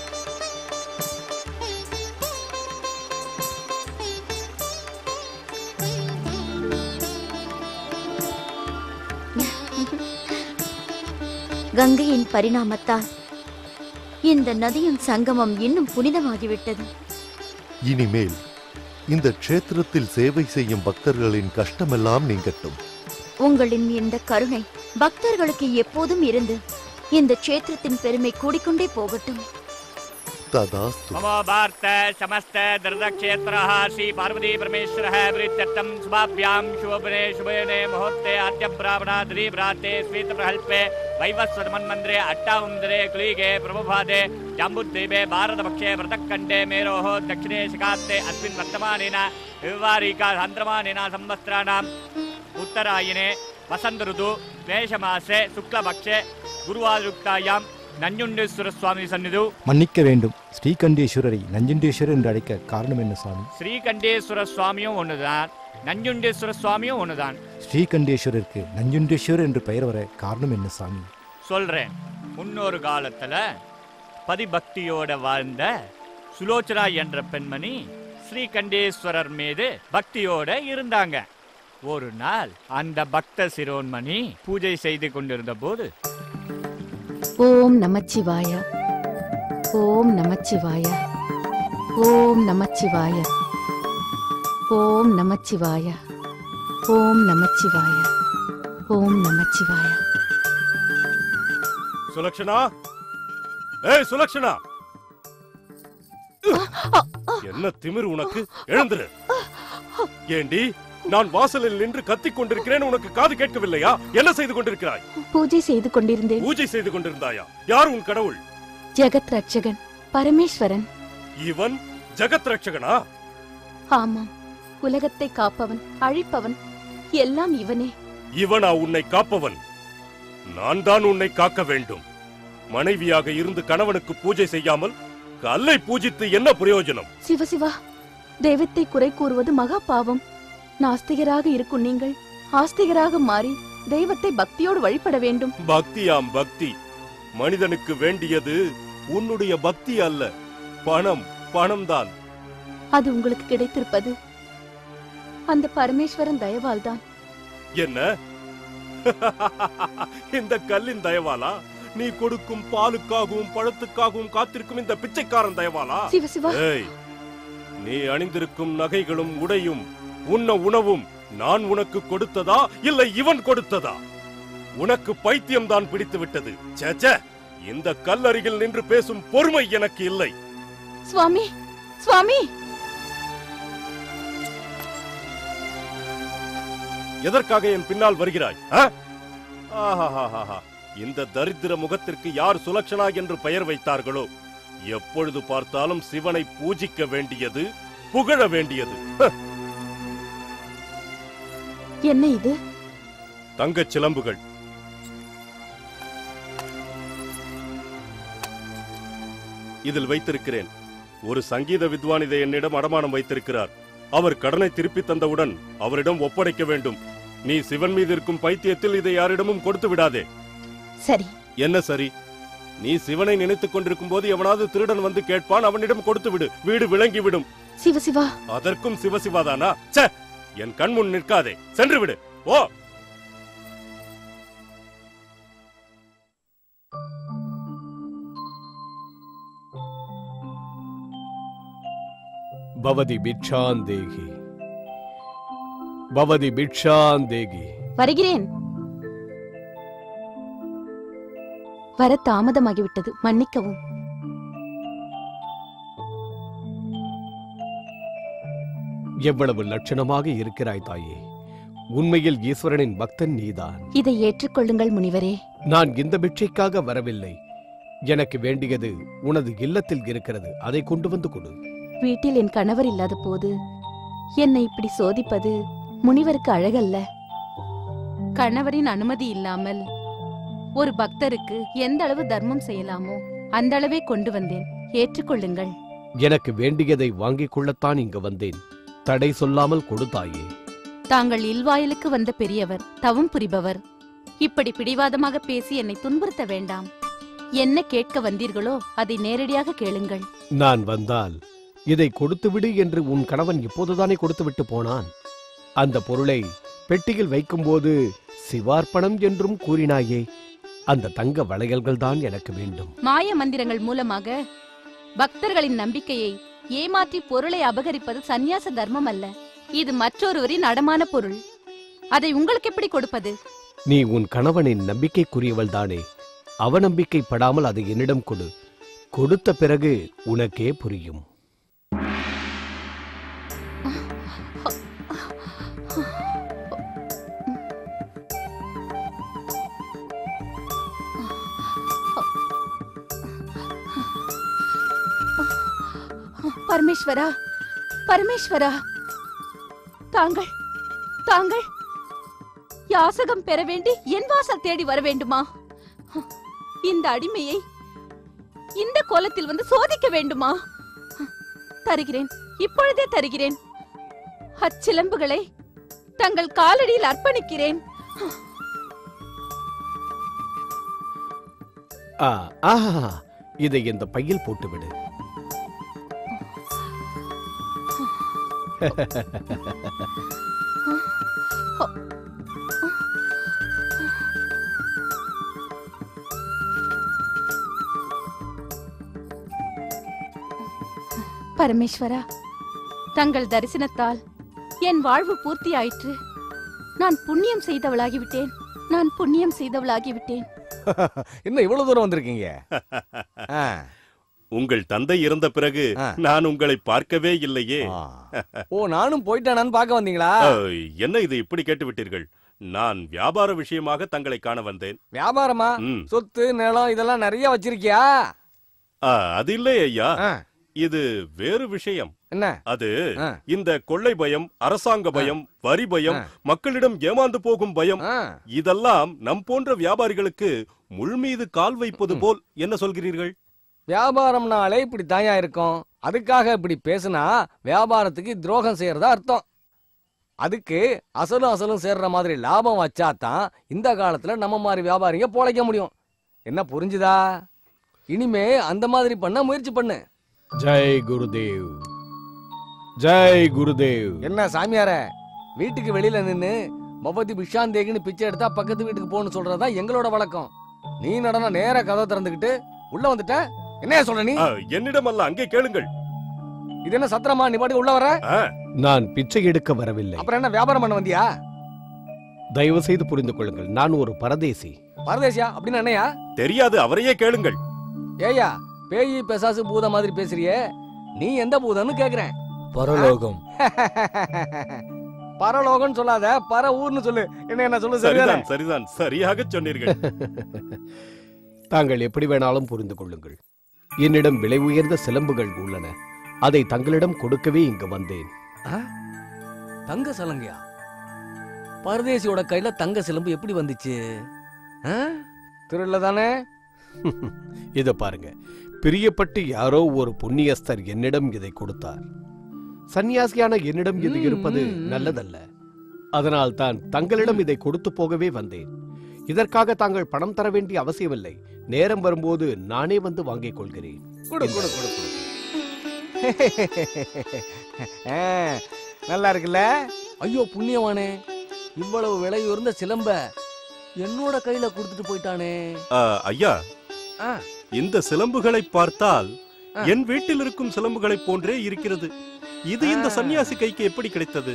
கங்கையின் பரிணாமத்தால் இந்த நதியின் சங்கமம் இன்னும் புனிதமாகிவிட்டது இனிமேல் இந்த க்ஷேத்திரத்தில் சேவை செய்யும் பக்தர்களின் கஷ்டமெல்லாம் நீங்கட்டும் உங்களின் இந்த கருணை பக்தர்களுக்கு எப்போதும் இருந்து இந்த க்ஷேத்திரத்தின் பெருமை கூடிக்கொண்டே போகட்டும் ததாஸ்து ममो वार्त समस्त दर्दक्षेत्रः श्री पार्वती परमेश्वरः वृत्तत्तं शुभाभ्यां शुभने शुभने मुहूर्ते आद्यब्राह्मणाद्रीभ्राते स्वीतप्रहल्पे वैवस्वतमन्मन्दिरे अट्टावन्दरे कुलीगे प्रभुभादे जाम्बुद्वीपे भारतपक्षे व्रतखण्डे मेरोः दक्षिणे शिखास्ते अस्मिन् वर्तमानेन विवारिका सान्द्रमानेन संवत्सराणाम् उत्तरायणे वसन्त ऋतु मेषमासे शुक्लपक्षे गुरुवायुक्तायां நஞ்சுண்டேஸ்வர சுவாமி சந்நிது மன்னிக்க வேண்டும் ஸ்ரீகண்டேஸ்வரரை நஞ்சுண்டேஸ்வரர் என்று அழைக்க காரணம் என்ன சாமி ஸ்ரீகண்டேஸ்வர சுவாமியும் ஒண்ணுதான் நஞ்சுண்டேஸ்வர சுவாமியும் ஒண்ணுதான் ஸ்ரீகண்டேஸ்வரருக்கு நஞ்சுண்டேஸ்வரர் என்று பெயர் வர காரணம் என்ன சாமி சொல்றேன் முன்னொரு காலத்துல பதிபக்தியோட வாழ்ந்த சுலோச்சனா என்ற பெண்மணி ஸ்ரீகண்டேஸ்வரர் மீது பக்தியோட இருந்தாங்க ஒரு நாள் அந்த பக்த சிரோன்மணி பூஜை செய்து கொண்டிருந்த போது ஓம் நமச்சிவாய ஓம் நமச்சிவாய ஓம் நமச்சிவாய ஓம் நமச்சிவாய ஓம் நமச்சிவாய ஓம் நமச்சிவாய சுலக்ஷனா ஏய் சுலக்ஷனா என்ன திமிரு உனக்கு எழுந்துரு ஏண்டி நான் வாசலில் நின்று கத்திக் கொண்டிருக்கிறேன் உனக்கு காது கேட்கவில்லையா என்ன செய்து கொண்டிருக்கிறாய் பூஜை செய்து கொண்டிருந்தேன் பூஜை செய்து கொண்டிருந்தாயா யார் உன் கடவுள் ஜெகத் ரட்சகன் பரமேஸ்வரன் இவன் ஜெகத் ரட்சகனா ஆமாம் உலகத்தை காப்பவன் அழிப்பவன் எல்லாம் இவனே இவனா உன்னை காப்பவன் நான் தான் உன்னை காக்க வேண்டும் மனைவியாக இருந்து கணவனுக்கு பூஜை செய்யாமல் கல்லை பூஜித்து என்ன பிரயோஜனம் சிவசிவா தெய்வத்தை குறை கூறுவது மகா பாவம் நாஸ்திகராக இருக்கும் நீங்கள் ஆஸ்திகராக மாறி தெய்வத்தை பக்தியோடு வழிபட வேண்டும் பக்தியாம் பக்தி மனிதனுக்கு வேண்டியது உன்னுடைய பக்தி அல்ல பணம் பணம்தான் அது உங்களுக்கு கிடைத்திருப்பது அந்த பரமேஸ்வரன் தயவால் தான் என்ன இந்த கல்லின் தயவாலா நீ கொடுக்கும் பாலுக்காகவும் பழத்துக்காகவும் காத்திருக்கும் இந்த பிச்சைக்காரன் தயவாலா சிவ, சிவா. ஏய் நீ அணிந்திருக்கும் நகைகளும் உடையும் உண்ண உணவும் நான் உனக்கு கொடுத்ததா இல்லை இவன் கொடுத்ததா உனக்கு பைத்தியம் தான் பிடித்து விட்டது சேச்சே இந்த கல்லருகில் நின்று பேசும் பொறுமை எனக்கு இல்லை சுவாமி சுவாமி எதற்காக என் பின்னால் வருகிறாய் ஆ? ஆஹாஹாஹாஹா. இந்த தரித்திர முகத்திற்கு யார் சுலக்ஷனா என்று பெயர் வைத்தார்களோ எப்பொழுது பார்த்தாலும் சிவனை பூஜிக்க வேண்டியது புகழ வேண்டியது ஹ! என்ன இது தங்கச் சிலம்புகள் இதில் வைத்திருக்கிறேன் ஒரு சங்கீத வித்வான் இதை என்னிடம் அடமானம் வைத்திருக்கிறார் அவர் கடனை திருப்பி தந்தவுடன் அவரிடம் ஒப்படைக்க வேண்டும் நீ சிவன் மீது இருக்கும் பைத்தியத்தில் இதை யாரிடமும் கொடுத்து விடாதே சரி என்ன சரி நீ சிவனை நினைத்துக் கொண்டிருக்கும் போது எவனாவது திருடன் வந்து கேட்பான் அவனிடம் கொடுத்து விடு வீடு விளங்கி விடும் சிவசிவா அதற்கும் சிவசிவாதானா ச்சே என் கண் முன் நிற்காதே சென்று விடு ஓ பவதி பிட்சான் தேகி பவதி பிட்சான் தேகி வருகிறேன் வர தாமதமாகிவிட்டது மன்னிக்கவும் எவ்வளவு லட்சணமாக இருக்கிறாய் தாயே உண்மையில் ஈஸ்வரனின் பக்தன் நீதான் இதை ஏற்றுக்கொள்ளுங்கள் முனிவரே நான் இந்த பிட்சைக்காக வரவில்லை எனக்கு வேண்டியது உனது இல்லத்தில் இருக்கிறது அதை கொண்டு வந்து கொடு வீட்டில் என் கணவர் இல்லாத போது என்னை இப்படி சோதிப்பது முனிவருக்கு அழகல்ல கணவரின் அனுமதி இல்லாமல் ஒரு பக்தருக்கு எந்த அளவு தர்மம் செய்யலாமோ அந்த அளவே கொண்டு வந்தேன் ஏற்றுக்கொள்ளுங்கள் எனக்கு வேண்டியதை வாங்கிக் கொள்ளத்தான் இங்கு வந்தேன் தடை சொல்லாமல் கொடுத்தாயே தாங்கள் இல்வாயலுக்கு வந்த பெரியவர் தவம் புரிபவர் இப்படி பிடிவாதமாக பேசி என்னை துன்புறுத்த வேண்டாம் என்ன கேட்க வந்தீர்களோ அதை நேரடியாக கேளுங்கள் நான் வந்தால் இதை கொடுத்துவிடு என்று உன் கணவன் இப்போதுதானே கொடுத்துவிட்டு போனான் அந்த பொருளை பெட்டியில் வைக்கும்போது சிவார்ப்பணம் என்றும் கூறினாயே அந்த தங்க வளையல்கள் தான் எனக்கு வேண்டும் மாய மந்திரங்கள் மூலமாக பக்தர்களின் நம்பிக்கையை ஏமாற்றி பொருளை அபகரிப்பது சந்நியாச தர்மம் அல்ல இது மற்றொருவரின் அடமான பொருள் அதை உங்களுக்கு எப்படி கொடுப்பது நீ உன் கணவனின் நம்பிக்கைக்குரியவள் தானே அவநம்பிக்கை படாமல் அதை என்னிடம் கொடு கொடுத்த பிறகு உனக்கே புரியும் பரமேஸ்வரா பரமேஸ்வரா தாங்கள் தாங்கள் யாசகம் பெற வேண்டி என் வாசல் தேடி வர வேண்டுமா இந்த அடிமையை இந்த கோலத்தில் வந்து சோதிக்க வேண்டுமா தருகிறேன் இப்பொழுதே தருகிறேன் அச்சிலம்புகளை தங்கள் காலடியில் அர்ப்பணிக்கிறேன் ஆ ஆஹா இதை இந்த பையில் போட்டுவிடு பரமேஸ்வரா தங்கள் தரிசனத்தால் என் வாழ்வு பூர்த்தியாயிற்று நான் புண்ணியம் செய்தவளாகிவிட்டேன் நான் புண்ணியம் செய்தவளாகிவிட்டேன் என்ன இவ்வளவு தூரம் வந்திருக்கீங்க ஆ. உங்கள் தந்தை இறந்த பிறகு நான் உங்களை பார்க்கவே இல்லையே ஓ நானும் போயிட்டானான்னு பார்க்க வந்தீங்களா ஐ, என்ன இது இப்படி கேட்டு விட்டீர்கள் நான் வியாபார விஷயமாக தங்களை காண வந்தேன் வியாபாரமா ம். சொத்து நிலம் இதெல்லாம் நிறைய வச்சிருக்கியா ஆ, அது இல்லை ஐயா இது வேறு விஷயம் என்ன அது இந்த கொள்ளை பயம் அரசாங்க பயம் வரி பயம் மக்களிடம் ஏமாந்து போகும் பயம் இதெல்லாம் நம் போன்ற வியாபாரிகளுக்கு முள் மீது கால் வைப்பது போல் என்ன சொல்கிறீர்கள் வியாபாரம்னாலே இப்படி தாயா இருக்கும் அதுக்காக இப்படி பேசுனா வியாபாரத்துக்கு துரோகம் செய்யறதா அர்த்தம் அதுக்கு அசலும் அசலும் சேர்ற மாதிரி லாபம் வச்சாதான் இந்த காலத்துல நம்ம மாதிரி வியாபாரிங்க பொழைக்க முடியும் என்ன புரிஞ்சுதா இனிமே அந்த மாதிரி பண்ண முயற்சி பண்ணு ஜெய் குருதேவ் ஜெய் குருதேவ் என்ன சாமியார வீட்டுக்கு வெளியில நின்னு பவதி பிஷாந்தேகின்னு பிச்சை எடுத்தா பக்கத்து வீட்டுக்கு போன்னு சொல்றதா எங்களோட வழக்கம் நீ நடன நேரா கதவை திறந்துக்கிட்டு உள்ள வந்துட்ட என்ன சொல்ற நீ ஆ, என்னிடம் அல்ல அங்கே கேளுங்கள் இது என்ன சத்திரமா நீ பாட்டுக்கு உள்ள வர நான் பிச்சை எடுக்க வரவில்லை அப்புறம் என்ன வியாபாரம் பண்ண வந்தியா தயவு செய்து புரிந்து கொள்ளுங்கள் நான் ஒரு பரதேசி பரதேசியா அப்படின்னு என்னையா தெரியாது அவரையே கேளுங்கள் ஏயா பேயி பெசாசு பூத மாதிரி பேசுறியே நீ எந்த பூதம்னு கேக்குறேன் பரலோகம் பரலோகம்னு சொல்லாத பர ஊர்னு சொல்லு என்ன என்ன சொல்லு சரிதானே சரிதான் சரிதான் சரியாக சொன்னீர்கள் தாங்கள் எப்படி வேணாலும் புரிந்து கொள்ளுங்கள் என்னிடம் விலை உயர்ந்த சிலம்புகள் உள்ளன அதை தங்களிடம் கொடுக்கவே இங்கு வந்தேன் ஆ? தங்க சலங்கையா பரதேசியோட கையில தங்க சிலம்பு எப்படி வந்துச்சு ஆ? திருடல தானே இத பாருங்க பிரியப்பட்டு யாரோ ஒரு புண்ணியஸ்தர் என்னிடம் இதை கொடுத்தார் சன்னியாசியான என்னிடம் இது இருப்பது நல்லதல்ல அதனால் தான் தங்களிடம் இதை கொடுத்து போகவே வந்தேன் இதற்காக தாங்கள் பணம் தர வேண்டிய அவசியமில்லை நேரம் வரும்போது நானே வந்து வாங்கிக் கொள்கிறேன் கொடு கொடு கொடு கொடு ஆ, நல்லா இருக்குல்ல ஐயோ புண்ணியவானே இவ்வளவு விலை உயர்ந்த சிலம்ப என்னோட கையில கொடுத்துட்டு போயிட்டானே ஆ, ஐயா ஆ. இந்த சிலம்புகளை பார்த்தால் என் வீட்டில் இருக்கும் சிலம்புகளைப் போன்றே இருக்கிறது இது இந்த சன்னியாசி கைக்கு எப்படி கிடைத்தது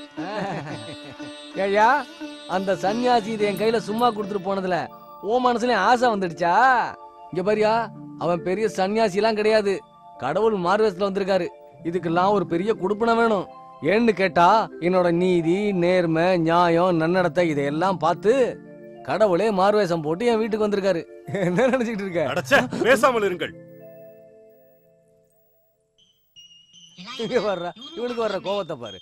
ஏய்யா அந்த சன்னியாசி இதை என் கையில சும்மா கொடுத்துட்டு போனதுல ஓ மனசுல ஆசை வந்துடுச்சா இங்க பாரியா அவன் பெரிய சன்னியாசி எல்லாம் கிடையாது கடவுள் மார்வேஸ்ல வந்திருக்காரு இதுக்கெல்லாம் ஒரு பெரிய குடுப்பனை வேணும் ஏன்னு கேட்டா என்னோட நீதி நேர்மை நியாயம் நன்னடத்தை இதையெல்லாம் பார்த்து கடவுளே மார்வேஷம் போட்டு என் வீட்டுக்கு வந்திருக்காரு என்ன நினைச்சிட்டு இருக்க அடச்சே பேசாமல் இருங்கள் இங்க வர்ற இவனுக்கு வர்ற கோவத்தை பாரு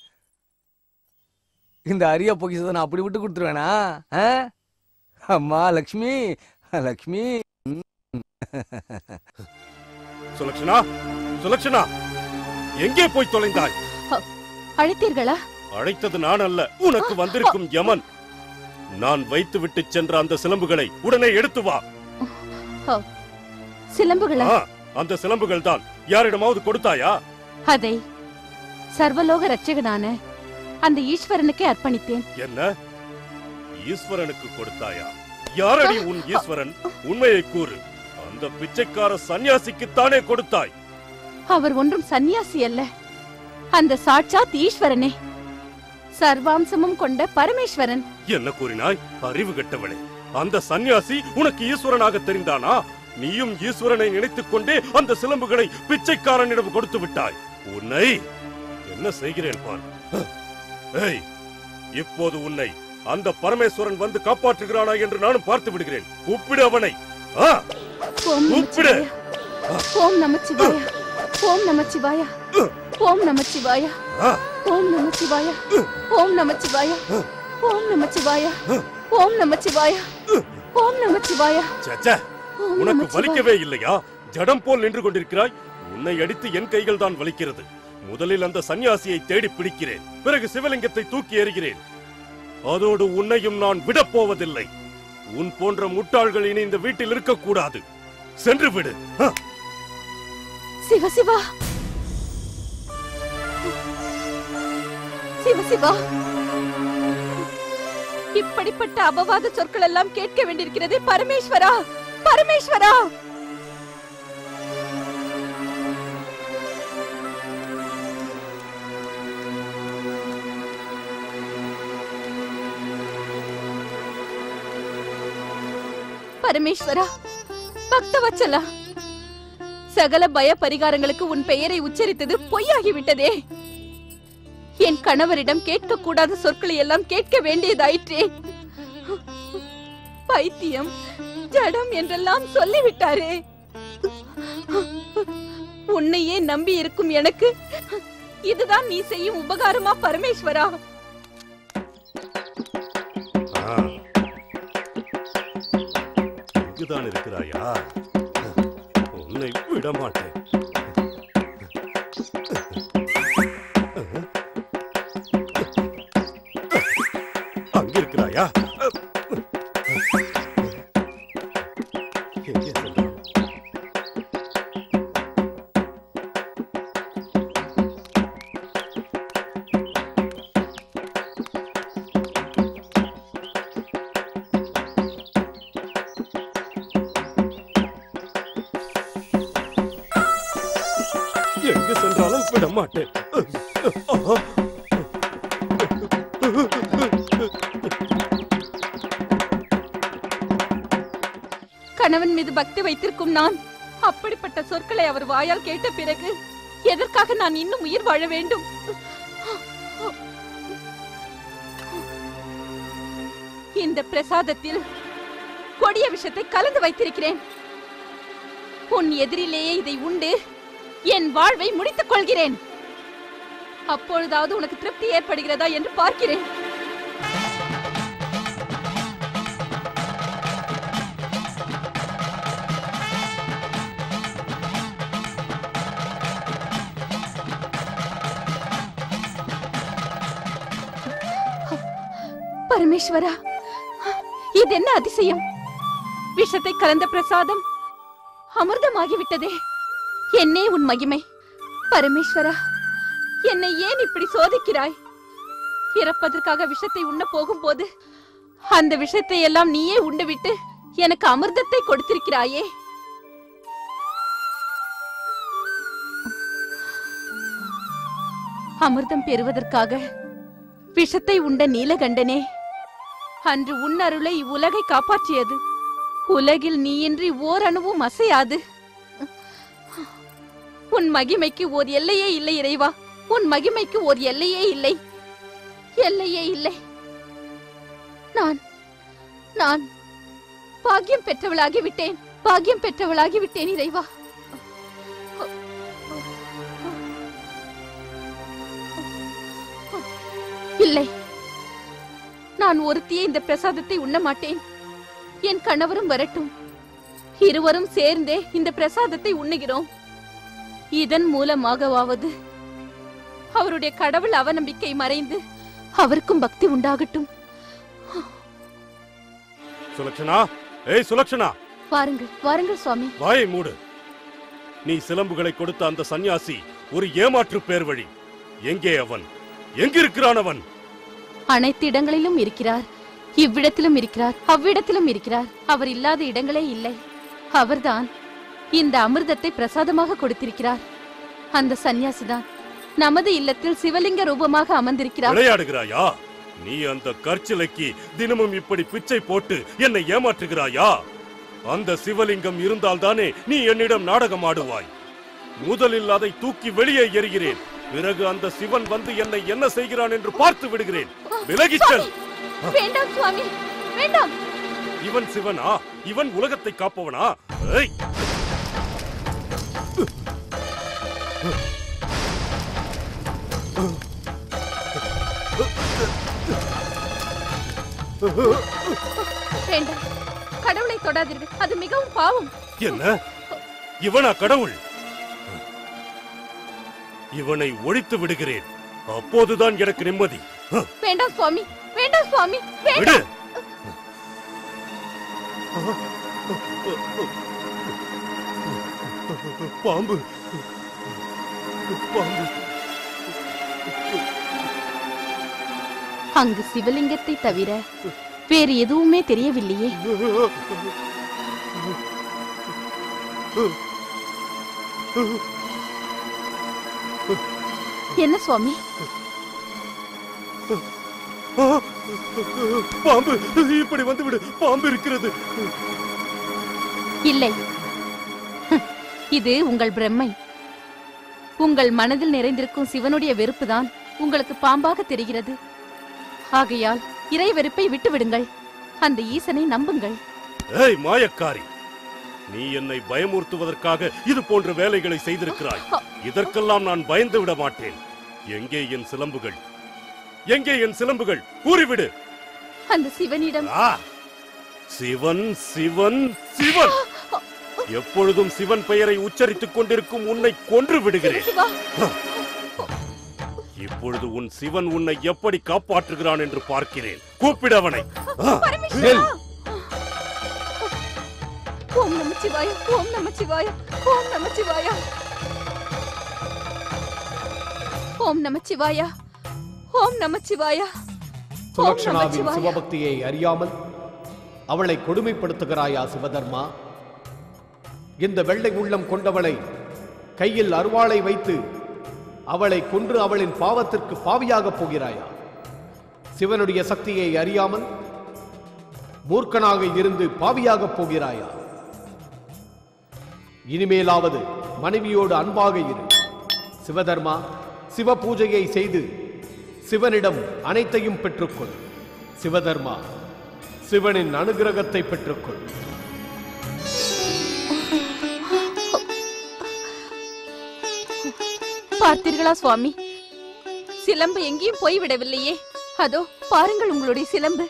இந்த அரிய பொக்கிஷத்தை நான் அப்படி விட்டு கொடுத்துருவேனா ஆ? அம்மா லக்ஷ்மி லக்ஷ்மி ம். சுலக்ஷனா சுலக்ஷனா எங்கே போய் தொலைந்தாய் அழைத்தீர்களா அழைத்தது நான் அல்ல உனக்கு வந்திருக்கும் யமன் நான் வைத்து விட்டு சென்ற அந்த சிலம்புகளை உடனே எடுத்து வா ஓ, சிலம்புகளா ஆ, அந்த சிலம்புகள் தான் யாரிடமாவது கொடுத்தாயா அதை சர்வலோக ரட்சகனான அந்த ஈஸ்வரனுக்கே அர்ப்பணித்தேன் என்ன ஈஸ்வரனுக்கு கொடுத்தாயா யாரடி உன் ஈஸ்வரன் உண்மையை கூறு அந்த பிச்சைக்கார சன்னியாசிக்குத்தானே கொடுத்தாய் அவர் ஒன்றும் சந்நியாசி அல்ல அந்த சாட்சாத் ஈஸ்வரனே சர்வாம்சமும் கொண்ட பரமேஸ்வரன் என்ன கூறினாய் அறிவு கெட்டவளே அந்த சன்னியாசி உனக்கு ஈஸ்வரனாக தெரிந்தானா நீயும் ஈஸ்வரனை நினைத்துக் கொண்டே அந்த சிலம்புகளை பிச்சைக்காரனிடம் கொடுத்து விட்டாய் உன்னை என்ன செய்கிறேன் பார் ஏய் இப்போது உன்னை அந்த பரமேஸ்வரன் வந்து காப்பாற்றுகிறானா என்று நானும் பார்த்து விடுகிறேன் கூப்பிடு அவனை ஆ, ஓம் கூப்பிடு நமச்சிவாய ஓம் நமச்சிவாய ஓம் நமச்சிவாய ஆ, ஓம் நமச்சிவாய ஓம் நமச்சிவாய ஓம் நமச்சிவாய ஓம் நமச்சிவாய ஓம் நமச்சிவாய ச்சே, ஓம் உனக்கு நமச்சிவாய. வலிக்கவே இல்லையா ஜடம் போல் நின்று கொண்டிருக்கிறாய் உன்னை அடித்து என் கைகள் தான் வலிக்கிறது முதலில் அந்த சன்னியாசியை தேடி பிடிக்கிறேன் பிறகு சிவலிங்கத்தை தூக்கி எறிகிறேன் அதோடு உன்னையும் நான் விடப் போவதில்லை உன் போன்ற முட்டாள்கள் இனி இந்த வீட்டில் இருக்கக்கூடாது சென்று விடு ஆ, சிவ சிவா சிவ சிவா இப்படிப்பட்ட அபவாத சொற்கள் எல்லாம் கேட்க வேண்டியிருக்கிறதே பரமேஸ்வரா பரமேஸ்வரா பரமேஸ்வரா பக்தவச்சலா சகல பய பரிகாரங்களுக்கு உன் பெயரை உச்சரித்தது பொய்யாகிவிட்டதே என் கணவரிடம் கேட்கக்கூடாத சொற்களை எல்லாம் கேட்க வேண்டியதாயிற்றே பைத்தியம் ஜடம் என்றெல்லாம் சொல்லிவிட்டாரே உன்னையே நம்பி இருக்கும் எனக்கு இதுதான் நீ செய்யும் உபகாரமா பரமேஸ்வரா ஆ. இங்குதான் இருக்கிறாயா உன்னை விட மாட்டேன் அங்கிருக்கிறாயா எங்கே சென்றான்? எங்கு சென்றாலும் விட மாட்டேன் ஆ. கணவன் மீது பக்தி வைத்திருக்கும் நான் அப்படிப்பட்ட சொற்களை அவர் வாயால் கேட்ட பிறகு எதற்காக நான் இன்னும் உயிர் வாழ வேண்டும் இந்த பிரசாதத்தில் கொடிய விஷத்தை கலந்து வைத்திருக்கிறேன் உன் எதிரிலேயே இதை உண்டு என் வாழ்வை முடித்துக் கொள்கிறேன் அப்பொழுதாவது உனக்கு திருப்தி ஏற்படுகிறதா என்று பார்க்கிறேன் பரமேஸ்வரா இது என்ன அதிசயம் விஷத்தை கலந்த பிரசாதம் அமிர்தமாகிவிட்டதே என்னே உன் மகிமை பரமேஸ்வரா என்னை ஏன் இப்படி சோதிக்கிறாய் இறப்பதற்காக விஷத்தை உண்ண போகும்போது அந்த விஷத்தை எல்லாம் நீயே உண்டுவிட்டு எனக்கு அமிர்தத்தை கொடுத்திருக்கிறாயே அமிர்தம் பெறுவதற்காக விஷத்தை உண்ட நீலகண்டனே அன்று உன் அருளை இவ்வுலகை காப்பாற்றியது உலகில் நீயின்றி ஓர் அணுவும் அசையாது உன் மகிமைக்கு ஓர் எல்லையே இல்லை இறைவா உன் மகிமைக்கு ஒரு எல்லையே இல்லை எல்லையே இல்லை நான் நான் பாக்கியம் பெற்றவளாகி விட்டேன் பாக்கியம் பெற்றவளாகி விட்டேன் இறைவா இல்லை நான் ஒருத்தியே இந்த பிரசாதத்தை உண்ண மாட்டேன் என் கணவரும் வரட்டும் இருவரும் சேர்ந்தே இந்த பிரசாதத்தை உண்ணுகிறோம் இதன் மூலமாகவாவது அவருடைய கடவுள் அவநம்பிக்கை மறைந்து அவருக்கும் பக்தி உண்டாகட்டும் சுலக்ஷனா ஏய் சுலக்ஷனா வாருங்கள் வாருங்கள் சுவாமி வாயை மூடு நீ சிலம்புகளை கொடுத்த அந்த சந்நியாசி ஒரு ஏமாற்று பேர் வழி எங்கே அவன் எங்கிருக்கிறான் அவன் அனைத்து இடங்களிலும் இருக்கிறார் இவ்விடத்திலும் இருக்கிறார் அவ்விடத்திலும் இருக்கிறார் அவர் இல்லாத இடங்களே இல்லை அவர்தான் இந்த அமிர்தத்தை பிரசாதமாக கொடுத்திருக்கிறார் அந்த சந்நியாசிதான் நமது இல்லத்தில் சிவலிங்க ரூபமாக அமர்ந்திருக்கிறார் விளையாடுகிறாயா நீ அந்த கற்சிலைக்கு தினமும் இப்படி பிச்சை போட்டு என்னை ஏமாற்றுகிறாயா அந்த சிவலிங்கம் இருந்தால்தானே நீ என்னிடம் நாடகம் ஆடுவாய் முதலில் அதை தூக்கி வெளியே எறிகிறேன் பிறகு அந்த சிவன் வந்து என்னை என்ன செய்கிறான் என்று பார்த்து விடுகிறேன் விலகிச் செல் வேண்டாம் சுவாமி வேண்டாம் இவன் சிவனா இவன் உலகத்தை காப்பவனா ஏய் வேண்டாம் கடவுளை தொடாதீர்கள் அது மிகவும் பாவம் என்ன இவனா கடவுள் இவனை ஒழித்து விடுகிறேன் அப்போதுதான் எனக்கு நிம்மதி ஹ, வேண்டாம் சுவாமி வேண்டாம் சுவாமி விடு வேண்டாம் பாம்பு பாம்பு அங்கு சிவலிங்கத்தை தவிர வேறு எதுவுமே தெரியவில்லையே என்ன சுவாமி ஆ, பாம்பு இப்படி வந்து விடு பாம்பு இருக்கிறது இல்லை ஹம், இது உங்கள் பிரம்மை உங்கள் மனதில் நிறைந்திருக்கும் சிவனுடைய வெறுப்புதான் உங்களுக்கு பாம்பாக தெரிகிறது ஆகையால் இறை வெறுப்பை விட்டு விடுங்கள் அந்த ஈசனை நம்புங்கள் ஏய் மாயக்காரி நீ என்னை பயமுறுத்துவதற்காக இது போன்ற வேலைகளை செய்திருக்கிறாய் இதற்கெல்லாம் நான் பயந்து விட மாட்டேன் எங்கே என் சிலம்புகள் எங்கே என் சிலம்புகள் கூறிவிடு அந்த சிவனிடம் ஆ! சிவன் சிவன் சிவன் எப்பொழுதும் சிவன் பெயரை உச்சரித்துக் கொண்டிருக்கும் உன்னை கொன்று விடுகிறேன் சிவா இப்பொழுது உன் சிவன் உன்னை எப்படி காப்பாற்றுகிறான் என்று பார்க்கிறேன் கூப்பிடு அவனை ஆ! பரமேஸ்வரா! ஓம் நமச்சிவாய ஓம் நமச்சிவாய ஓம் நமச்சிவாய ஓம் நமச்சிவாய ஓம் நமச்சிவாய ஓம் சுலக்ஷனாவின் நமச்சிவாய சிவபக்தியை அறியாமல் அவளை கொடுமைப்படுத்துகிறாயா சிவதர்மா இந்த வெள்ளை உள்ளம் கொண்டவளை கையில் அருவாளை வைத்து அவளை கொன்று அவளின் பாவத்திற்கு பாவியாகப் போகிறாயா சிவனுடைய சக்தியை அறியாமல் மூர்க்கனாக இருந்து பாவியாகப் போகிறாயா இனிமேலாவது மனைவியோடு அன்பாக இரு சிவதர்மா சிவ பூஜையை செய்து சிவனிடம் அனைத்தையும் பெற்றுக்கொள் சிவதர்மா சிவனின் அனுகிரகத்தை பெற்றுக்கொள் பார்த்தீர்களா சுவாமி சிலம்பு எங்கேயும் போய்விடவில்லையே அதோ பாருங்கள் உங்களுடைய சிலம்பு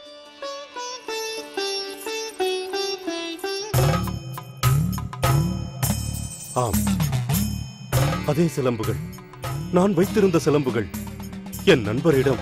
ஆம் அதே சிலம்புகள் நான் வைத்திருந்த சிலம்புகள் என் நண்பரிடம்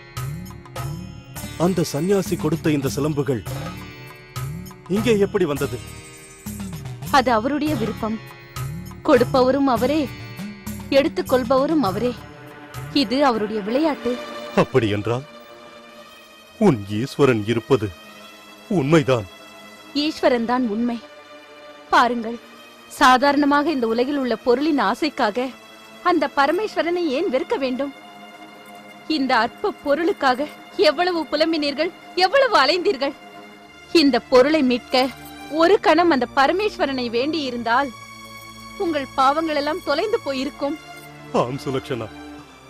அந்த சந்நியாசி கொடுத்த இந்த சிலம்புகள் இங்கே எப்படி வந்தது அது அவருடைய விருப்பம் கொடுப்பவரும் அவரே எடுத்துக் கொள்பவரும் அவரே இது அவருடைய விளையாட்டு அப்படி என்றால் உன் ஈஸ்வரன் இருப்பது உண்மைதான் ஈஸ்வரன் தான் உண்மை பாருங்கள் சாதாரணமாக இந்த உலகில் உள்ள பொருளின் ஆசைக்காக அந்த பரமேஸ்வரனை ஏன் வெறுக்க வேண்டும் இந்த அற்ப பொருளுக்காக எவ்வளவு புலம்பினீர்கள் எவ்வளவு அலைந்தீர்கள் இந்த பொருளை மீட்க ஒரு கணம் அந்த பரமேஸ்வரனை வேண்டி இருந்தால் உங்கள் பாவங்கள் எல்லாம் தொலைந்து போயிருக்கும் ஆம் சுலக்ஷனா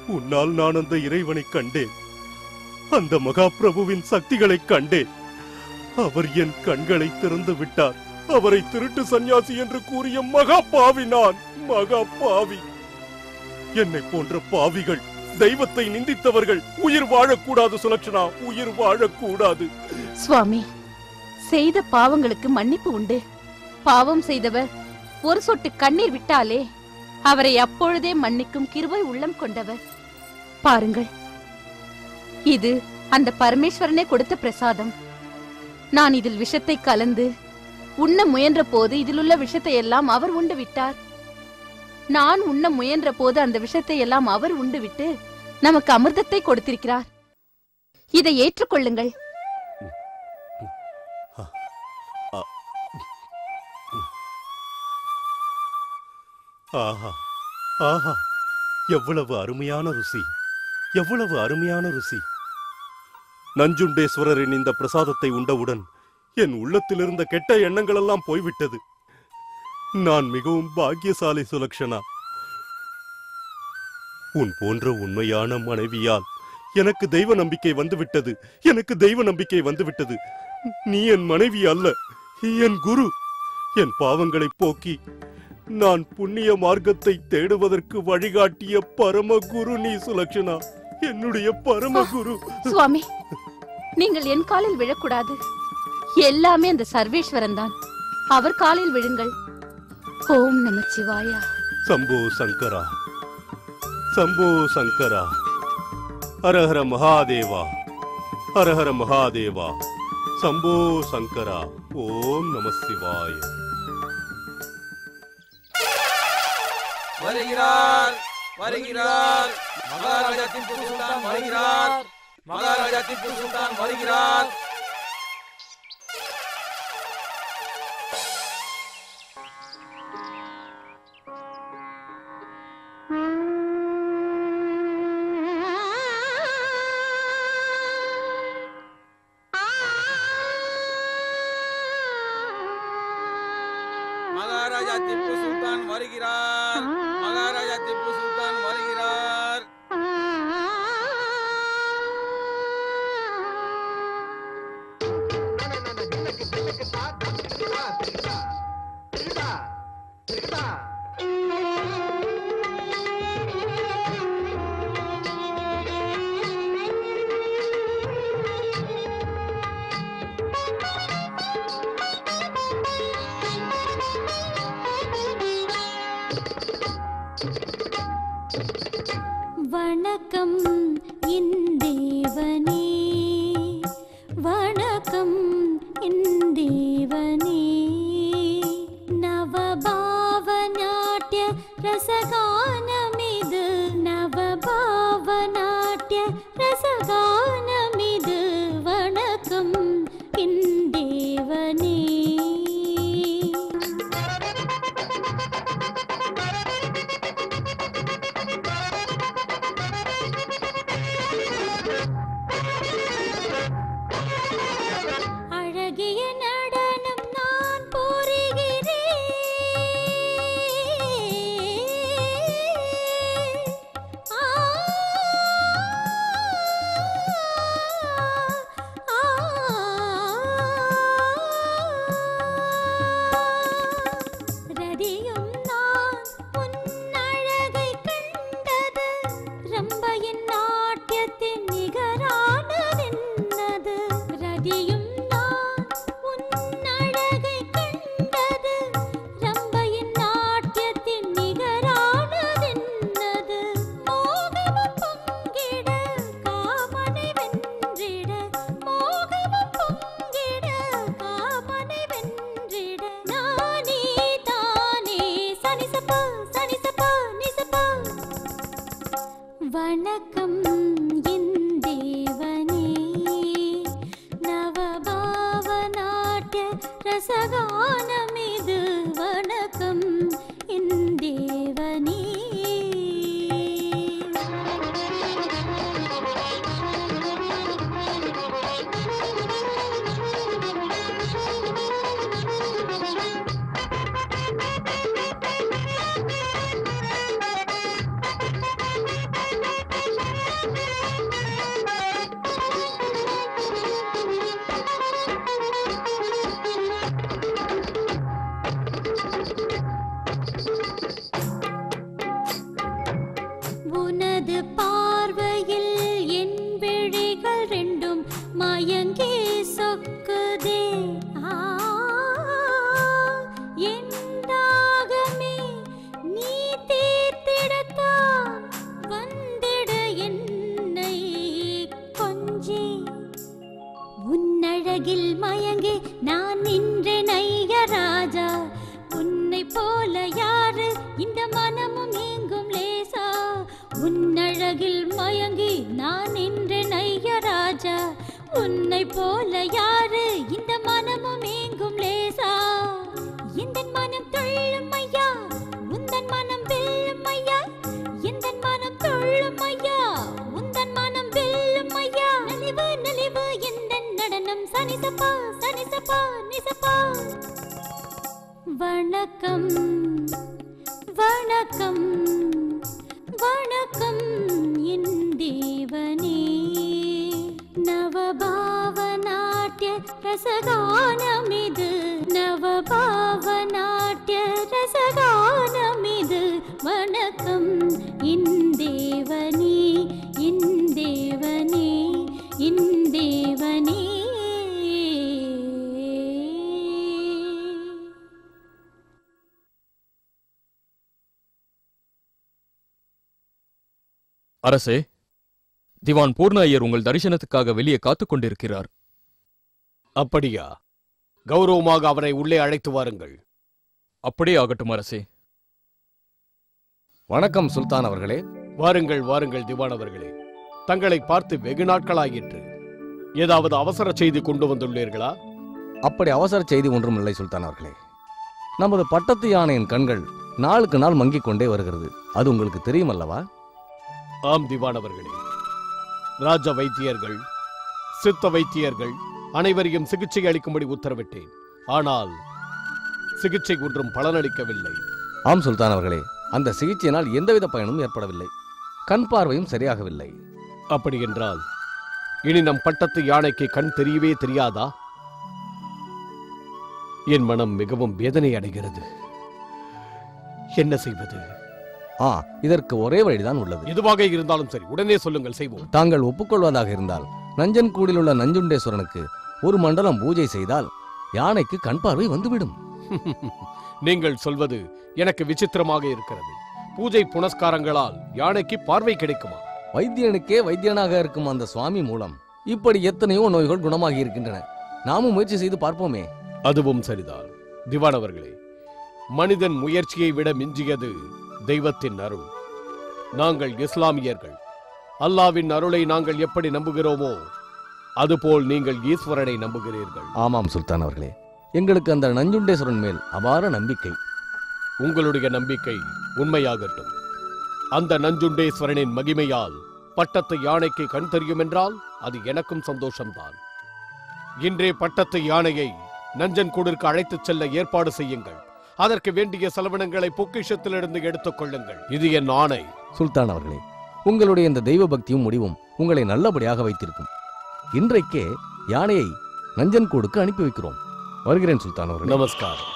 உன்னால் நான் அந்த இறைவனை கண்டேன் அந்த மகாபிரபுவின் சக்திகளை கண்டேன் அவர் என் கண்களை திறந்து விட்டார் அவரை திருட்டு சந்நியாசி என்று கூறிய மகா பாவி நான் மகா பாவி என்னை போன்ற பாவிகள் தெய்வத்தை நிந்தித்தவர்கள் உயிர் வாழக்கூடாது சுலட்சணா உயிர் வாழக்கூடாது சுவாமி செய்த பாவங்களுக்கு மன்னிப்பு உண்டு பாவம் செய்தவர் ஒரு சொட்டு கண்ணீர் விட்டாலே அவரை அப்பொழுதே மன்னிக்கும் கிருபை உள்ளம் கொண்டவர் பாருங்கள் இது அந்த பரமேஸ்வரனே கொடுத்த பிரசாதம் நான் இதில் விஷத்தை கலந்து உண்ண முயன்ற போது இதிலுள்ள விஷத்தை எல்லாம் அவர் உண்டு விட்டார் நான் உண்ண முயன்ற போது அந்த விஷத்தை எல்லாம் அவர் உண்டு விட்டு நமக்கு அமிர்தத்தை கொடுத்திருக்கிறார் இதை ஏற்றுக்கொள்ளுங்கள் ஆஹா ஆஹா எவ்வளவு அருமையான ருசி எவ்வளவு அருமையான ருசி நஞ்சுண்டேஸ்வரரின் இந்த பிரசாதத்தை உண்டவுடன் என் உள்ளத்தில் இருந்த கெட்ட எண்ணங்கள் எல்லாம் போய்விட்டது நான் மிகவும் பாக்கியசாலி சுலக்ஷனா உன் போன்ற உண்மையான மனைவியால் எனக்கு தெய்வ நம்பிக்கை வந்துவிட்டது எனக்கு தெய்வ நம்பிக்கை வந்துவிட்டது நீ என் மனைவி அல்ல என் குரு என் பாவங்களை போக்கி நான் புண்ணிய மார்க்கத்தை தேடுவதற்கு வழிகாட்டிய பரமகுரு நீ சுலக்ஷனா என்னுடைய பரமகுரு சுவாமி நீங்கள் என் காலில் விழக்கூடாது எல்லாமே அந்த சர்வேஸ்வரன் தான் அவர் காலில் விழுங்கள் ஓம் நமச்சிவாயா சம்போ சங்கரா சம்போ சங்கரா ஹரஹர மகாதேவா ஹரஹர மகாதேவா சம்போ சங்கரா ஓம் நம சிவாய வருகிறார் வருகிறார் மகாராஜா திப்பு சுல்தான் வருகிறார் மகாராஜா திப்பு சுல்தான் வருகிறார் மகாராஜா திப்பு சுல்தான் வருகிறார் மகாராஜா திப்பு சுல்தான் வருகிறார் வணக்கம் என் தேவனே வணக்கம் என் தேவனே நவபாவ நாட்டிய ரசகானமிது நவபாவ நாட்டிய ரசகானமிது வணக்கம் என் தேவனே அழகிய நடனம் நான் போரிகிறேன் ஆ, ஆ, ரதியும் நான் உன் அழகை கண்டது ரம்பையின் நாட்டியத்தின் நிகரானதென்னது ரதியும் நான் உன் அழகை கண்டது ரம்பையின் நாட்டியத்தின் நிகரானதென்னது மோகமும் பொங்கிட காமனை வென்றிட மோகமும் பொங்கிட காமனை வென்றிட நானே தானே சனிசப்பா சனிசப்பா நிசப்பா வணக்கம் என் தேவனே நவபாவ நாட்டிய ரசகானமிது வணக்கம் என் தேவனே உன்னை போல யாரு இந்த மனமும் ஏங்கும் லேசா இந்த மனம் துள்ளும் ஐயா உந்தன் மனம் வெல்லும் ஐயா இந்த மனம் துள்ளும் ஐயா உந்தன் மனம் வெல்லும் ஐயா நலிவு நலிவு இந்த நடனம் சனிசப்பா சனிசப்பா நிசப்பா வணக்கம் வணக்கம் வணக்கம் என் தேவனே நவபாவ நாட்டிய ரசகானமிது நவபாவ நாட்டிய ரசகானமிது வணக்கம் என் தேவனே என் தேவனே என் தேவனே அரசே திவான் பூர்ண ஐயர் உங்கள் தரிசனத்துக்காக வெளியே காத்துக் கொண்டிருக்கிறார் அப்படியா கௌரவமாக அவரை உள்ளே அழைத்து வாருங்கள் அப்படியே ஆகட்டும் அரசே வணக்கம் சுல்தான் அவர்களே வாருங்கள் வாருங்கள் திவான் அவர்களே தங்களை பார்த்து வெகு நாட்களாயிற்று ஏதாவது அவசர செய்தி கொண்டு வந்துள்ளீர்களா அப்படி அவசர செய்தி ஒன்றும் இல்லை சுல்தான் அவர்களே நமது பட்டத்து யானையின் கண்கள் நாளுக்கு நாள் மங்கிக் கொண்டே வருகிறது அது உங்களுக்கு தெரியும் அல்லவா ஆம் திவான் அவர்களே ராஜ வைத்தியர்கள் சித்த வைத்தியர்கள் அனைவரையும் சிகிச்சை அளிக்கும்படி உத்தரவிட்டேன் ஆனால் சிகிச்சை ஒன்றும் பலனளிக்கவில்லை ஆம் சுல்தான் அவர்களே அந்த சிகிச்சையினால் எந்தவித பயனும் ஏற்படவில்லை கண் பார்வையும் சரியாகவில்லை அப்படி என்றால் இனி நம் பட்டத்து யானைக்கு கண் தெரியவே தெரியாதா என் மனம் மிகவும் வேதனை அடைகிறது என்ன செய்வது ஆ இதற்கு ஒரே வழிதான் உள்ளது எதுவாக இருந்தாலும் சரி உடனே சொல்லுங்கள் செய்வோம் தாங்கள் ஒப்புக்கொள்வதாக இருந்தால் நஞ்சன்கூடில் உள்ள நஞ்சுண்டேஸ்வரனுக்கு ஒரு மண்டலம் பூஜை செய்தால் யானைக்கு கண் பார்வை வந்துவிடும் நீங்கள் சொல்வது எனக்கு விசித்திரமாக இருக்கிறது பூஜை புனஸ்காரங்களால் யானைக்கு பார்வை கிடைக்குமா வைத்தியனுக்கே வைத்தியனாக இருக்கும் அந்த சுவாமி மூலம் இப்படி எத்தனையோ நோய்கள் குணமாகி இருக்கின்றன நாமும் முயற்சி செய்து பார்ப்போமே அதுவும் சரிதான் திவான் அவர்களே மனிதன் முயற்சியை விட மிஞ்சியது தெய்வத்தின் அருள் நாங்கள் இஸ்லாமியர்கள் அல்லாவின் அருளை நாங்கள் எப்படி நம்புகிறோமோ அதுபோல் நீங்கள் ஈஸ்வரனை நம்புகிறீர்கள் ஆமாம் சுல்தான் அவர்களே எங்களுக்கு அந்த நஞ்சுண்டேஸ்வரன் மேல் அபார நம்பிக்கை உங்களுடைய நம்பிக்கை உண்மையாகட்டும் அந்த நஞ்சுண்டேஸ்வரனின் மகிமையால் பட்டத்து யானைக்கு கண் தெரியும் என்றால் அது எனக்கும் சந்தோஷம்தான் இன்றே பட்டத்து யானையை நஞ்சன்கூடிற்கு அழைத்துச் செல்ல ஏற்பாடு செய்யுங்கள் அதற்கு வேண்டிய செலவினங்களை பொக்கிஷத்திலிருந்து எடுத்துக் கொள்ளுங்கள் இது என் ஆணை சுல்தான் அவர்களே உங்களுடைய இந்த தெய்வ பக்தியும் முடிவும் உங்களை நல்லபடியாக வைத்திருக்கும் இன்றைக்கே யானையை நஞ்சன்கூடுக்கு அனுப்பி வைக்கிறோம் வருகிறேன் சுல்தான் அவர்களே நமஸ்காரம்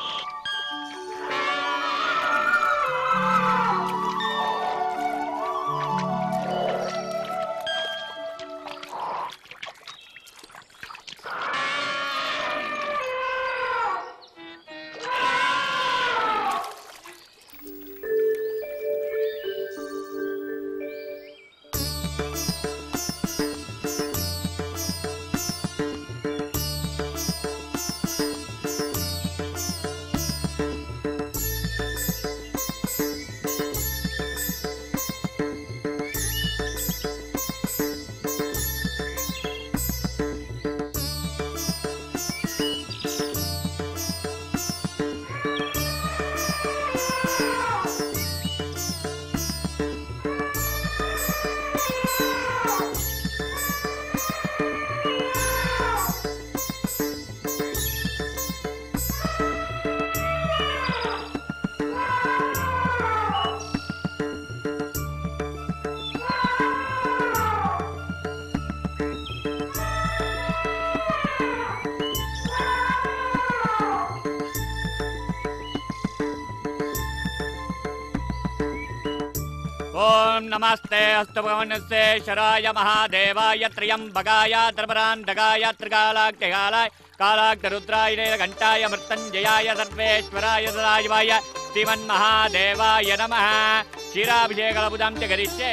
ॐ नमस्ते अस्तु भगवनस्य शराय महादेवाय त्र्यम्बकाय त्रिपुरान्तकाय त्रिकालाक्यकालाय कालाग्निरुद्राय नीलकण्ठाय मृत्युञ्जयाय सर्वेश्वराय सदाशिवाय श्रीमन्महादेवाय नमः क्षीराभिषेकलबुधं च करिष्ये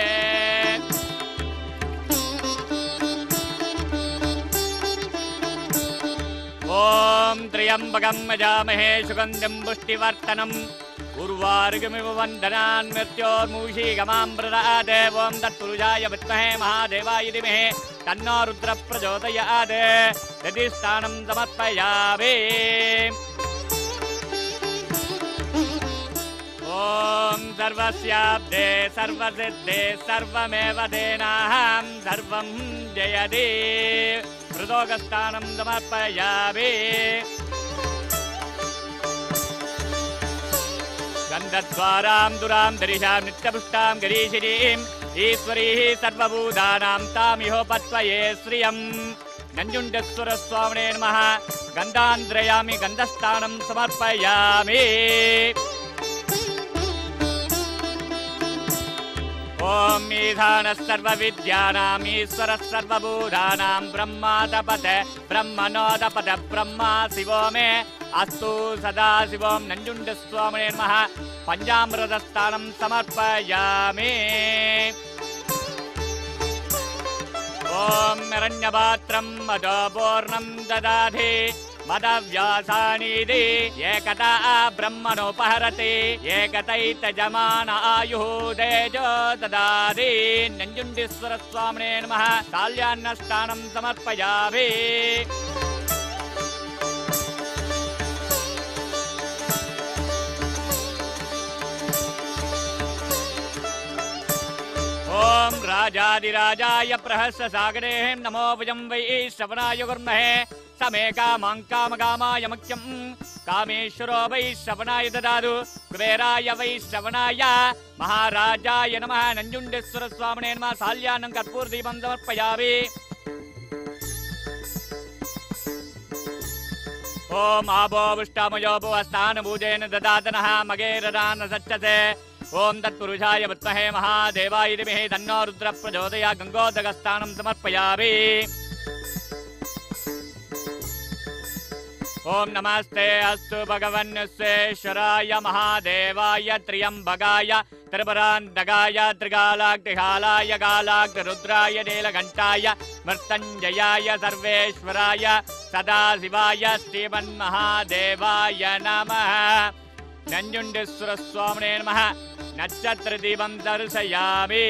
ॐ त्र्यम्बकं यजामहे सुगन्धिं पुष्टिवर्तनम् उर्वारुगमिव वन्दनान् मृत्योर्मूषीगमां प्रदादे ॐ तत्पुरुषाय विद्महे महादेवाय धीमहि तन्नो रुद्रः प्रचोदयात् यदिस्थानं समर्पयामि ॐ सर्वस्याब्दे सर्वसिद्धे सर्वमेव तेनाहं सर्वं जयति हृदोगस्थानं समर्पयामि गन्धद्वारां दुरां दरिशां नित्यपुष्टां गिरीशिरीम् ईश्वरीः सर्वभूतानां तामिहोपत्वये श्रियम् नञ्जुण्डेश्वरस्वामिने नमः गन्धान्द्रयामि गन्धस्थानं समर्पयामि ॐ ईधानः सर्वविद्यानाम् ईश्वरः सर्वभूतानां ब्रह्मादपद ब्रह्मणोदपद ब्रह्मा शिवो मे अस्तु सदा शिवं नञ्जुण्डस्वामिने नमः पञ्चामृतस्थानं समर्पयामि ॐ हिरण्यपात्रं मदपूर्णं ददाति मदव्यासानीति एकता ब्रह्मणोपहरति एकतैतजमान आयुः तेजो ददाति नञ्जुण्डीश्वरस्वामिने नमः काल्यान्नस्थानं समर्पयामि ॐ राजाधिराजाय प्रहस्य सागरे नमो भुजं वै श्रवणाय गुर्महे समे कामां कामकामाय मुख्यं कामेश्वरो वै श्रवणाय ददातु कुबेराय वै श्रवणाय महाराजाय नमः नञ्जुण्डेश्वरस्वामिने नमः साल्यान्नं कर्पूरदीपं समर्पयामि ॐ आभोविष्टामयोभुवस्थानभूजेन ददातनः मगेरदान सच्चसे ॐ तत्पुरुषाय विद्महे महादेवाय धीमहि तन्नो रुद्रः प्रचोदयात् गङ्गोदकस्थानं समर्पयामि ॐ नमस्ते अस्तु भगवन्श्वेश्वराय महादेवाय त्र्यम्बकाय त्रिपुरान्तकाय त्रिकालाग्निहालाय कालाग्निरुद्राय नीलकण्ठाय मृत्युञ्जयाय सर्वेश्वराय सदाशिवाय श्रीमन्महादेवाय नमः नञ्जुण्डेश्वरस्वामिने नमः नक्षत्रदीपं दर्शयामि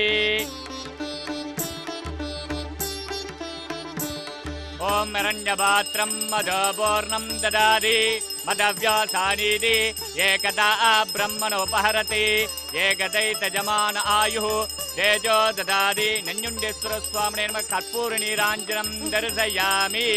ॐ हिरण्यपात्रं मदपूर्णं ददाति मदव्यासानीति एकदा ब्रह्मणोपहरति एकदैतजमान आयुः तेजो ददाति नञ्जुण्डेश्वरस्वामिने नमः कर्पूरनीराञ्जनं दर्शयामि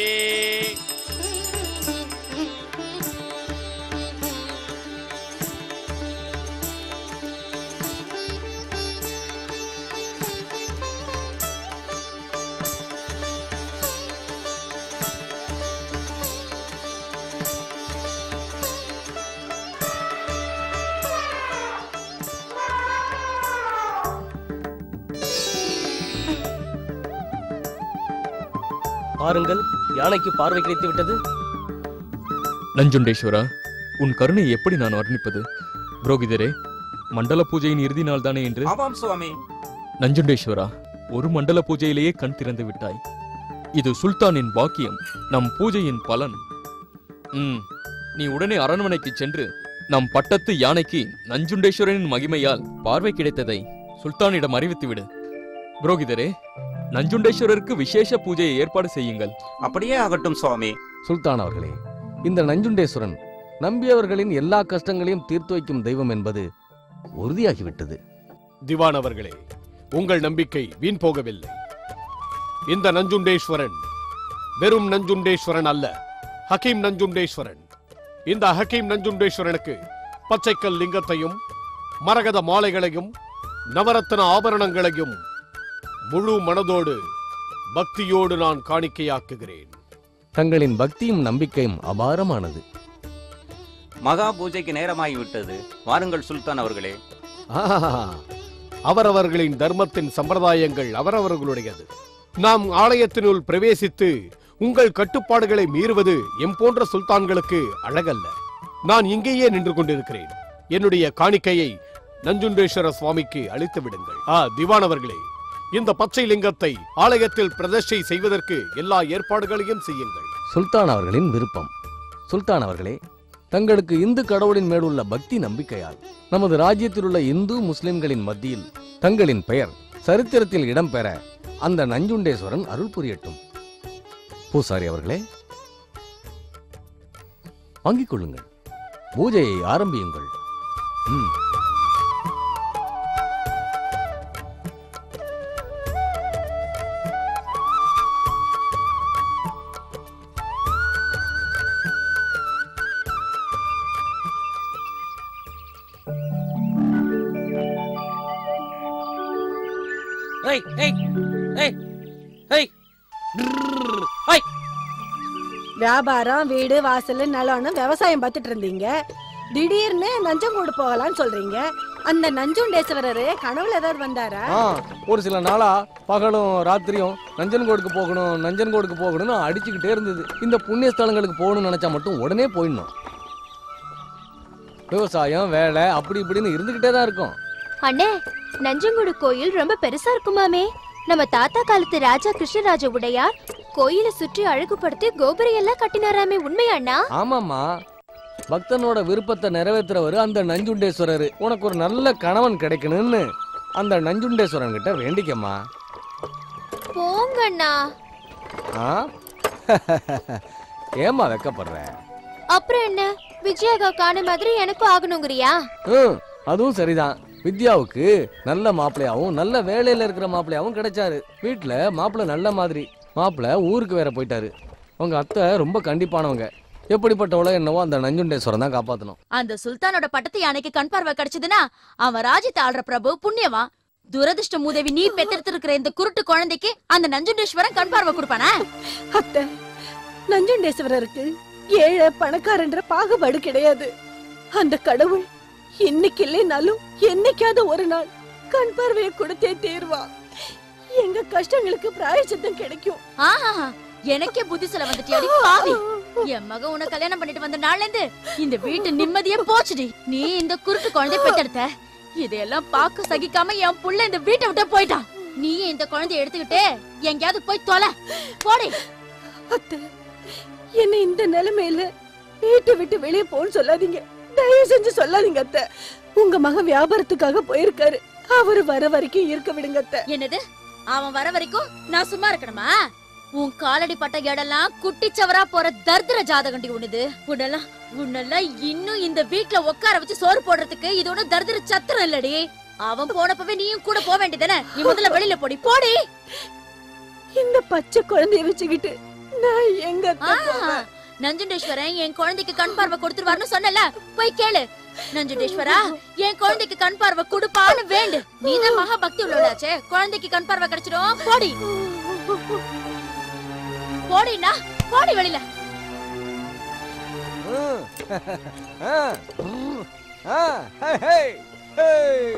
பாருங்கள் யானைக்கு பார்வை கிடைத்து விட்டது நஞ்சுண்டேஸ்வரா உன் கருணை எப்படி நான் வர்ணிப்பது புரோகிதரே மண்டல பூஜையின் இறுதி நாள் தானே என்று ஆமாம் சுவாமி நஞ்சுண்டேஸ்வரா ஒரு மண்டல பூஜையிலேயே கண் திறந்து விட்டாய் இது சுல்தானின் பாக்கியம் நம் பூஜையின் பலன் ம் நீ உடனே அரண்மனைக்கு சென்று நம் பட்டத்து யானைக்கு நஞ்சுண்டேஸ்வரனின் மகிமையால் பார்வை கிடைத்ததை சுல்தானிடம் அறிவித்து விடு புரோகிதரே நஞ்சுண்டேஸ்வரருக்கு விசேஷ பூஜையை ஏற்பாடு செய்யுங்கள் அப்படியே ஆகட்டும் சுவாமி சுல்தான் அவர்களே இந்த நஞ்சுண்டேஸ்வரன் நம்பியவர்களின் எல்லா கஷ்டங்களையும் தீர்த்து வைக்கும் தெய்வம் என்பது உறுதியாகிவிட்டது திவான் அவர்களே உங்கள் நம்பிக்கை வீண் போகவில்லை இந்த நஞ்சுண்டேஸ்வரன் வெறும் நஞ்சுண்டேஸ்வரன் அல்ல ஹக்கீம் நஞ்சுண்டேஸ்வரன் இந்த ஹக்கீம் நஞ்சுண்டேஸ்வரனுக்கு பச்சைக்கல் லிங்கத்தையும் மரகத மாலைகளையும் நவரத்ன ஆபரணங்களையும் முழு மனதோடு பக்தியோடு நான் காணிக்கையாக்குகிறேன் தங்களின் பக்தியும் நம்பிக்கையும் அபாரமானது மகா பூஜைக்கு நேரமாகிவிட்டது வாருங்கள் சுல்தான் அவர்களே ஆஹா, அவரவர்களின் தர்மத்தின் சம்பிரதாயங்கள் அவரவர்களுடையது நாம் ஆலயத்தினுள் பிரவேசித்து உங்கள் கட்டுப்பாடுகளை மீறுவது எம் போன்ற சுல்தான்களுக்கு அழகல்ல நான் இங்கேயே நின்று கொண்டிருக்கிறேன் என்னுடைய காணிக்கையை நஞ்சுண்டேஸ்வர சுவாமிக்கு அளித்து விடுங்கள் ஆ திவான் அவர்களே இந்த பச்சை லிங்கத்தை ஆலயத்தில் பிரதிஷ்டை செய்வதற்கு எல்லா ஏற்பாடுகளையும் செய்யுங்கள் சுல்தான் அவர்களின் விருப்பம் சுல்தான் அவர்களே தங்களுக்கு இந்து கடவுளின் மேலுள்ள பக்தி நம்பிக்கையால் நமது ராஜ்யத்தில் உள்ள இந்து முஸ்லிம்களின் மத்தியில் தங்களின் பெயர் சரித்திரத்தில் இடம்பெற அந்த நஞ்சுண்டேஸ்வரன் அருள் புரியட்டும் பூசாரி அவர்களே வாங்கிக் கொள்ளுங்கள் பூஜையை ஆரம்பியுங்கள் ம். ஏய் ஏய் ஏய் ஏய் ட்ரர். ஏய் வியாபாரம் வீடு வாசல் நிலம்னு விவசாயம் பார்த்துட்டு இருந்தீங்க திடீர்னு நஞ்சங்கூடு போகலாம்னு சொல்றீங்க அந்த நஞ்சுண்டேஸ்வரரு கனவுல ஏதாவது வந்தாரா ஆ ஒரு சில நாளா பகலும் ராத்திரியும் நஞ்சன்கோடுக்கு போகணும் நஞ்சன்கோடுக்கு போகணும்னு அடிச்சுக்கிட்டே இருந்தது இந்த புண்ணிய ஸ்தலங்களுக்கு போகணும்னு நினைச்சா மட்டும் உடனே போயிடணும் விவசாயம் வேலை அப்படி இப்படின்னு இருந்துகிட்டே தான் இருக்கும் அண்ணே நஞ்சங்குடு கோயில் ரொம்ப பெருசா இருக்குமாமே நம்ம தாத்தா காலத்து ராஜா கிருஷ்ணராஜ உடையார் கோயிலை சுற்றி அழகுபடுத்தி கோபுரம் எல்லாம் கட்டினாராமே உண்மையா அண்ணா ஆமாம்மா பக்தனோட விருப்பத்தை நிறைவேற்றுறவர் அந்த நஞ்சுண்டேஸ்வரர் உனக்கு ஒரு நல்ல கணவன் கிடைக்கணும்னு அந்த நஞ்சுண்டேஸ்வரன் கிட்ட வேண்டிக்கம்மா போங்க அண்ணா ஆ ஏமா வெக்கப்படுற அப்புறம் என்ன விஜயாகா காண மாதிரி எனக்கும் ஆகணுங்கிறியா ம் அதுவும் சரிதான் வித்யாவுக்கு நல்ல மாப்பிள்ளையாவும் நல்ல வேலையில இருக்கிற மாப்பிள்ளையாவும் கிடைச்சாரு வீட்டுல மாப்பிள்ளை நல்ல மாதிரி மாப்பிள்ளை ஊருக்கு வேற போயிட்டாரு உங்க அத்தை ரொம்ப கண்டிப்பானவங்க எப்படிப்பட்டவளோ என்னவோ அந்த நஞ்சுண்டேஸ்வரன் தான் காப்பாத்தணும் அந்த சுல்தானோட பட்டத்து யானைக்கு கண் பார்வை கிடைச்சதுன்னா அவன் ராஜ்யத்தை ஆள்ற பிரபு புண்ணியவா துரதிர்ஷ்ட மூதேவி நீ பெத்தெடுத்து இருக்கிற இந்த குருட்டு குழந்தைக்கு அந்த நஞ்சுண்டேஸ்வரன் கண் பார்வை கொடுப்பானா அத்தை நஞ்சுண்டேஸ்வரருக்கு ஏழை பணக்காரன்ற பாகுபாடு கிடையாது அந்த கடவுள் இன்னைக்கு இல்லைனாலும் என்னைக்காவது ஒரு நாள் கண் பார்வையை கொடுத்தே தீர்வா எங்க கஷ்டங்களுக்கு பிராயச்சித்தம் கிடைக்கும் ஆஹா எனக்கே புத்தி சொல்ல வந்துட்டியாடி பாவி என் மகன் உன்னை கல்யாணம் பண்ணிட்டு வந்த நாள்ல இருந்து இந்த வீட்டு நிம்மதியே போச்சுடி நீ இந்த குருட்டு குழந்தை பெத்தெடுத்த இதையெல்லாம் பார்க்க சகிக்காம என் புள்ள இந்த வீட்டை விட்டு போயிட்டான் நீ இந்த குழந்தைய எடுத்துக்கிட்டு எங்கேயாவது போய் தொலை போடி அத்தை என்ன இந்த நிலைமையில வீட்டை விட்டு வெளியே போன்னு சொல்லாதீங்க தயவு செஞ்சு சொல்லாதீங்க அத்தை உங்க மகன் வியாபாரத்துக்காக போயிருக்காரு அவரு வர வரைக்கும் இருக்க விடுங்க அத்தை என்னது அவன் வர வரைக்கும் நான் சும்மா இருக்கணுமா உன் காலடி பட்ட இடம்லாம் குட்டிச்சவரா போற தர்தர ஜாதகண்டி உனது உன்னெல்லாம் உன்னெல்லாம் இன்னும் இந்த வீட்ல உட்கார வச்சு சோறு போடுறதுக்கு இது ஒண்ணும் தர்தர சத்திரம் இல்லடி அவன் போனப்பவே நீயும் கூட போக வேண்டியதானே நீ முதல்ல வெளியில போடி போடி இந்த பச்சை குழந்தைய வச்சுக்கிட்டு நான் எங்க அத்தை ஆ, போவேன்? நஞ்சுண்டேஸ்வரன் என் குழந்தைக்கு கண் பார்வை கொடுத்துருவாருன்னு சொன்னல போய் கேளு நஞ்சுண்டேஸ்வரா என் குழந்தைக்கு கண் பார்வை கொடுப்பான்னு வேண்டு நீதான் மகா பக்தி உள்ளவளாச்சே குழந்தைக்கு கண் பார்வை கிடைச்சிடும் போடி போடினா போடி வெளியில ம். ஆ. ம். ஆ. ஹே, ஹே. ஹே.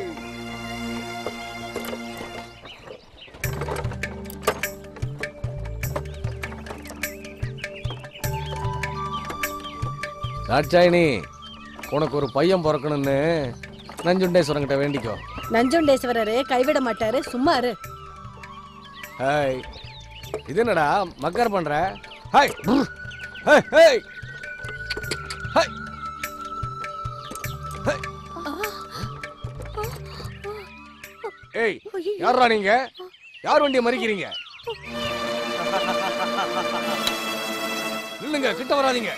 தாட்சாயினி உனக்கு ஒரு பையன் பிறக்கணும்னு நஞ்சுண்டேஸ்வரன் கிட்ட வேண்டிக்கோ நஞ்சுண்டேஸ்வரரு கைவிட மாட்டாரு சும்மா இரு ஹாய் இது என்னடா மக்கர் பண்ற ஹாய் புர். Hey hey hi hey. ஏய் யாரா நீங்க யார் வண்டியை மறிக்கிறீங்க நில்லுங்க கிட்ட வராதீங்க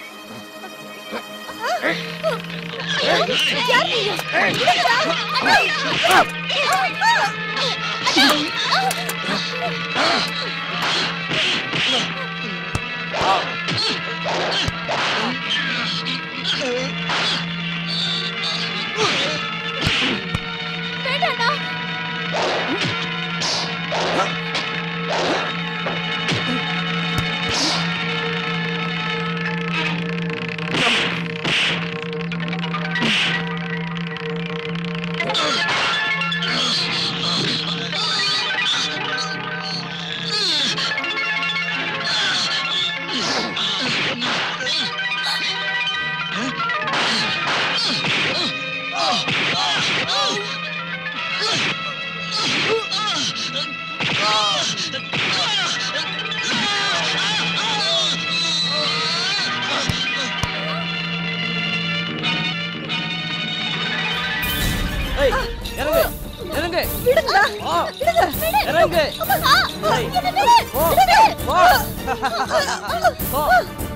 இறங்கு இறங்கு விடுங்கடா ஆ. விடுங்க இறங்கு அம்மா, ஏய். என்ன விடு போ. விடுங்க. போ. போ.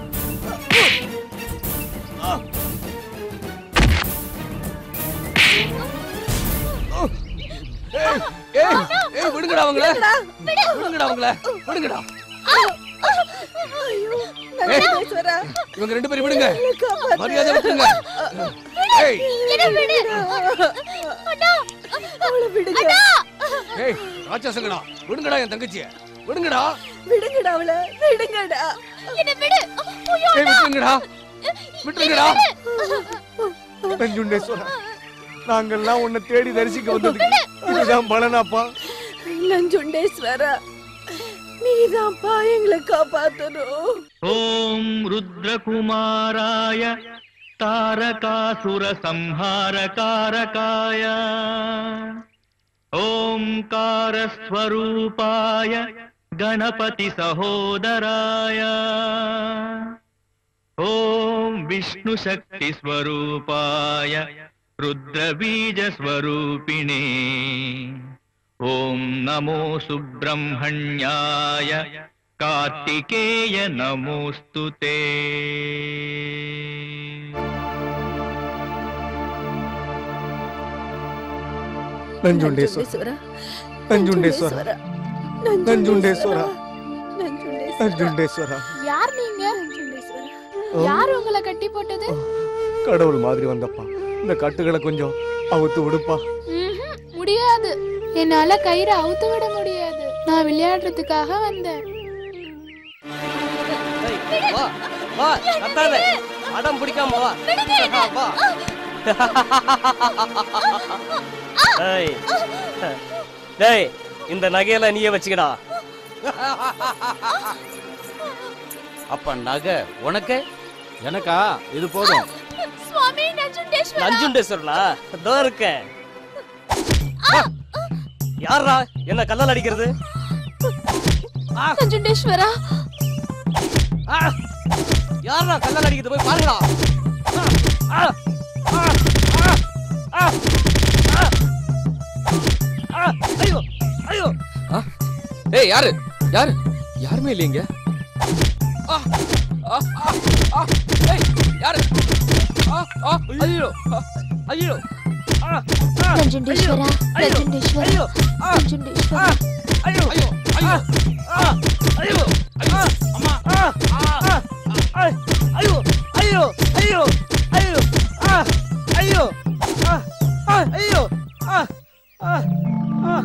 ஏய், ஏய், ஏய், விடுங்கடா அவங்கள விடுங்கடா அவங்கள விடுங்கடா ஐயோ ஏய். நந்தீஸ்வரா இவங்க ரெண்டு பேரும் விடுங்க என்னை காப்பாத்து. மரியாதை விட்டுருங்க ஏய் என்ன விடு அண்ணா அவளை விடுங்க ஏய் ராட்சசங்கடா விடுங்கடா என் தங்கச்சிய விடுங்கடா விடுங்கடா அவளை விடுங்கடா என்ன விடு ஏய் விட்டுருங்கடா விட்டுருங்கடா நஞ்சுண்டேஸ்வரா நாங்கெல்லாம் உன்னை தேடி தரிசிக்க வந்ததுக்கு இதுதான் பலனாப்பா நஞ்சுண்டேஸ்வரா நீதான்ப்பா எங்களை காப்பாத்தணும் ॐ रुद्रकुमाराय तारकासुरसंहारकारकाय ओङ्कारस्वरूपाय गणपतिसहोदराय ॐ विष्णुशक्तिस्वरूपाय रुद्रबीजस्वरूपिणे ॐ नमो सुब्रह्मण्याय कार्तिकेय नमोऽस्तु ते நஞ்சுண்டேஸ்வரா நஞ்சுண்டேஸ்வரா நஞ்சுண்டேஸ்வரா நஞ்சுண்டேஸ்வரா யார் நீங்க ஓ. யார் உங்களை கட்டி போட்டது கடவுள் மாதிரி வந்தப்பா இந்த கட்டுகளை கொஞ்சம் அவுத்து விடுப்பா ம்ஹும், முடியாது என்னால கயிறை அவுத்து விட முடியாது நான் விளையாடுறதுக்காக வந்தேன் வா வா கத்தாத அடம் பிடிக்காம வா வா டேய் டேய் இந்த நகையெல்லாம் நீயே வச்சுக்கடா அப்ப நகை உனக்கு எனக்கா இது போதும் சுவாமி நஞ்சுண்டேஸ்வரா நஞ்சுண்டேஸ்வரனா இதோ இருக்கேன் யாரா என்ன கல்லால் அடிக்கிறது நஞ்சுண்டேஸ்வரா யாரா கல்லால் அடிக்கிறது போய் பாருங்கடா ஆ, ஆ, ஆ, ஆ, ஆ, ஆ, ஐயோ ஐயோ ஏய் யாரு யாரு யாருமே இல்லைங்க ஆ, ஆ, ஆ, ஆ, ஏய் யாரு ஆ, ஆ, ஐயோ ஆ, ஐயோ ஆ, ஆ, நஞ்சுண்டேஸ்வரா ஐயோ, நஞ்சுண்டேஸ்வரா ஐயோ, ஆ, நஞ்சுண்டேஸ்வரா ஐயோ ஐயோ ஐயோ ஆ, ஐயோ ஐயோ அம்மா ஆ, ஆ, ஆ, ஐயோ ஐயோ ஐயோ ஐயோ ஆ, ஐயோ ஆ, ஆ, ஐயோ ஆ, ஆ, ஆ.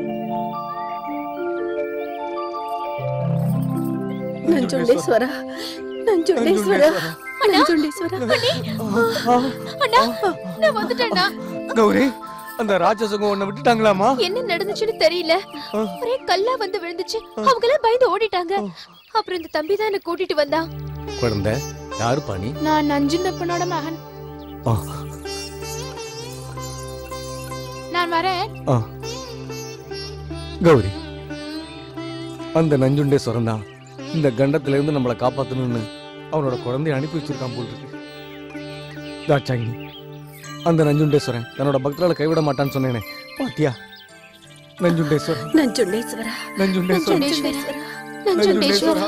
நஞ்சுண்டேஸ்வரா நஞ்சுண்டேஸ்வரா நஞ்சுண்டேஸ்வரா அண்ணா நான் வந்துட்டேன்னா கௌரி அந்த ராட்சசங்க உன்னை விட்டுட்டாங்களாமா என்ன நடந்துச்சுன்னு தெரியல ஒரே கல்லா வந்து விழுந்துச்சு அவங்க எல்லாம் பயந்து ஓடிட்டாங்க அப்புறம் இந்த தம்பி தான் என்ன கூட்டிட்டு வந்தான் குழந்தை யாரு பாணி நான் நஞ்சுண்டப்பனோட மகன் நான் வரேன் ஆ கௌரி அந்த நஞ்சுண்டேஸ்வரன் தான் இந்த கண்டத்துல இருந்து நம்மளை காப்பாத்தணும்னு அவனோட குழந்தைய அனுப்பி வச்சிருக்கான் போல் இருக்கு தாட்சாயினி அந்த நஞ்சுண்டேஸ்வரன் தன்னோட பக்தர்களை கைவிட மாட்டான்னு சொன்னேனே பாத்தியா நஞ்சுண்டேஸ்வரன் நஞ்சுண்டேஸ்வரா நஞ்சுண்டேஸ்வரன் நஞ்சுண்டேஸ்வரா நஞ்சுண்டேஸ்வரா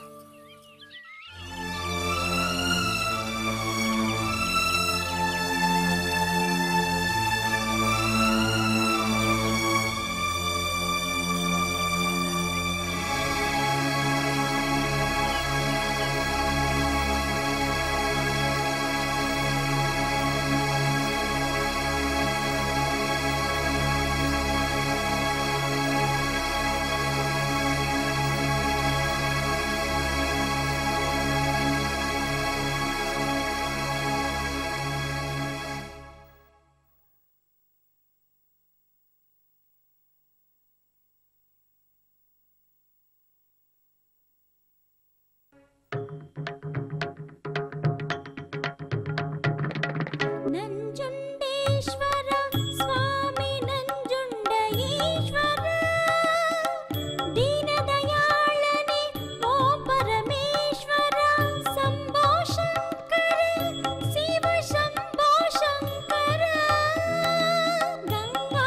ನಂಜುಂಡೇಶ್ವರ ಸ್ವಾಮಿ ನಂಜುಂಡ ಈಶ್ವರ ದೀನದಯಾಳನೆ ಓ ಪರಮೇಶ್ವರ ಸಂಭೋ ಶಂಕರ ಶಿವ ಶಂಭೋ ಶಂಕರ ಗಂಗಾಧರ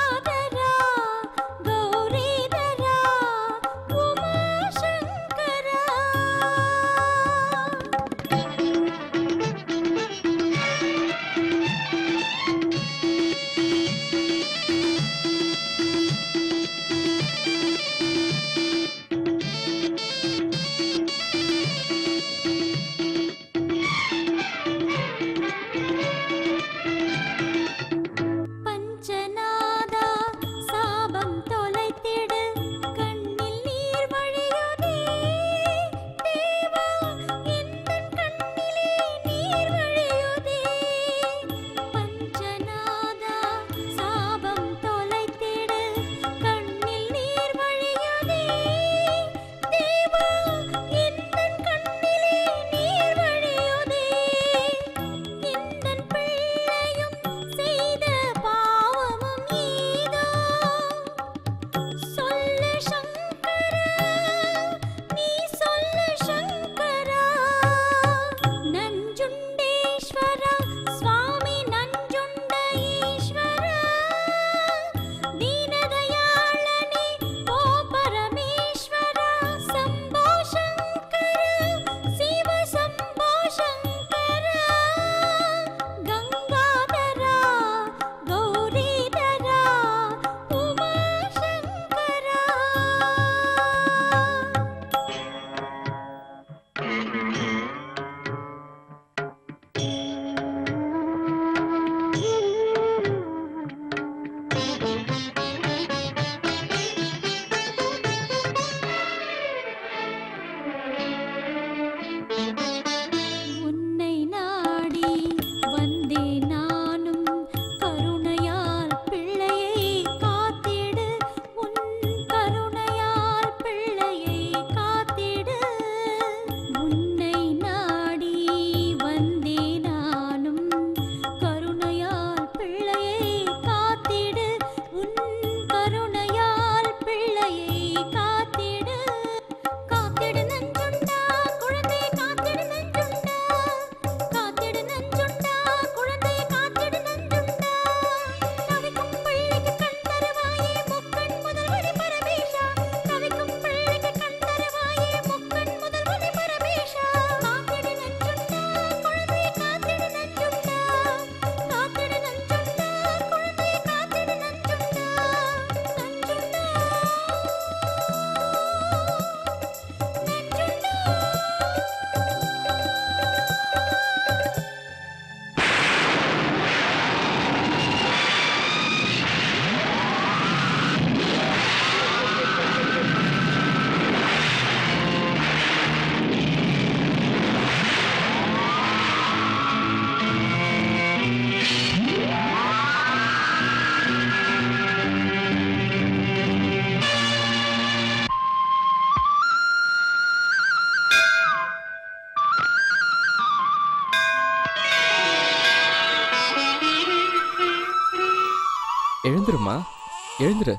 எழுந்துருமா எழுந்துரு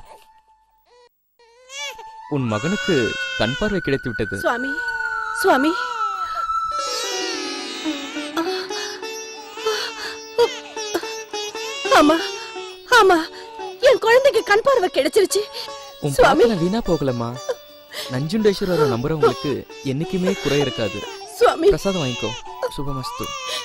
உன் மகனுக்கு கண் பார்வை கிடைத்து விட்டது சுவாமி சுவாமி ஆமா ஆமா என் குழந்தைக்கு கண் பார்வை கிடைச்சிருச்சு உன் சுவாமி பிரார்த்தனை வீணா போகலம்மா நஞ்சுண்டேஸ்வரரை நம்புறவங்களுக்கு என்னைக்குமே குறை இருக்காது சுவாமி பிரசாதம் வாங்கிக்கோ சுபமஸ்து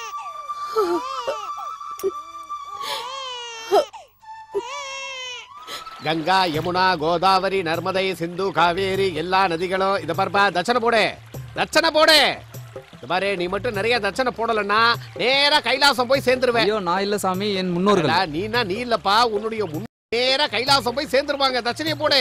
கங்கா யமுனா கோதாவரி நர்மதை சிந்து காவேரி எல்லா நதிகளும் இத பாருப்பா தட்சணை போடு தட்சணை போடு இந்த பாரு நீ மட்டும் நிறைய தட்சணை போடலன்னா நேரா கைலாசம் போய் சேர்ந்துருவேன் ஐயோ நான் இல்ல சாமி என் முன்னோர்கள் அடடா, நீனா நீ இல்லப்பா உன்னுடைய முன் நேரா கைலாசம் போய் சேர்ந்துருவாங்க தட்சணையை போடு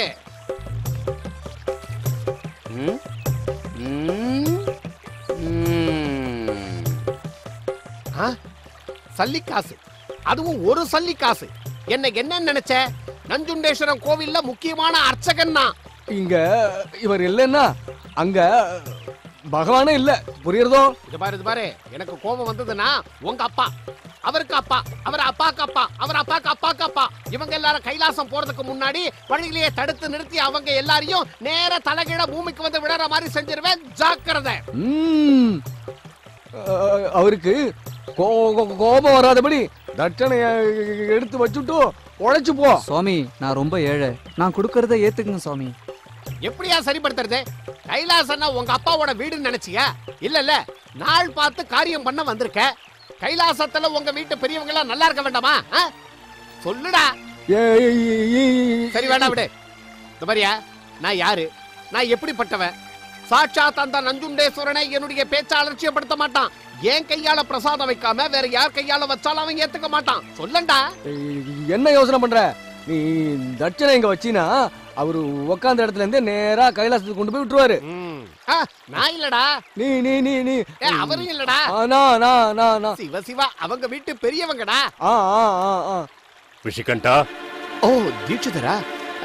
ம்? ம்? ம். ஆ? சல்லிக்காசு அதுவும் ஒரு சல்லிக்காசு என்ன என்ன நினைச்ச நஞ்சுண்டேஸ்வரம் கோவில்ல முக்கியமான அர்ச்சகன் தான் இங்க இவர் இல்லைன்னா அங்க பகவானே இல்ல புரியுறதோ இது பாரு இது பாரு எனக்கு கோபம் வந்ததுன்னா உங்க அப்பா அவருக்கு அப்பா அவர் அப்பாக்கு அப்பா அவர் அப்பாக்கு அப்பாக்கு அப்பா இவங்க எல்லாரும் கைலாசம் போறதுக்கு முன்னாடி வழியிலேயே தடுத்து நிறுத்தி அவங்க எல்லாரையும் நேர தலைகீழ பூமிக்கு வந்து விடுற மாதிரி செஞ்சிருவேன் ஜாக்கிரதை ம். அஹ், அவருக்கு கோ- கோ- கோபம் வராதபடி தட்சணைய எடுத்து வச்சுட்டு உழைச்சு போ சுவாமி நான் ரொம்ப ஏழை நான் கொடுக்கறத ஏத்துக்குங்க சுவாமி எப்படியா சரிப்படுத்துறது கைலாசம்னா உங்க அப்பாவோட வீடுன்னு நினைச்சியா இல்ல இல்ல நாள் பார்த்து காரியம் பண்ண வந்திருக்க கைலாசத்துல உங்க வீட்டு பெரியவங்க எல்லாம் நல்லா இருக்க வேண்டாமா ஆ? சொல்லுடா சரி வேண்டாம் விடு இந்த மாதிரியா நான் யாரு நான் எப்படிப்பட்டவன் சாட்சாத் அந்த நஞ்சுண்டேஸ்வரனை என்னுடைய பேச்ச அலட்சியப்படுத்த மாட்டான் என் கையால பிரசாதம் வைக்காம வேற யார் கையால வச்சாலும் அவன் ஏத்துக்க மாட்டான் சொல்லண்டா என்ன யோசனை பண்ற நீ தட்சணை இங்க வச்சினா அவரு உக்காந்த இடத்துல இருந்தே நேரா கைலாசத்துக்கு கொண்டு போய் விட்டுருவாரு ஆ, நான் இல்லடா நீ நீ நீ நீ ஏ, அவரும் இல்லடா ஆ, நான் நான் நான் நான் சிவ சிவா அவங்க வீட்டு பெரியவங்கடா ஆ ஆ ஆ ஆ விஷிகண்டா ஓ தீட்சிதரா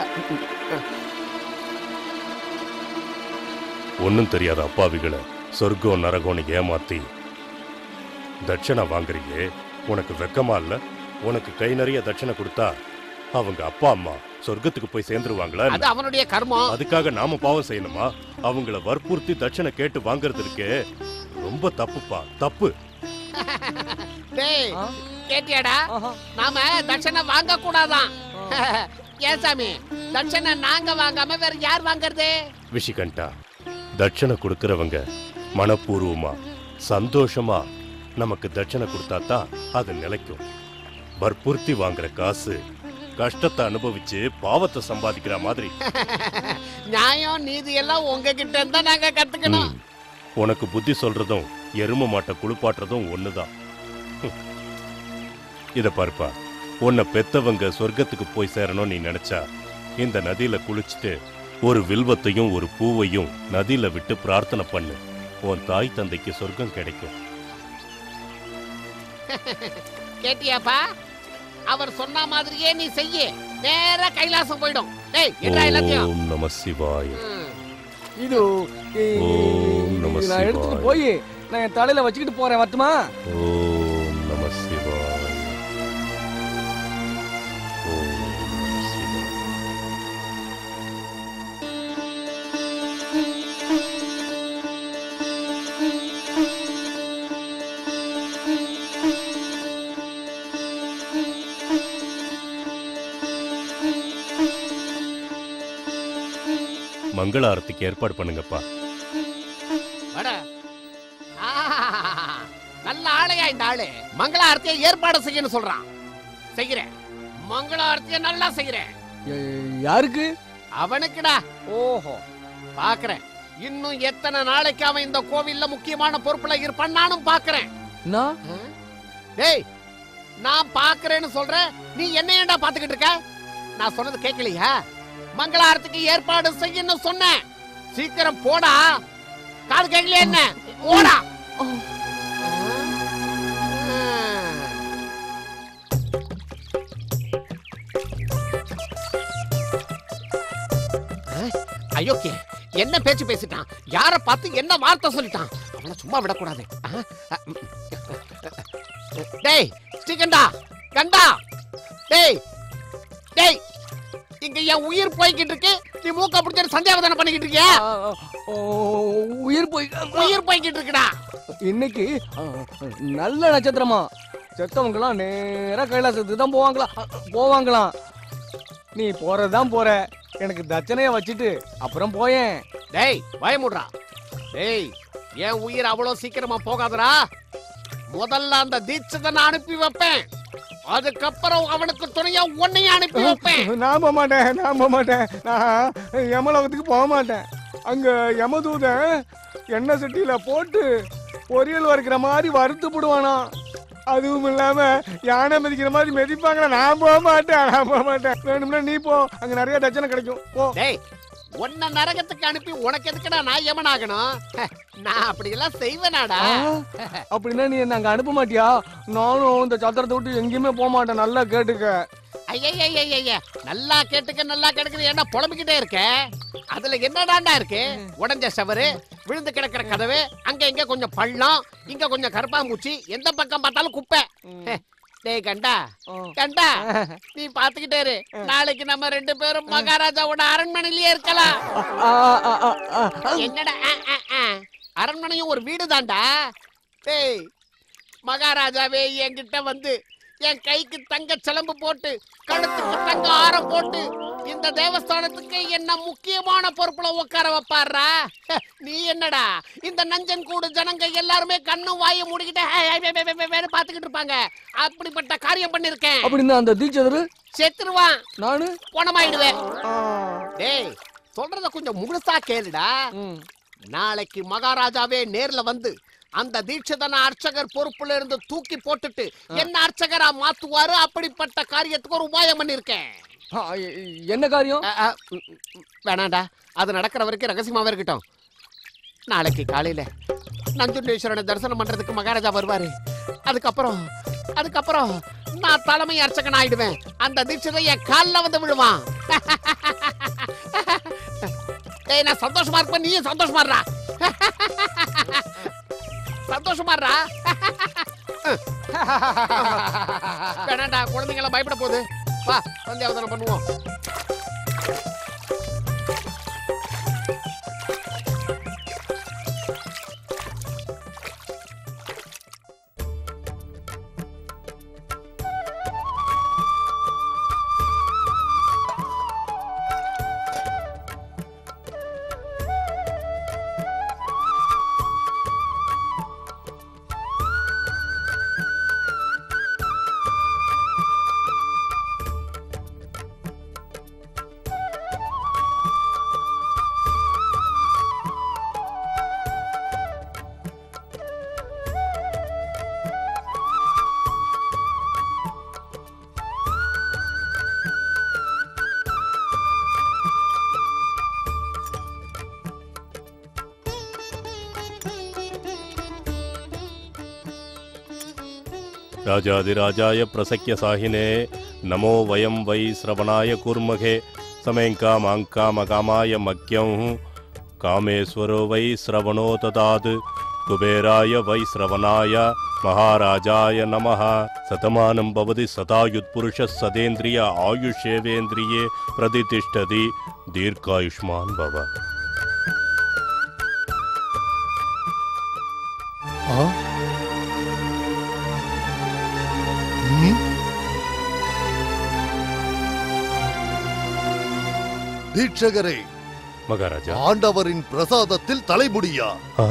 ஒன்னும் தெரியாத அப்பாவிகளை சொர்க்கம் நரகம்னு ஏமாத்தி தட்சணை வாங்குறியே உனக்கு வெக்கமா இல்ல உனக்கு கை நிறைய தட்சணை கொடுத்தா அவங்க அப்பா அம்மா சொர்க்கத்துக்கு போய் சேர்ந்துருவாங்களா அது என்ன? அவனுடைய கர்மம் அதுக்காக நாம பாவம் செய்யணுமா அவங்கள வற்புறுத்தி தட்சணை கேட்டு வாங்குறது இருக்கே ரொம்ப தப்புப்பா தப்பு டேய் கேட்டியாடா நாம தட்சணை வாங்க கூடாதான் ஏன் சாமி தட்சணை நாங்க வாங்காம வேற யார் வாங்குறது விஷிகண்டா தட்சணை கொடுக்கறவங்க மனப்பூர்வமா சந்தோஷமா நமக்கு தட்சணை கொடுத்தா தான் அது நிலைக்கும் வற்புறுத்தி வாங்குற காசு கஷ்டத்தை அனுபவிச்சு பாவத்தை சம்பாதிக்கிற மாதிரி நியாயம் நீதி எல்லாம் உங்ககிட்ட இருந்தா நாங்க கத்துக்கணும் உனக்கு புத்தி சொல்றதும் எரும மாட்டை குளிப்பாட்டுறதும் ஒண்ணுதான் ஹம். இத பாருப்பா உன்னை பெத்தவங்க சொர்க்கத்துக்கு போய் சேரணும்னு நீ நினைச்சா இந்த நதியில குளிச்சுட்டு ஒரு வில்வத்தையும் ஒரு பூவையும் நதியில விட்டு பிரார்த்தனை பண்ணு உன் தாய் தந்தைக்கு சொர்க்கம் கிடைக்கும் கேட்டியாப்பா அவர் சொன்ன மாதிரியே நீ செய்ய நேரா கைலாசம் போயிடும் டேய் என்ன எல்லாத்தையும் ஓம் நம சிவாய இது ஓம் நம நான் எடுத்துட்டு சிவாய போய் நான் என் தலையில வச்சுக்கிட்டு போறேன் வரட்டுமா ஓம் நம சிவாய ஓம் நம சிவாய மங்கள ஆரத்திக்கு ஏற்பாடு பண்ணுங்கப்பா வாடா. ஆ, நல்ல ஆளையா இந்த ஆளு மங்கள ஆரத்தியை ஏற்பாடு செய்யணும் சொல்றான் செய்கிறேன் மங்கள ஆரத்தியை நல்லா செய்கிறேன் யாருக்கு அவனுக்குடா ஓஹோ பாக்குறேன் இன்னும் எத்தனை நாளைக்கு அவன் இந்த கோவில்ல முக்கியமான பொறுப்புல இருப்பான் நானும் பாக்குறேன் நான் டேய் நான் பாக்குறேன்னு சொல்றேன் நீ என்ன ஏன்டா பாத்துக்கிட்டு இருக்க நான் சொன்னது கேட்கலையா மங்களாரத்துக்கு ஏற்பாடு செய்யணும் சொன்னேன் சீக்கிரம் போடா காது கேட்கலையா என்ன போடா ஐயோக்கே என்ன பேச்சு பேசிட்டான் யார பார்த்து என்ன வார்த்தை சொல்லிட்டான் அவனை சும்மா விடக்கூடாது ஆ? அ, ம். டேய் ஸ்ரீகண்டா கண்டா டேய் என் உயிர் போய்கிட்டு இருக்கு நீ மூக்க பிடிச்சிட்டு சந்தியாவதனை பண்ணிக்கிட்டு இருக்கியா உயிர் போய் உயிர் போய்கிட்டு இருக்குடா இன்னைக்கு ஆ, நல்ல நட்சத்திரமா செத்தவங்கலாம் நேரா கைலாசத்துக்கு தான் போவாங்களாம் போவாங்களாம் நீ போறதுதான் போற எனக்கு தட்சணைய வச்சுட்டு அப்புறம் போயேன் டேய் பயமுடுறா டேய் என் உயிர் அவ்வளவு சீக்கிரமா போகாதடா முதல்ல அந்த தீட்சிதனை அனுப்பி வைப்பேன் அதுக்கப்புறம் அவனுக்கு துணையா உன்னையும் அனுப்பி வைப்பேன் நான் போக மாட்டேன் நான் போக மாட்டேன் நான் யமலோகத்துக்கு போக மாட்டேன் அங்க யமதூதன் எண்ணெய் சட்டியில போட்டு பொரியல் வறுக்கிற மாதிரி வறுத்து போடுவானா அதுவும் இல்லாம யானை மிதிக்கிற மாதிரி மிதிப்பாங்களா நான் போக மாட்டேன் நான் போக மாட்டேன் வேணும்னா நீ போ அங்க நிறைய தட்சணை கிடைக்கும் போ டேய் உன்னை நரகத்துக்கு அனுப்பி உனக்கு எதுக்குடா நான் எமனாகணும் ஹ, நான் அப்படி எல்லாம் செய்வேனாடா அப்படின்னா நீ என்ன அங்க அனுப்ப மாட்டியா நானும் இந்த சத்திரத்தை விட்டு எங்கேயுமே போக மாட்டேன் நல்லா கேட்டுக்க ஐயய்யய்யய்ய நல்லா கேட்டுக்க நல்லா கேட்டுக்க என்ன புலம்பிக்கிட்டே இருக்க அதுல என்னடாண்டா இருக்கு உடஞ்ச சவரு விழுந்து கிடக்கிற கதவு அங்க இங்க கொஞ்சம் பள்ளம் இங்க கொஞ்சம் கருப்பாம்பூச்சி எந்த பக்கம் பார்த்தாலும் குப்பை ஹே, டேய் கண்டா கண்டா நீ பாத்துக்கிட்டே இரு நாளைக்கு நம்ம ரெண்டு பேரும் மகாராஜாவோட அரண்மனையிலேயே இருக்கலாம் என்னடா ஆ, ஆ, ஆ. அரண்மனையும் ஒரு வீடு தான்டா டேய் மகாராஜாவே என்கிட்ட வந்து என் கைக்கு தங்க சிலம்பு போட்டு கழுத்துக்கு தங்க ஆரம் போட்டு இந்த தேவஸ்தானத்துக்கு என்ன முக்கியமான பொறுப்புல உட்கார வைப்பாருடா ஹே, நீ என்னடா இந்த நஞ்சன் கூடு ஜனங்க எல்லாருமே கண்ணும் வாயும் மூடிக்கிட்டு ஹே, ஹே, வே, வே, வே, வே, வேன்னு பாத்துக்கிட்டு இருப்பாங்க அப்படிப்பட்ட காரியம் பண்ணிருக்கேன் அப்படின்னா அந்த தீட்சதரு செத்துருவான் நானு குணமாயிடுவேன் டேய் சொல்றத கொஞ்சம் முழுசா கேளுடா நாளைக்கு மகாராஜாவே நேர்ல வந்து அந்த தீட்சிதன அர்ச்சகர் பொறுப்புல இருந்து தூக்கி போட்டுட்டு என்ன அர்ச்சகரா மாத்துவாரு அப்படிப்பட்ட காரியத்துக்கு ஒரு உபாயம் பண்ணிருக்கேன் என்ன காரியம் வேணாண்டா அது நடக்கிற வரைக்கும் ரகசியமாவே இருக்கட்டும் நாளைக்கு காலையில நஞ்சுண்டேஸ்வரனை தரிசனம் பண்றதுக்கு மகாராஜா வருவாரு அதுக்கப்புறம் அதுக்கப்புறம் நான் தலைமை அர்ச்சகன் ஆயிடுவேன் அந்த தீட்சிதை என் கால்ல வந்து விழுவான் டேய் நான் சந்தோஷமா இருப்பேன் நீயும் சந்தோஷமா இருடா சந்தோஷமா இருடா வேணாண்டா குழந்தைங்கள பயப்பட போகுது வா சந்தியாவதனம் பண்ணுவோம் राजाधिराजाय प्रसख्य साहिने नमो वयं वै श्रवणाय कुर्महे समेङ्का माङ्कामकामाय मह्यं कामेश्वरो वै श्रवणो ददात् कुबेराय वै श्रवणाय महाराजाय नमः शतमानं भवति सतायुत्पुरुषः सदेन्द्रिय आयुष्येवेन्द्रिये प्रतितिष्ठति दीर्घायुष्मान् भव தீட்சகரே மகாராஜா ஆண்டவரின் பிரசாதத்தில் தலைமுடியா ஆ?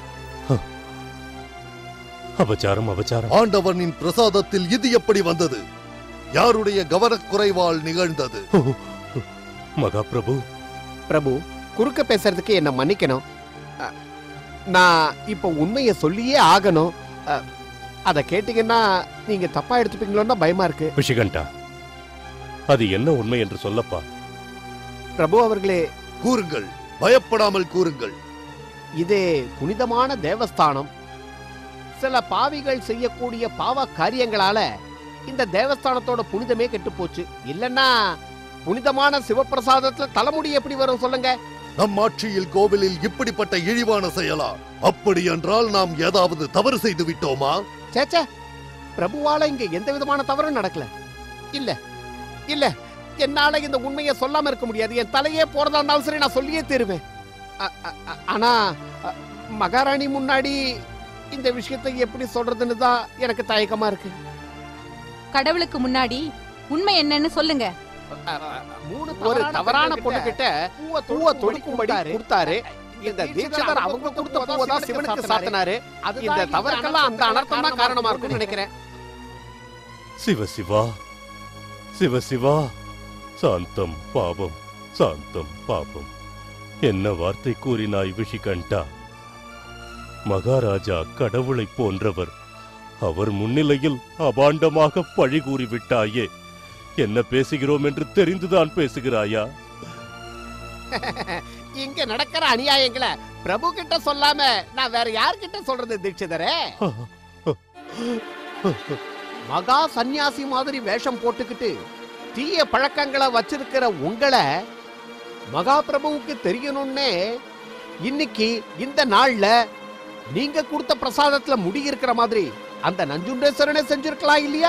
அபச்சாரம் அபச்சாரம் ஆண்டவனின் பிரசாதத்தில் இது எப்படி வந்தது யாருடைய கவனக்குறைவால் நிகழ்ந்தது மகாபிரபு பிரபு குறுக்க பேசுறதுக்கு என்ன மன்னிக்கணும் அ, நான் இப்ப உண்மையை சொல்லியே ஆகணும் அ, அத கேட்டீங்கன்னா நீங்க தப்பா எடுத்துப்பீங்களோன்னு பயமா இருக்கு விஷிகண்டா அது என்ன உண்மை என்று சொல்லப்பா பிரபு அவர்களே கூறுங்கள் பயப்படாமல் கூறுங்கள் இது புனிதமான தேவஸ்தானம் சில பாவிகள் செய்யக்கூடிய பாவ காரியங்களால இந்த தேவஸ்தானத்தோட புனிதமே கெட்டு போச்சு இல்லன்னா புனிதமான சிவப்பிரசாதத்துல தலைமுடி எப்படி வரும் சொல்லுங்க நம் ஆட்சியில் கோவிலில் இப்படிப்பட்ட இழிவான செயலா அப்படி என்றால் நாம் ஏதாவது தவறு செய்து விட்டோமா சேச்சே பிரபுவால இங்க எந்த விதமான தவறும் நடக்கல இல்ல இல்ல என்னால இந்த உண்மையை சொல்லாம இருக்க முடியாது என் தலையே போறதா இருந்தாலும் சரி நான் சொல்லியே தருவேன் அ- அ- அ- ஆனா அ, மகாராணி முன்னாடி இந்த விஷயத்தை எப்படி சொல்றதுன்னு தான் எனக்கு தயக்கமா இருக்கு கடவுளுக்கு முன்னாடி உண்மை என்னன்னு சொல்லுங்க ஒரு தவறான பொண்ணு கிட்ட பூவை தொடுக்கும்படி கொடுத்தாரு இந்த தீட்சிதர் அவங்க கொடுத்த பூவை தான் சிவனுக்கு சாத்தினாரு இந்த தவறுக்கெல்லாம் அந்த அனர்த்தம் தான் காரணமா இருக்கும்னு நினைக்கிறேன் சிவ சிவா சிவ சிவா சாந்தம் பாவம் சாந்தம் பாவம் என்ன வார்த்தை கூறினாய் விஷிகண்டா மகாராஜா கடவுளைப் போன்றவர் அவர் முன்னிலையில் அபாண்டமாக பழி கூறிவிட்டாயே என்ன பேசுகிறோம் என்று தெரிந்துதான் பேசுகிறாயா இங்க நடக்கிற அநியாயங்களை பிரபு கிட்ட சொல்லாம நான் வேற யார்கிட்ட சொல்றது தீட்சிதரே மகா சந்நியாசி மாதிரி வேஷம் போட்டுக்கிட்டு தீய பழக்கங்களை வச்சிருக்கிற உங்களை மகா பிரபுவுக்கு தெரியணும்னே இன்னைக்கு இந்த நாள்ல நீங்க கொடுத்த பிரசாதத்துல முடி இருக்கிற மாதிரி அந்த நஞ்சுண்டேஸ்வரனே செஞ்சிருக்கலாம் இல்லையா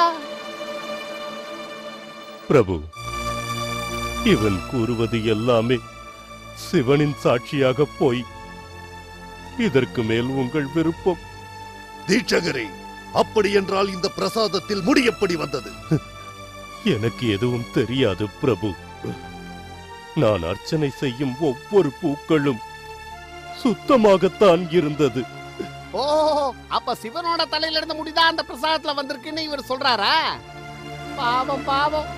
பிரபு இவன் கூறுவது எல்லாமே சிவனின் சாட்சியாக போய் இதற்கு மேல் உங்கள் விருப்பம் தீட்சகரே அப்படி என்றால் இந்த பிரசாதத்தில் முடி எப்படி வந்தது எனக்கு எதுவும் தெரியாது பிரபு நான் அர்ச்சனை செய்யும் ஒவ்வொரு பூக்களும் சுத்தமாகத்தான் இருந்தது ஓ அப்ப சிவனோட தலையில இருந்த முடிதான் அந்த பிரசாதத்துல வந்திருக்குன்னு இவர் சொல்றாரா பாவம் பாவம்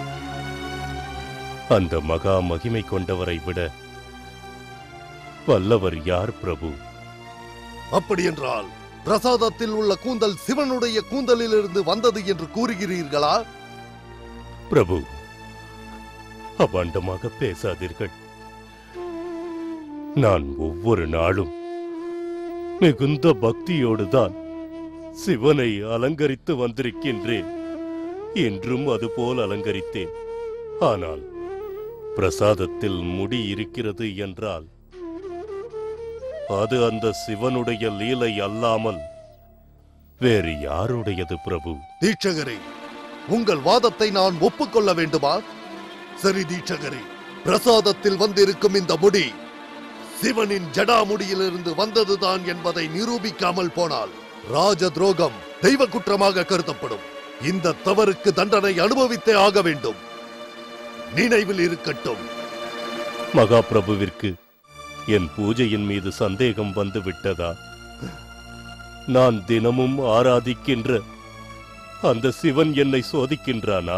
அந்த மகா மகிமை கொண்டவரை விட வல்லவர் யார் பிரபு அப்படி என்றால் பிரசாதத்தில் உள்ள கூந்தல் சிவனுடைய கூந்தலிலிருந்து வந்தது என்று கூறுகிறீர்களா பிரபு அபாண்டமாக பேசாதீர்கள் நான் ஒவ்வொரு நாளும் மிகுந்த பக்தியோடுதான் சிவனை அலங்கரித்து வந்திருக்கின்றேன் என்றும் அதுபோல் அலங்கரித்தேன் ஆனால் பிரசாதத்தில் முடி இருக்கிறது என்றால் அது அந்த சிவனுடைய லீலை அல்லாமல் வேறு யாருடையது பிரபு தீட்சகரே உங்கள் வாதத்தை நான் ஒப்புக்கொள்ள வேண்டுமா சரி தீட்சகரே பிரசாதத்தில் வந்திருக்கும் இந்த முடி சிவனின் ஜடாமுடியிலிருந்து வந்ததுதான் என்பதை நிரூபிக்காமல் போனால் ராஜ துரோகம் தெய்வ குற்றமாக கருதப்படும் இந்த தவறுக்கு தண்டனை அனுபவித்தே ஆக வேண்டும் நினைவில் இருக்கட்டும் மகாபிரபுவிற்கு என் பூஜையின் மீது சந்தேகம் வந்து விட்டதா நான் தினமும் ஆராதிக்கின்ற அந்த சிவன் என்னை சோதிக்கின்றானா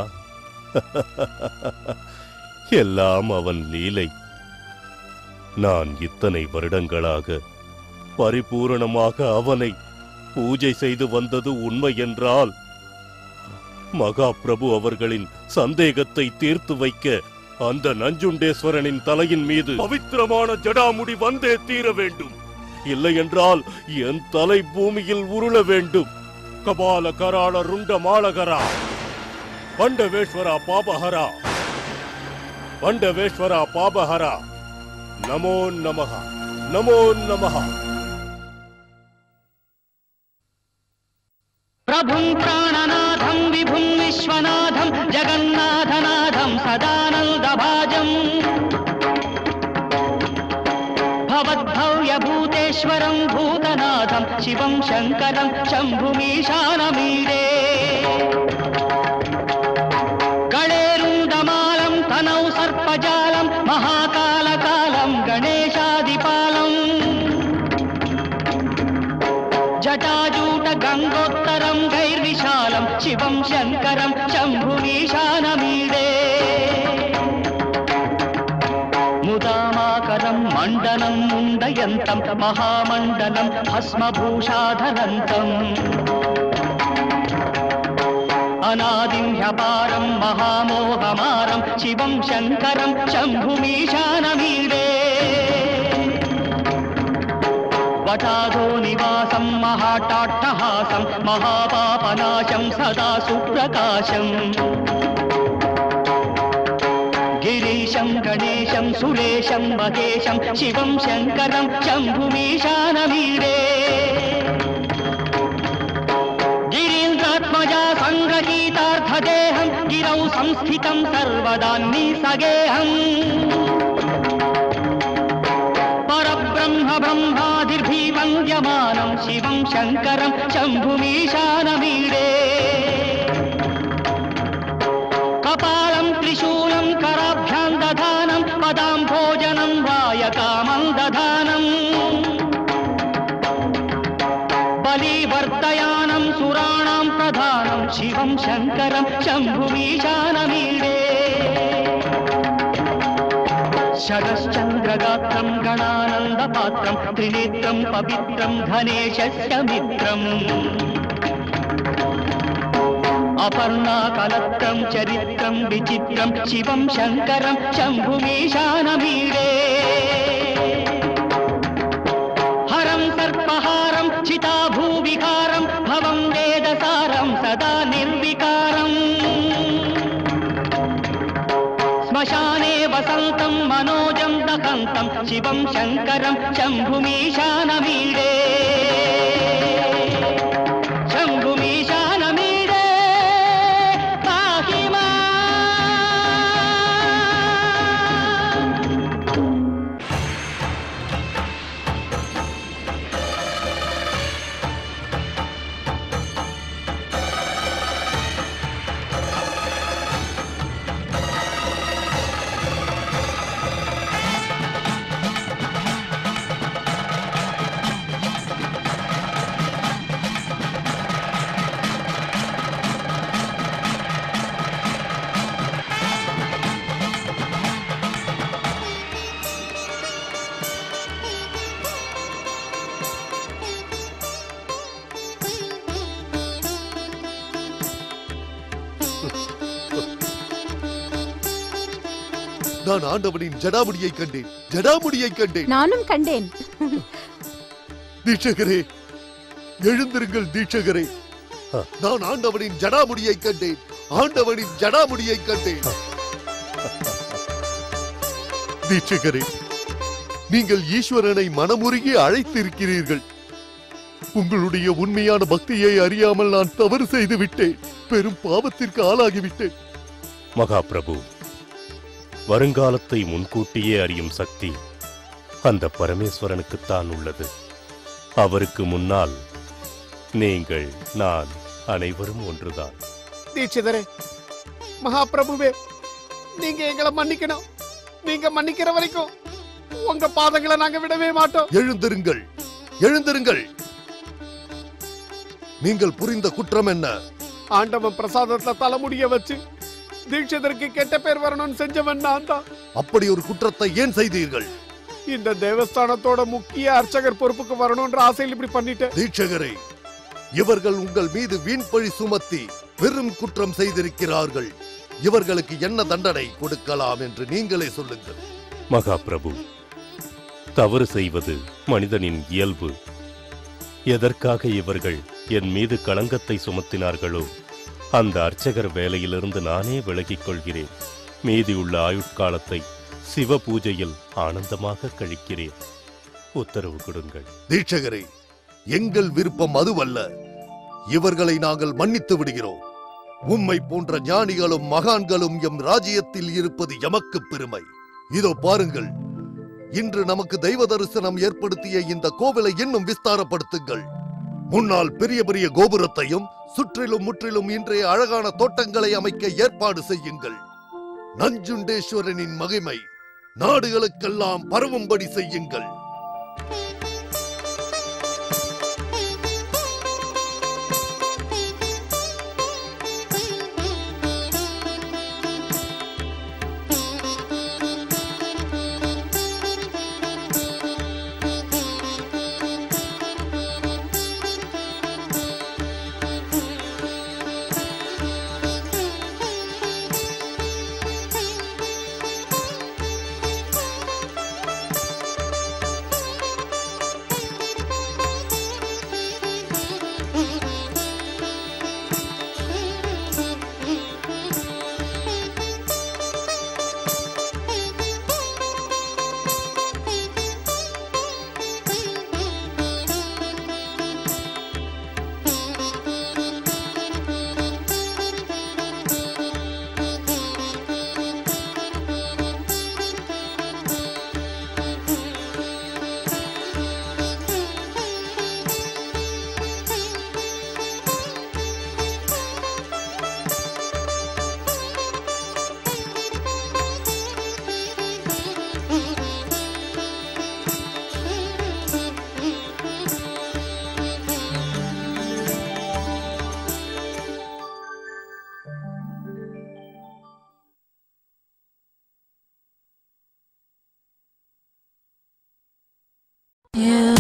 எல்லாம் அவன் லீலை நான் இத்தனை வருடங்களாக பரிபூரணமாக அவனை பூஜை செய்து வந்தது உண்மை என்றால் மகா பிரபு அவர்களின் சந்தேகத்தை தீர்த்து வைக்க அந்த நஞ்சுண்டேஸ்வரனின் தலையின் மீது பவித்திரமான ஜடாமுடி வந்தே தீர வேண்டும் இல்லை என்றால் என் தலை பூமியில் உருள வேண்டும் கபால கராள ருண்ட மாளகரா பண்டவேஸ்வரா பாபஹரா பண்டவேஸ்வரா பாபஹரா நமோ நமஹ நமோ நமஹ प्रभुं प्राणनाथं विभुं विश्वनाथं जगन्नाथनाथं सदानन्दभाजम् भवद्भव्यभूतेश्वरं भूतनाथं शिवं शङ्करं शम्भुमीशानमीडे गणेरुण्डमालं तनौ सर्पजालं महाकालकालं गणेशादिपालम् जटाजूट गङ्गोत्तरं गैर्विशालं शिवं शङ्करं शम्भुमीशानमीडे मुदामाकरं मण्डनं मुण्डयन्तं महामण्डलं भस्मभूषाधरन्तम् अनादिं ह्यपारं महामोहमारं शिवं शङ्करं शम्भुमीशानमीडे वटाधो निवासं महाटाट्टहासं महापापनाशं सदा सुप्रकाशम् गिरीशं गणेशं सुरेशं महेशं शिवं शङ्करं शम्भुमीशानमीडे गिरीन्द्रात्मजा सङ्गीतार्थदेहं गिरौ संस्थितं सर्वदान्निसगेऽहम् परब्रह्म ब्रह्मादिर्भिवन्द्यमानं शिवं शङ्करं शम्भुमीशानमीडे कपालं त्रिशूलं कराभ्यां दधानं पदां भोजनं वायकामं दधानम् बलिवर्तयानं सुराणां प्रधानं शिवं शङ्करं शम्भुमीशानमीडे शरश्चन्द्रगात्रं गणानन्दपात्रं त्रिनेत्रं पवित्रं धनेशस्य मित्रम् अपर्णाकलत्रं चरित्रं विचित्रं शिवं शङ्करं शम्भुमीशानमीडे हरं सर्पहारं चिताभूविहारं भवं वेदसारं सदा निर्विकारम् श्मशाने वसन्तं मनोजं दहन्तं शिवं शङ्करं शम्भुमीशानमीडे शम्भुमीशानमीडे पाहि நான் ஆண்டவனின் ஜடாமுடியை கண்டேன் ஜடாமுடியை கண்டேன் நானும் கண்டேன் தீட்சகரே எழுந்திருங்கள் தீட்சகரே நான் ஆண்டவனின் ஜடாமுடியை கண்டேன் ஆண்டவனின் ஜடாமுடியை கண்டேன் தீட்சகரே நீங்கள் ஈஸ்வரனை மனமுருகி அழைத்திருக்கிறீர்கள் உங்களுடைய உண்மையான பக்தியை அறியாமல் நான் தவறு செய்து விட்டேன் பெரும் பாவத்திற்கு ஆளாகிவிட்டேன் மகாபிரபு வருங்காலத்தை முன்கூட்டியே அறியும் சக்தி அந்த பரமேஸ்வரனுக்குத்தான் உள்ளது அவருக்கு முன்னால் நீங்கள் நான் அனைவரும் ஒன்றுதான் தீட்சிதரே மகாபிரபுவே நீங்க எங்களை மன்னிக்கணும் நீங்க மன்னிக்கிற வரைக்கும் உங்க பாதங்களை நாங்க விடவே மாட்டோம் எழுந்திருங்கள் எழுந்திருங்கள் நீங்கள் புரிந்த குற்றம் என்ன ஆண்டவன் பிரசாதத்துல தலைமுடிய வச்சு தீட்சிதருக்கு கெட்ட பேர் வரணும்னு செஞ்சவன் நான் தான் அப்படி ஒரு குற்றத்தை ஏன் செய்தீர்கள் இந்த தேவஸ்தானத்தோட முக்கிய அர்ச்சகர் பொறுப்புக்கு வரணும்ன்ற ஆசையில் இப்படி பண்ணிட்டேன் தீட்சகரே இவர்கள் உங்கள் மீது வீண் பழி சுமத்தி பெரும் குற்றம் செய்திருக்கிறார்கள் இவர்களுக்கு என்ன தண்டனை கொடுக்கலாம் என்று நீங்களே சொல்லுங்கள் மகாபிரபு தவறு செய்வது மனிதனின் இயல்பு எதற்காக இவர்கள் என் மீது களங்கத்தை சுமத்தினார்களோ அந்த அர்ச்சகர் வேலையிலிருந்து நானே விலகிக் கொள்கிறேன் மீதியுள்ள ஆயுட்காலத்தை சிவ பூஜையில் ஆனந்தமாக கழிக்கிறேன் உத்தரவு கொடுங்கள் தீட்சகரே எங்கள் விருப்பம் அதுவல்ல இவர்களை நாங்கள் மன்னித்து விடுகிறோம் உம்மை போன்ற ஞானிகளும் மகான்களும் எம் ராஜ்யத்தில் இருப்பது எமக்கு பெருமை இதோ பாருங்கள் இன்று நமக்கு தெய்வ தரிசனம் ஏற்படுத்திய இந்த கோவிலை இன்னும் விஸ்தாரப்படுத்துங்கள் முன்னால் பெரிய பெரிய கோபுரத்தையும் சுற்றிலும் முற்றிலும் இன்றைய அழகான தோட்டங்களை அமைக்க ஏற்பாடு செய்யுங்கள் நஞ்சுண்டேஸ்வரனின் மகிமை நாடுகளுக்கெல்லாம் பரவும்படி செய்யுங்கள் You